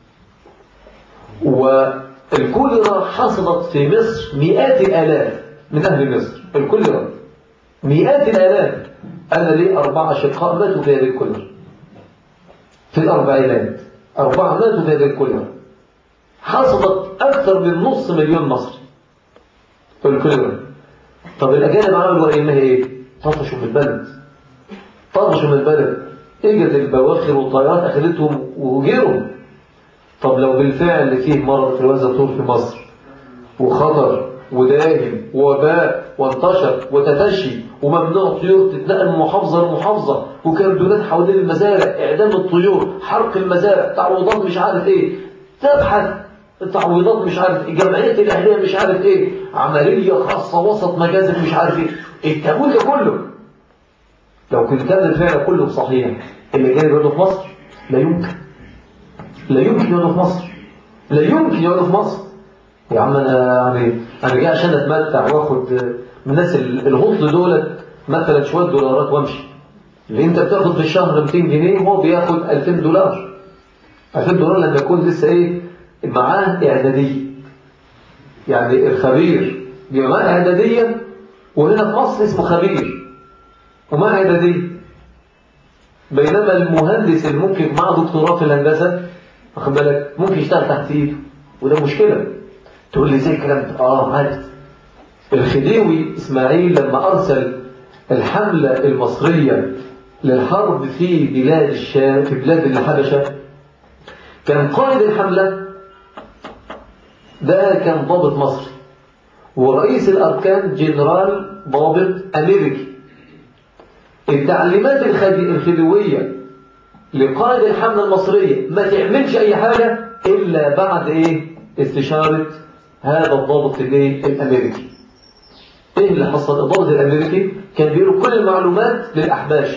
والكوليرا حصلت في مصر مئات الآلاف من أهل مصر الكوليرا مئات الآلاف أنا لي أربعة أشقاء ماتوا في هذه الكوليرا في الأربعينات أربعة ماتوا في هذه الكوليرا حصلت أكثر من نص مليون مصري في الكوليرا طب الأجانب عملوا أيامها إيه؟ طفشوا من البلد طفشوا من البلد اجت البواخر والطيارات أخذتهم وجيرهم طب لو بالفعل فيه مرض انفلونزا طول في مصر وخطر وداهم وباء وانتشر وتفشي وممنوع طيور تتنقل من محافظة لمحافظة وكاردونات حوالين المزارع إعدام الطيور حرق المزارع تعويضات مش عارف إيه تبحث التعويضات مش عارف إيه جمعية الأهلية مش عارف إيه عملية خاصة وسط مجازر مش عارف إيه التمويل ده كله لو كان كان الفعل كله صحيح اللي جاي يقعد في مصر لا يمكن لا يمكن يقعد في مصر لا يمكن يقعد في مصر يا عم انا يعني انا جاي عشان اتمتع واخد من الناس الهطل دولت مثلا شويه دولارات وامشي اللي انت بتاخد في الشهر 200 جنيه هو بياخد 2000 دولار 2000 دولار لما يكون لسه ايه معاه اعداديه يعني الخبير بيبقى معاه اعداديه وهنا في مصر اسمه خبير ومعاه اعداديه بينما المهندس اللي ممكن معاه دكتوراه في الهندسه واخد بالك ممكن يشتغل تحت ايده وده مشكله تقول لي زي الكلام ده اه عادي الخديوي اسماعيل لما ارسل الحمله المصريه للحرب في بلاد الشام في بلاد الحبشه كان قائد الحمله ده كان ضابط مصري ورئيس الاركان جنرال ضابط امريكي التعليمات الخديويه لقائد الحمله المصريه ما تعملش اي حاجه الا بعد ايه استشاره هذا الضابط الايه الامريكي ايه اللي حصل الضابط الامريكي كان بيقول كل المعلومات للاحباش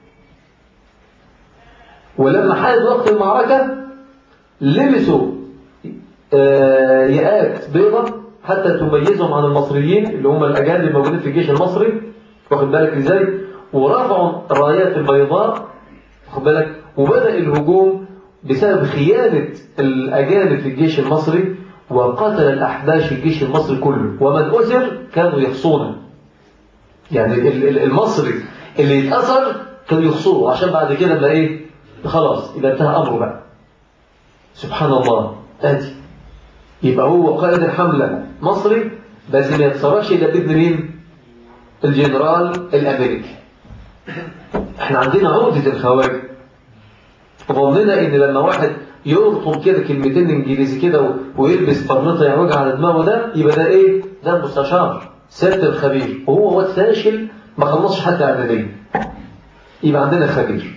ولما حدث وقت المعركه لبسوا آه ياقات بيضة حتى تميزهم عن المصريين اللي هم الاجانب الموجودين في الجيش المصري واخد بالك ازاي ورفعوا الرايات البيضاء واخد بالك وبدا الهجوم بسبب خيانه الاجانب في الجيش المصري وقتل الأحباش الجيش المصري كله ومن أسر كانوا يحصونه يعني المصري اللي يتأثر كانوا يحصوه عشان بعد كده بقى إيه خلاص يبقى انتهى أمره بقى سبحان الله آتي يبقى هو قائد الحملة مصري بس ما يتصرفش إلا بإذن مين الجنرال الأمريكي احنا عندنا عقدة الخواجة ظننا ان لما واحد يرطم كده كلمتين انجليزي كده ويلبس برنطه يعوج على دماغه ده يبقى ده ايه ده المستشار سيادة الخبير وهو واد فاشل ما خلصش حتى اعداديه يبقى عندنا خبير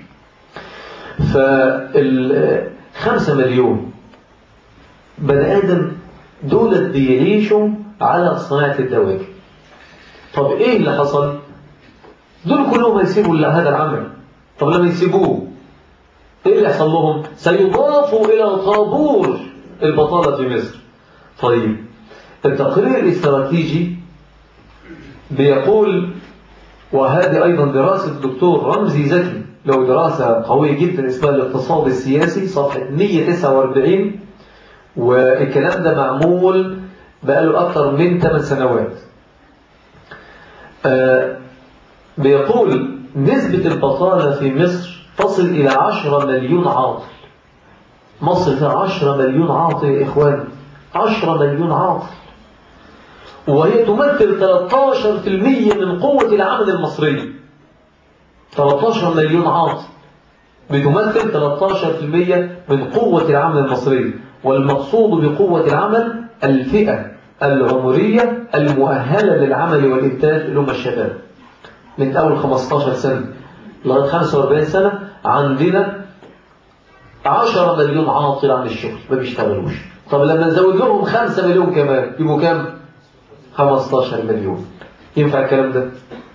فال خمسة مليون بني ادم دولت بيعيشوا على صناعة الدواجن طب ايه اللي حصل دول كلهم هيسيبوا هذا العمل طب لما يسيبوه ايه اللي يحصل لهم سيضافوا الى طابور البطالة في مصر طيب التقرير الاستراتيجي بيقول وهذه ايضا دراسة الدكتور رمزي زكي له دراسة قوية جدا اسمها الاقتصاد السياسي صفحة 149 والكلام ده معمول بقاله أكثر من 8 سنوات آه بيقول نسبة البطالة في مصر تصل إلى 10 مليون عاطل مصر فيها 10 مليون عاطل يا إخوان 10 مليون عاطل وهي تمثل 13% من قوة العمل المصري 13 مليون عاطل بتمثل 13% من قوة العمل المصري والمقصود بقوة العمل الفئة العمرية المؤهلة للعمل والإنتاج اللي هم الشباب من أول 15 سنة لغاية 45 سنة عندنا 10 مليون عاطل عن الشغل ما بيشتغلوش طب لما نزود لهم 5 مليون كمان يبقوا كام 15 مليون ينفع الكلام ده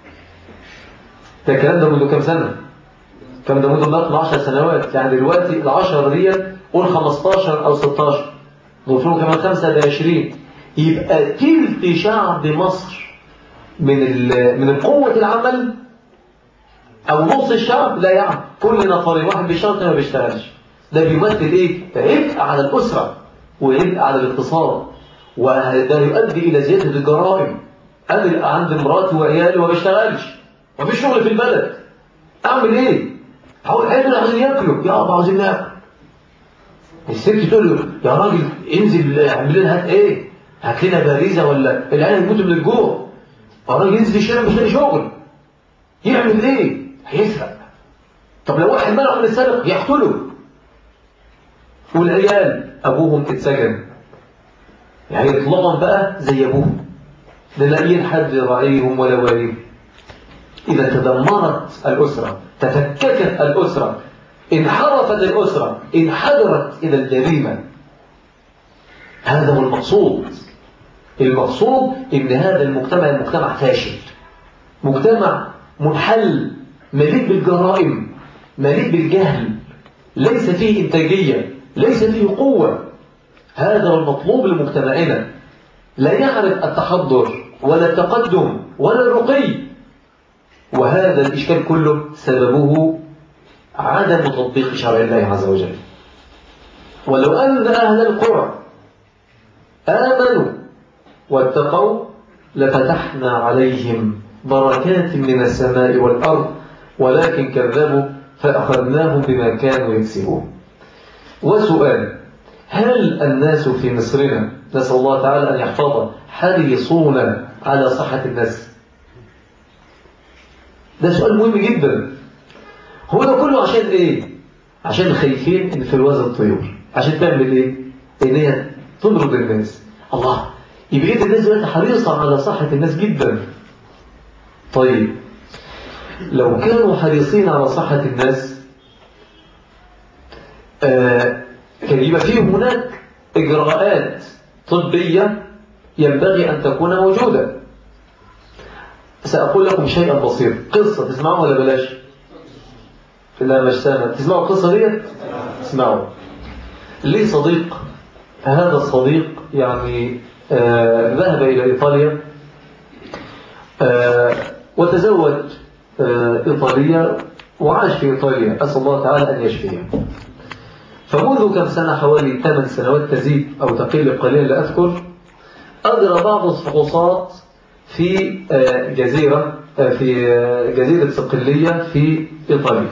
ده الكلام ده منذ كام سنة الكلام ده منذ 12 سنوات يعني دلوقتي ال 10 ديت قول 15 او 16 نضيف لهم كمان 5 ل 20 يبقى تلت شعب مصر من من القوة العمل او نص الشعب لا يعمل كل نفر واحد بيشتغل ما بيشتغلش ده بيمثل ايه عبء على الاسره وعبء على الاقتصاد وده يؤدي الى زياده الجرائم انا عندي مراتي وعيالي وما بيشتغلش مفيش شغل في البلد اعمل ايه هقول عيالي عايزين ياكلوا يا ابا عايزين ناكل الست تقول له يا راجل انزل اعمل لنا هات ايه هات لنا باريزه ولا العيال يموتوا من الجوع الراجل ينزل الشارع مش لاقي شغل يعمل ايه هيسرق طب لو واحد منع من السرقه يقتله والعيال ابوهم اتسجن يعني يطلقهم بقى زي ابوهم لا لاقيين حد يراعيهم ولا واليهم إذا تدمرت الأسرة تفككت الأسرة انحرفت الأسرة انحدرت إلى الجريمة هذا هو المقصود المقصود إن هذا المجتمع مجتمع فاشل مجتمع منحل مليء بالجرائم مليء بالجهل ليس فيه إنتاجية ليس فيه قوة هذا هو المطلوب لمجتمعنا لا يعرف التحضر ولا التقدم ولا الرقي وهذا الإشكال كله سببه عدم تطبيق شرع الله عز وجل ولو أن أهل القرى آمنوا واتقوا لفتحنا عليهم بركات من السماء والأرض ولكن كذبوا فأخذناهم بما كانوا يكسبون وسؤال هل الناس في مصرنا نسأل الله تعالى أن يحفظه حريصون على صحة الناس ده سؤال مهم جدا هو ده كله عشان ايه عشان خايفين ان في الوزن الطيور عشان تعمل ايه ان هي تمرض الناس الله يبقى كده الناس دلوقتي حريصه على صحه الناس جدا طيب لو كانوا حريصين على صحه الناس آه كان يبقى فيه هناك اجراءات طبيه ينبغي ان تكون موجوده سأقول لكم شيئا بسيط قصة تسمعوا ولا بلاش لا مش سامع تسمعوا القصة دي اسمعوا لي صديق هذا الصديق يعني آه ذهب إلى إيطاليا آه وتزوج آه إيطاليا وعاش في إيطاليا أسأل الله تعالى أن يشفيه فمنذ كم سنة حوالي 8 سنوات تزيد أو تقل قليلا لا أذكر أجرى بعض الفحوصات في جزيرة في جزيرة صقلية في إيطاليا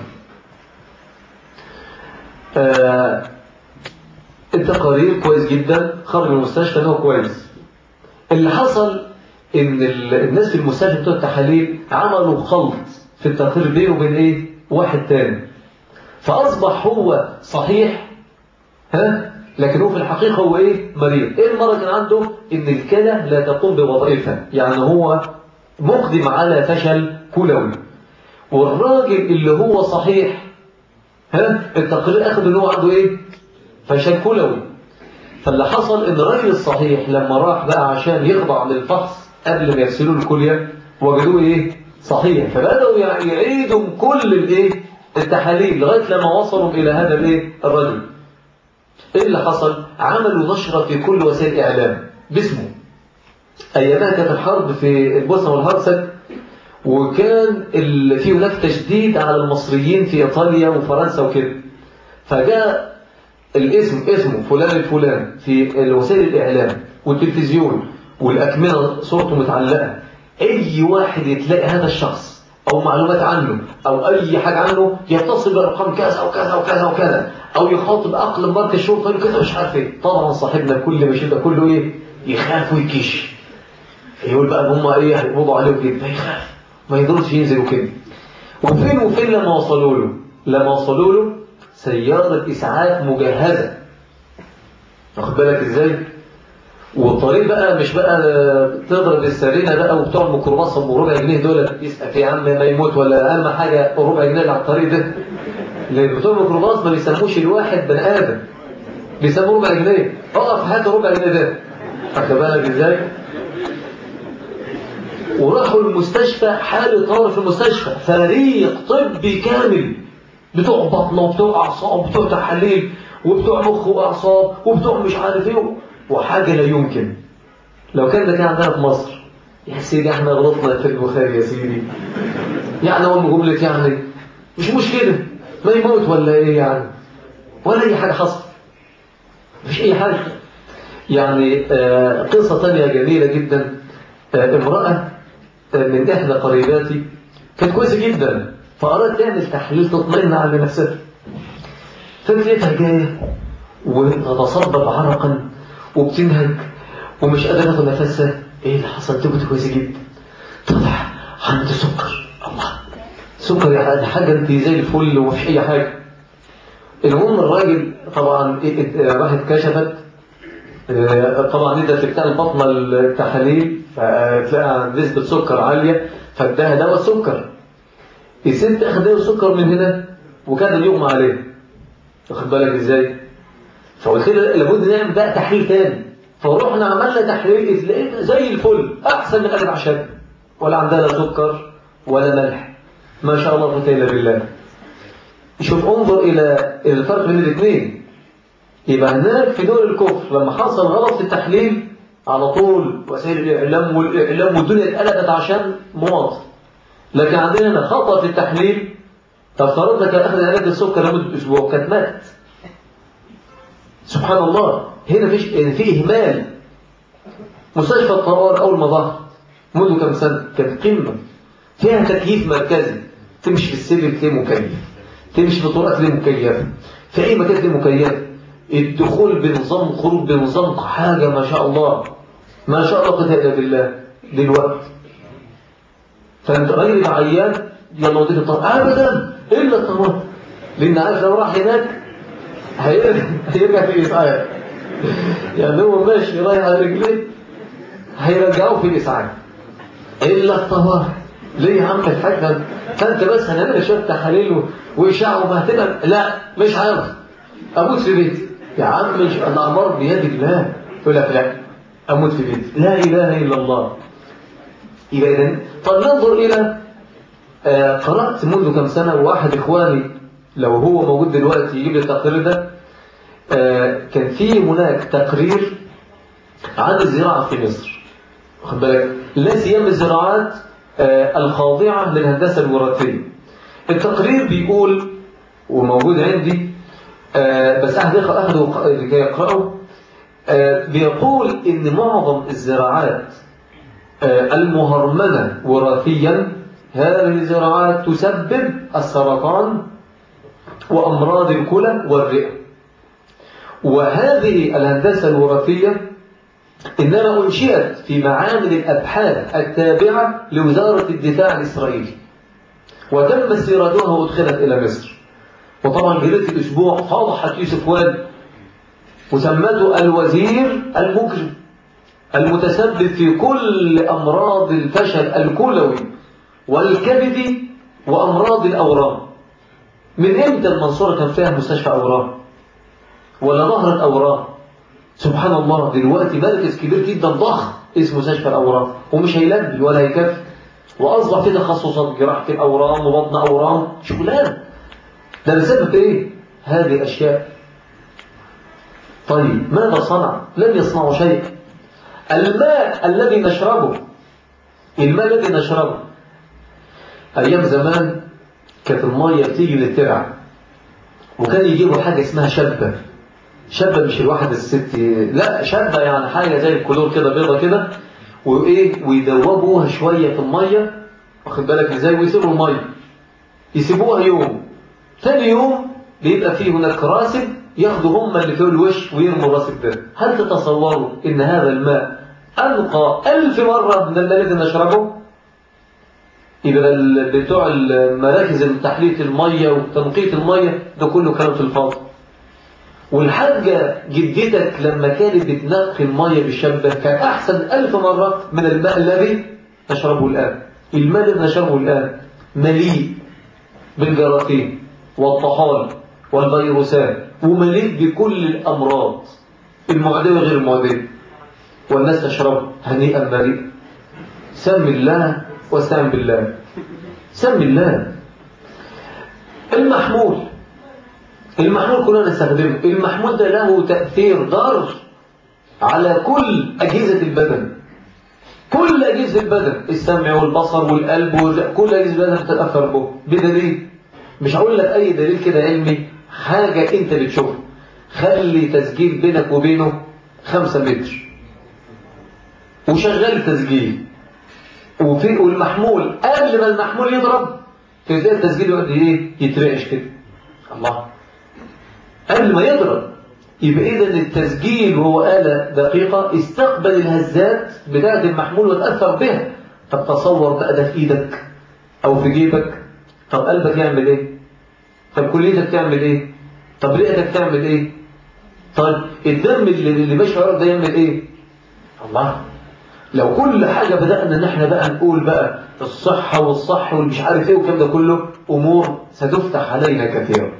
التقارير كويس جدا خرج من المستشفى انه كويس اللي حصل ان الناس في المستشفى بتوع التحاليل عملوا خلط في التقرير بينه وبين ايه واحد تاني فاصبح هو صحيح ها لكن هو في الحقيقة هو ايه مريض ايه المرض اللي عنده ان الكلى لا تقوم بوظائفها يعني هو مقدم على فشل كلوي والراجل اللي هو صحيح ها التقرير اخذ ان هو عنده ايه فشل كلوي فاللي حصل ان الراجل الصحيح لما راح بقى عشان يخضع للفحص قبل ما يرسلوا الكليه وجدوه ايه صحيح فبداوا يعيدوا كل الايه التحاليل لغايه لما وصلوا الى هذا الايه الرجل ايه اللي حصل عملوا نشرة في كل وسائل الاعلام باسمه ايامها كانت الحرب في البوسنه والهرسك وكان في هناك تشديد على المصريين في ايطاليا وفرنسا وكده فجاء الاسم اسمه فلان الفلان في وسائل الاعلام والتلفزيون والاكمنه صورته متعلقه اي واحد يتلاقي هذا الشخص او معلومات عنه او اي حاجه عنه يتصل بارقام كذا وكذا وكذا وكذا او يخاطب اقل مركز شرطه كذا مش عارف ايه طبعا صاحبنا كل ما يشوف كله ايه يخاف ويكش يقول بقى هم ايه هيقبضوا عليه كده فيخاف ما يقدرش ينزلوا كده وفين وفين لما وصلوا له لما وصلوا له سيارة إسعاف مجهزة واخد بالك إزاي والطريق بقى مش بقى تضرب السرينة بقى وبتوع الميكروباص ام ربع جنيه دول يسأل يا عم ما يموت ولا أهم حاجة ربع جنيه اللي على الطريق ده لأن بتوع الميكروباص ما بيسموش الواحد بني آدم بيسموه ربع جنيه اقف هات ربع جنيه ده واخد بالك إزاي وراحوا المستشفى حالة طوارئ في المستشفى فريق طبي كامل بتوع بطنه وبتوع اعصاب وبتوع تحاليل وبتوع مخ واعصاب وبتوع مش عارف ايه وحاجه لا يمكن لو كان ده كان عندنا في مصر يا سيدي احنا غلطنا في البخاري يا سيدي يعني هو جمله يعني مش مشكله ما يموت ولا ايه يعني ولا اي حاجه حصل مفيش اي حاجه يعني آه قصه ثانيه جميله جدا آه امراه آه من احدى قريباتي كانت كويسه جدا فأراد تعمل تحليل تطمئن على نفسها فلقيتها جاية وتتصبب عرقا وبتنهج ومش قادرة تاخد نفسها ايه اللي حصل تبقى كويسة جدا طلع عندي سكر الله سكر يعني حاجة انت زي الفل ومفيش اي حاجة المهم الراجل طبعا راحت كشفت آه، طبعا انت بتاع البطنه التحاليل فتلاقي نسبه سكر عاليه فاداها دواء سكر الست اخذ دواء سكر من هنا وكان يغمى عليه واخد بالك ازاي فقلت له لابد نعمل بقى تحليل تاني فرحنا عملنا تحليل لقيت زي الفل احسن من قلب عشان ولا عندها لا سكر ولا ملح ما شاء الله قوه الا بالله شوف انظر الى الفرق بين الاثنين يبقى هناك في دول الكفر لما حصل غلط في التحليل على طول وسائل الاعلام والاعلام والدنيا اتقلبت عشان مواطن لكن عندنا هنا خطأ في التحليل فافترضنا كان اخذ علاج السكر لمده اسبوع كانت مات سبحان الله هنا فيش يعني في اهمال مستشفى الطوارئ اول ما ظهر منذ كم سنه كانت قمه فيها تكييف مركزي تمشي في السلم تلاقي مكيف تمشي في الطرقات تلاقي مكيفه في اي مكان تلاقي مكيفه الدخول بنظام خروج بنظام حاجه ما شاء الله ما شاء الله قد الا بالله دلوقتي فانت راجل عيان يلا وديك الطوارئ ابدا الا الطوارئ لان عارف لو راح هناك هيرجع هيرجع في الاسعاف يعني هو ماشي رايح على رجليه هيرجعوه في الاسعاف الا الطوارئ ليه يا عم الحاج فانت بس هنعمل شويه تحاليل واشعه ومهتمه لا مش عارف اموت في بيتي يا عم مش الاعمار بيد الله يقول لك لا اموت في بيتي لا اله الا الله يبقى اذا طب ننظر الى آه قرات منذ كم سنه واحد اخواني لو هو موجود دلوقتي يجيب لي التقرير ده آه كان في هناك تقرير عن الزراعه في مصر واخد بالك لا سيما الزراعات آه الخاضعه للهندسه الوراثيه التقرير بيقول وموجود عندي آه بس احد اخده لكي يقراه بيقول ان معظم الزراعات المهرمنه وراثيا هذه الزراعات تسبب السرطان وأمراض الكلى والرئة وهذه الهندسة الوراثية إنما أنشئت في معامل الأبحاث التابعة لوزارة الدفاع الإسرائيلي وتم سيرتها وادخلت إلى مصر وطبعا جريدة الأسبوع فضحت يوسف واد وسمته الوزير المجرم المتسبب في كل أمراض الفشل الكلوي والكبدي وأمراض الأورام من امتى المنصورة كان فيها مستشفى أورام ولا ظهرت أورام سبحان الله دلوقتي مركز كبير جدا ضخم اسمه مستشفى الأورام ومش هيلبي ولا هيكفي وأصبح في تخصصات جراحة الأورام وبطن أورام شغلانة ده بسبب إيه؟ هذه أشياء طيب ماذا صنع؟ لم يصنعوا شيء الماء الذي نشربه الماء الذي نشربه أيام زمان كانت المية بتيجي للترع وكان يجيبوا حاجة اسمها شبة شبة مش الواحد الست لا شبة يعني حاجة زي الكلور كده بيضة كده وإيه ويدوبوها شوية في المية واخد بالك ازاي ويسيبوا المية يسيبوها يوم ثاني يوم بيبقى فيه هناك راسب ياخدوا هم اللي فوق الوش ويرموا الراسب ده هل تتصوروا ان هذا الماء أنقى ألف مرة من الماء الذي نشربه يبقى بتوع المراكز تحلية المية وتنقية المية ده كله كلام في الفاضي والحاجة جدتك لما كانت بتنقي المية بالشبة كان أحسن ألف مرة من الماء الذي نشربه الآن الماء الذي نشربه الآن مليء بالجراثيم والطحال والفيروسات ومليء بكل الأمراض المعدية وغير المعدية والناس تشرب هنيئا مريئا سم الله واستعن بالله سم الله المحمول المحمول كلنا نستخدمه المحمول ده له تأثير ضار على كل أجهزة البدن كل أجهزة البدن السمع والبصر والقلب كل أجهزة البدن بتتأثر به بدليل مش هقول لك أي دليل كده علمي حاجة أنت بتشوفها خلي تسجيل بينك وبينه خمسة متر وشغال التسجيل وفي والمحمول قبل ما المحمول يضرب تلاقي التسجيل يقعد ايه يترعش كده الله قبل ما يضرب يبقى اذا التسجيل وهو آلة دقيقة استقبل الهزات بتاعة المحمول وتأثر بها طب تصور بقى ده في ايدك او في جيبك طب قلبك يعمل ايه طب كليتك تعمل ايه طب رئتك تعمل ايه طيب الدم اللي, اللي ماشي في الارض ده يعمل ايه الله لو كل حاجة بدأنا ان احنا بقى نقول بقى الصحة والصح والمش عارف ايه والكلام ده كله امور ستفتح علينا كثيرا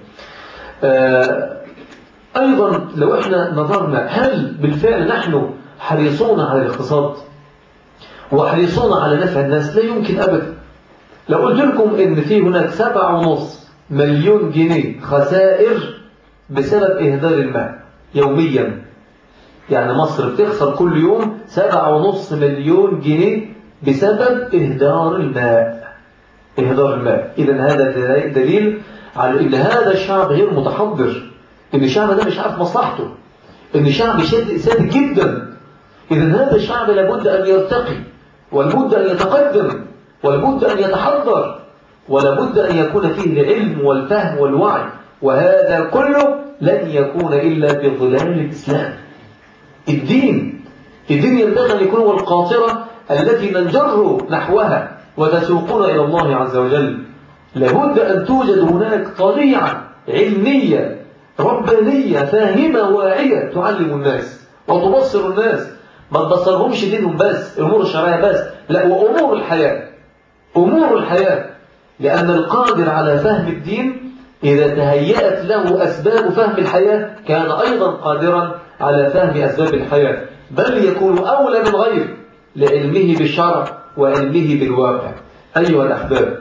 آه ايضا لو احنا نظرنا هل بالفعل نحن حريصون على الاقتصاد وحريصون على نفع الناس لا يمكن ابدا لو قلت لكم ان في هناك سبعة ونص مليون جنيه خسائر بسبب اهدار الماء يوميا يعني مصر بتخسر كل يوم سبعة ونص مليون جنيه بسبب إهدار الماء إهدار الماء إذا هذا دليل على أن هذا الشعب غير متحضر أن الشعب ده مش عارف مصلحته أن الشعب سادة جدا إذا هذا الشعب لابد أن يرتقي ولابد أن يتقدم ولابد أن يتحضر ولابد أن يكون فيه العلم والفهم والوعي وهذا كله لن يكون إلا بظلال الإسلام الدين الدين ينبغي أن يكون هو القاطرة التي ننجر نحوها وتسوقنا إلى الله عز وجل لابد أن توجد هناك طليعة علمية ربانية فاهمة واعية تعلم الناس وتبصر الناس ما تبصرهمش دينهم بس الأمور الشرعية بس لا وأمور الحياة أمور الحياة لأن القادر على فهم الدين إذا تهيأت له أسباب فهم الحياة كان أيضا قادرا على فهم أسباب الحياة بل يكون أولى من غيره لعلمه بالشرع وعلمه بالواقع أيها الأحباب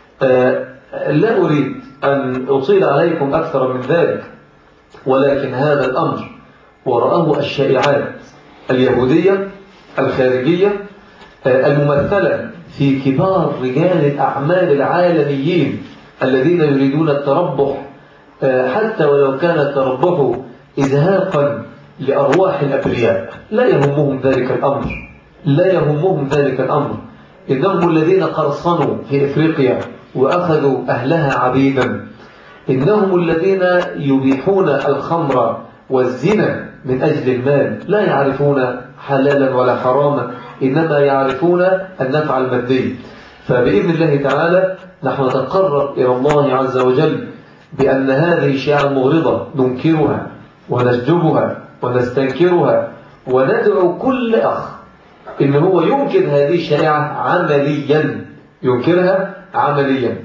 آه لا أريد أن أطيل عليكم أكثر من ذلك ولكن هذا الأمر ورآه الشائعات اليهودية الخارجية آه الممثلة في كبار رجال الأعمال العالميين الذين يريدون التربح آه حتى ولو كان التربح إزهاقا لأرواح الأبرياء لا يهمهم ذلك الأمر لا يهمهم ذلك الأمر إنهم الذين قرصنوا في إفريقيا وأخذوا أهلها عبيدا إنهم الذين يبيحون الخمر والزنا من أجل المال لا يعرفون حلالا ولا حراما إنما يعرفون النفع المادي فبإذن الله تعالى نحن نتقرب إلى الله عز وجل بأن هذه الشيعة المغرضة ننكرها ونشجبها ونستنكرها وندعو كل أخ إن هو ينكر هذه الشريعة عمليا ينكرها عمليا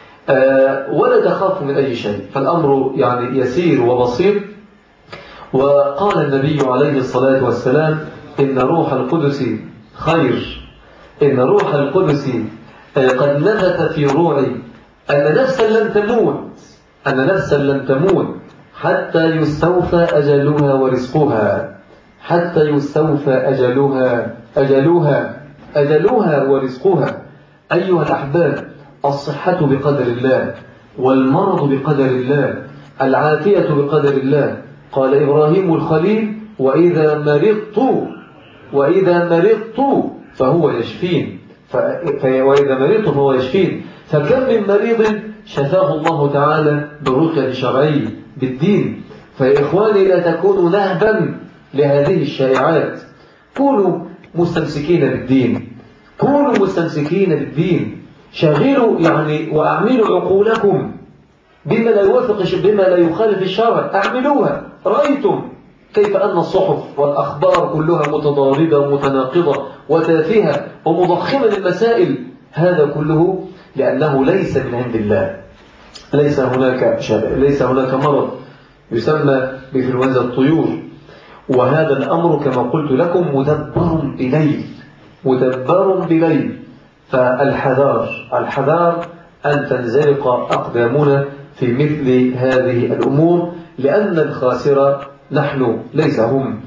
آه ولا تخاف من أي شيء فالأمر يعني يسير وبسيط وقال النبي عليه الصلاة والسلام إن روح القدس خير إن روح القدس قد نفث في روعي أن نفسا لن تموت أن نفسا لن تموت حتى يستوفى أجلها ورزقها حتى يستوفى أجلها أجلها أجلها ورزقها أيها الأحباب الصحة بقدر الله والمرض بقدر الله العافية بقدر الله قال إبراهيم الخليل وإذا مرضت وإذا مرضت فهو يشفين وإذا مرضت فهو يشفين فكم من مريض شفاه الله تعالى برقية شرعي بالدين فيا إخواني لا تكونوا نهبا لهذه الشائعات كونوا مستمسكين بالدين كونوا مستمسكين بالدين شغلوا يعني وأعملوا عقولكم بما لا يوافق بما لا يخالف الشرع أعملوها رأيتم كيف أن الصحف والأخبار كلها متضاربة ومتناقضة وتافهة ومضخمة للمسائل هذا كله لأنه ليس من عند الله ليس هناك شبه ليس هناك مرض يسمى بفلونزا الطيور وهذا الأمر كما قلت لكم مدبر بليل مدبر بليل فالحذار الحذار أن تنزلق أقدامنا في مثل هذه الأمور لأن الخاسرة نحن ليس هم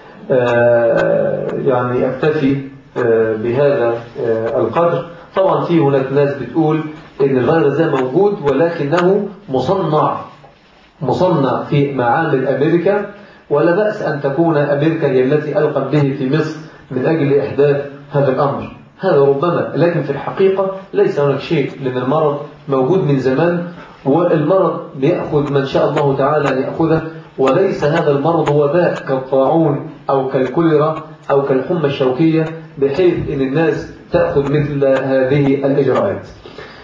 يعني أكتفي بهذا القدر طبعا في هناك ناس بتقول ان الفيروس ده موجود ولكنه مصنع مصنع في معامل أمريكا ولا بأس أن تكون أمريكا هي التي ألقت به في مصر من أجل إحداث هذا الأمر هذا ربما لكن في الحقيقة ليس هناك شيء لأن المرض موجود من زمان والمرض بيأخذ من شاء الله تعالى أن يأخذه وليس هذا المرض وباء كالطاعون أو كالكوليرا أو كالحمى الشوكية بحيث أن الناس تأخذ مثل هذه الإجراءات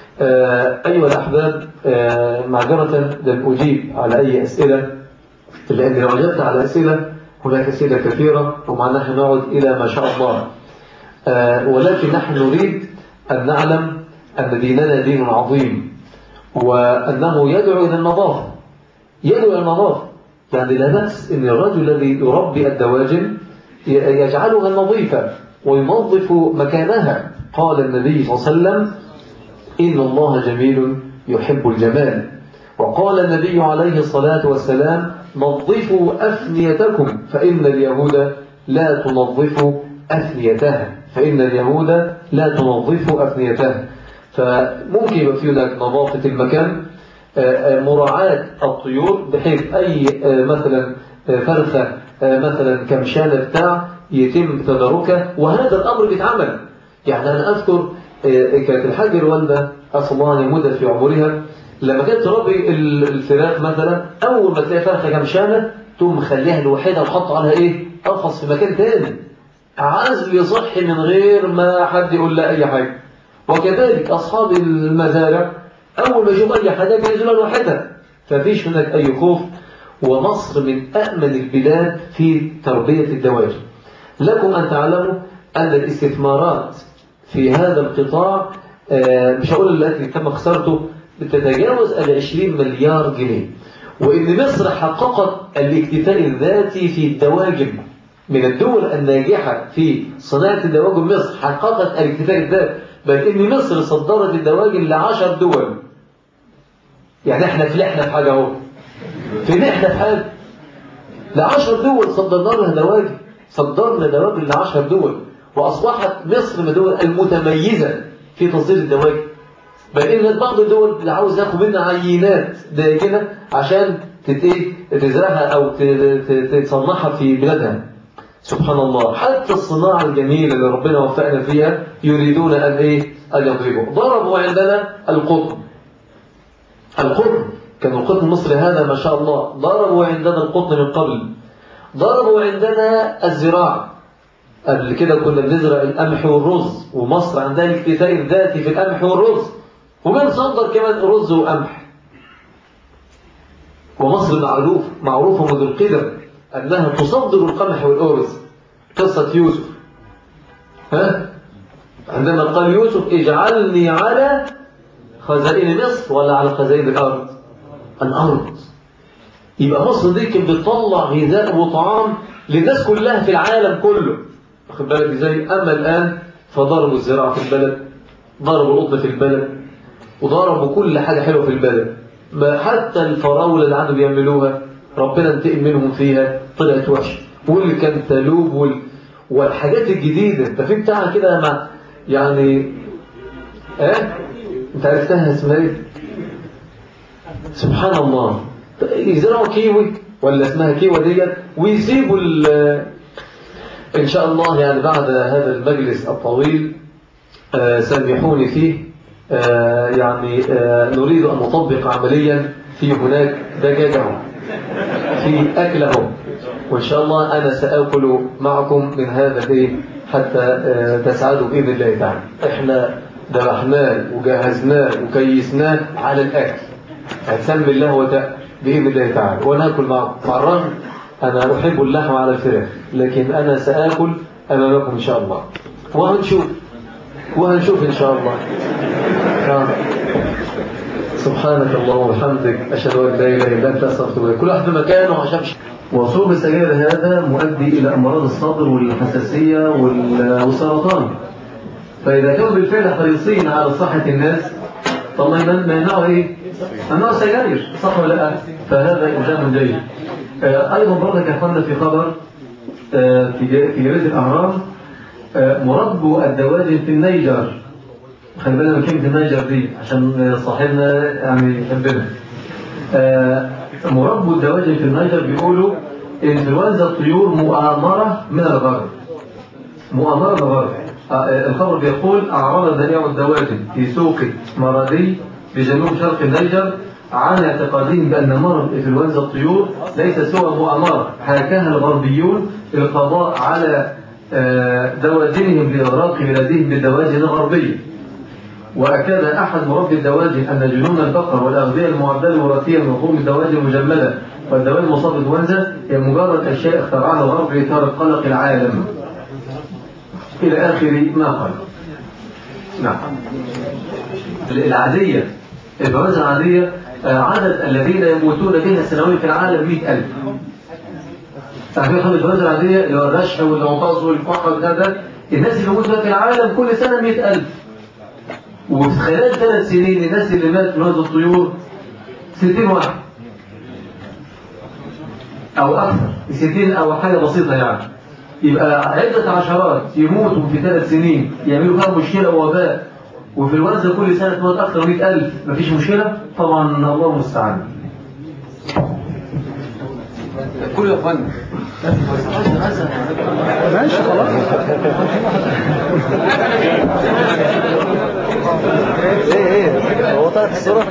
أيها الأحباب معذرة لن أجيب على أي أسئلة لأن لو أجبت على أسئلة هناك أسئلة كثيرة ومع نحن نعود إلى ما شاء الله آه ولكن نحن نريد أن نعلم أن ديننا دين عظيم وأنه يدعو إلى النظافة يدعو إلى النظافة يعني لا بأس أن الرجل الذي يربي الدواجن يجعلها نظيفة وينظف مكانها قال النبي صلى الله عليه وسلم إن الله جميل يحب الجمال وقال النبي عليه الصلاة والسلام نظفوا أفنيتكم فإن اليهود لا تنظف أفنيتها فإن اليهود لا تنظف أفنيتها فممكن يبقى في هناك نظافة المكان مراعاة الطيور بحيث أي مثلا فرخة مثلا كمشانة بتاع يتم تداركه وهذا الأمر بيتعمل يعني أنا أذكر كانت الحاجة الوالدة أصل الله يمد في عمرها لما كانت تربي الفراخ مثلا أول ما تلاقي فرخة كمشانة تقوم مخليها لوحدها وتحط عليها إيه قفص في مكان تاني عزل صحي من غير ما حد يقول لها أي حاجة وكذلك أصحاب المزارع أول ما يشوف أي حاجة ينزلها لوحدها ففيش هناك أي خوف ومصر من أأمن البلاد في تربية الدواجن لكم أن تعلموا أن الاستثمارات في هذا القطاع مش هقول التي تم خسارته بتتجاوز ال 20 مليار جنيه وإن مصر حققت الاكتفاء الذاتي في الدواجن من الدول الناجحة في صناعة الدواجن مصر حققت الاكتفاء الذاتي بل إن مصر صدرت الدواجن لعشر دول يعني احنا فلحنا في حاجة اهو فلحنا في حاجة لعشر دول صدرنا لها دواجن صدرنا دواجن لعشر دول وأصبحت مصر من الدول المتميزة في تصدير الدواجن بل إن بعض الدول اللي عاوز ياخد منها عينات داجنة عشان تزرعها أو تصنعها في بلادها سبحان الله حتى الصناعة الجميلة اللي ربنا وفقنا فيها يريدون أن إيه أن يضربوا ضربوا عندنا القطن القطن كان القطن المصري هذا ما شاء الله ضربوا عندنا القطن من قبل ضربوا عندنا الزراعة قبل كده كنا بنزرع القمح والرز ومصر عندها الاكتفاء الذاتي في القمح والرز وبنصدر كمان رز وقمح ومصر معروف معروفة منذ القدم أنها تصدر القمح والأرز قصة يوسف ها عندما قال يوسف اجعلني على خزائن مصر ولا على خزائن الأرض الأرض يبقى مصر دي كانت بتطلع غذاء وطعام للناس كلها في العالم كله واخد بالك ازاي اما الان فضربوا الزراعه في البلد ضربوا القطن في البلد وضربوا كل حاجه حلوه في البلد ما حتى الفراوله اللي عنده بيعملوها ربنا انتقم منهم فيها طلعت وحشه والكنتالوب وال... والحاجات الجديده انت في بتاعها كده مع يعني ايه انت عرفتها اسمها ايه سبحان الله يزرعوا كيوي ولا اسمها كيوة ديت ويسيبوا إن شاء الله يعني بعد هذا المجلس الطويل آه سامحوني فيه آه يعني آه نريد أن نطبق عمليا في هناك دجاجهم في أكلهم وإن شاء الله أنا سأكل معكم من هذا الإيه حتى تسعدوا بإذن الله تعالى إحنا ذبحناه وجهزناه وكيسناه على الأكل هتسمي الله وتأكل بإذن الله تعالى ونأكل مع مع الرغم أنا أحب اللحم على الفراخ لكن أنا سآكل أمامكم إن شاء الله وهنشوف وهنشوف إن شاء الله آه. سبحانك اللهم وبحمدك أشهد أن لا إله إلا أنت أستغفرك كل واحد في مكانه عشان وصوب السجاير هذا مؤدي إلى أمراض الصدر والحساسية والسرطان فإذا كانوا بالفعل حريصين على صحة الناس طب ما يمنعوا إيه؟ ممنوع سجاير صح ولا لا؟ فهذا إلزام جيد آه أيضا برضك يا أخوانا في خبر آه في في جريدة الأهرام آه مربو الدواجن في النيجر خلي بالنا من كلمة النيجر دي عشان صاحبنا يعني يحبنا مربو الدواجن في النيجر بيقولوا انفلونزا الطيور مؤامرة من الغرب مؤامرة من الغرب الخبر بيقول أعرض بنيع الدواجن في سوق مرادي بجنوب شرق النيجر عن اعتقادهم بأن مرض إنفلونزا الطيور ليس سوى مؤامرة حاكاها الغربيون للقضاء على دواجنهم لإغراق بلادهم بالدواجن الغربية وأكد أحد مربي الدواجن أن جنون البقر والأغذية المعدلة الوراثية من لحوم الدواجن المجمدة والدواجن المصابة بالإنفلونزا هي مجرد أشياء اخترعها الغرب لإثارة قلق العالم إلى آخر ما قال نعم العادية الإنفلونزا العادية آه، عدد الذين يموتون بها سنويا في العالم 100000 تعرفين خلال الإنفلونزا العادية اللي هو الرشح والعطاس والكحة والبتاع ده الناس اللي موجودة في العالم كل سنة 100000 وفي خلال ثلاث سنين الناس اللي ماتت من هذه الطيور 60 واحد أو أكثر 60 أو حاجة بسيطة يعني يبقى عدة عشرات يموتوا في ثلاث سنين يعملوا فيها مشكلة ووباء وفي الوزن كل سنة تموت أكثر من 100000 مفيش مشكلة طبعا الله المستعان كل يا اخوانا ماشي خلاص ايه ايه هو طلع الصورة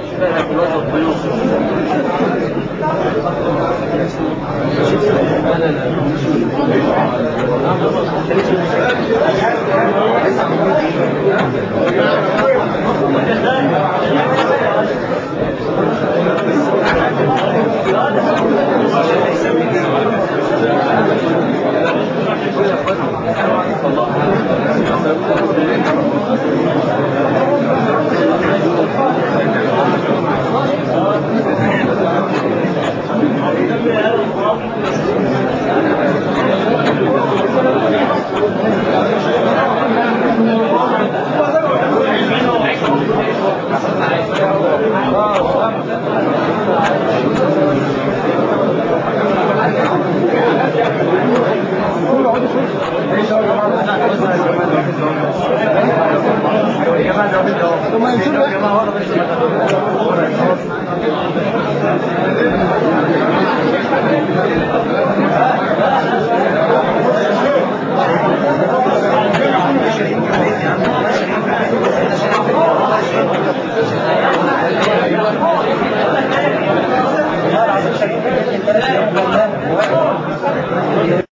ثم ينزلوا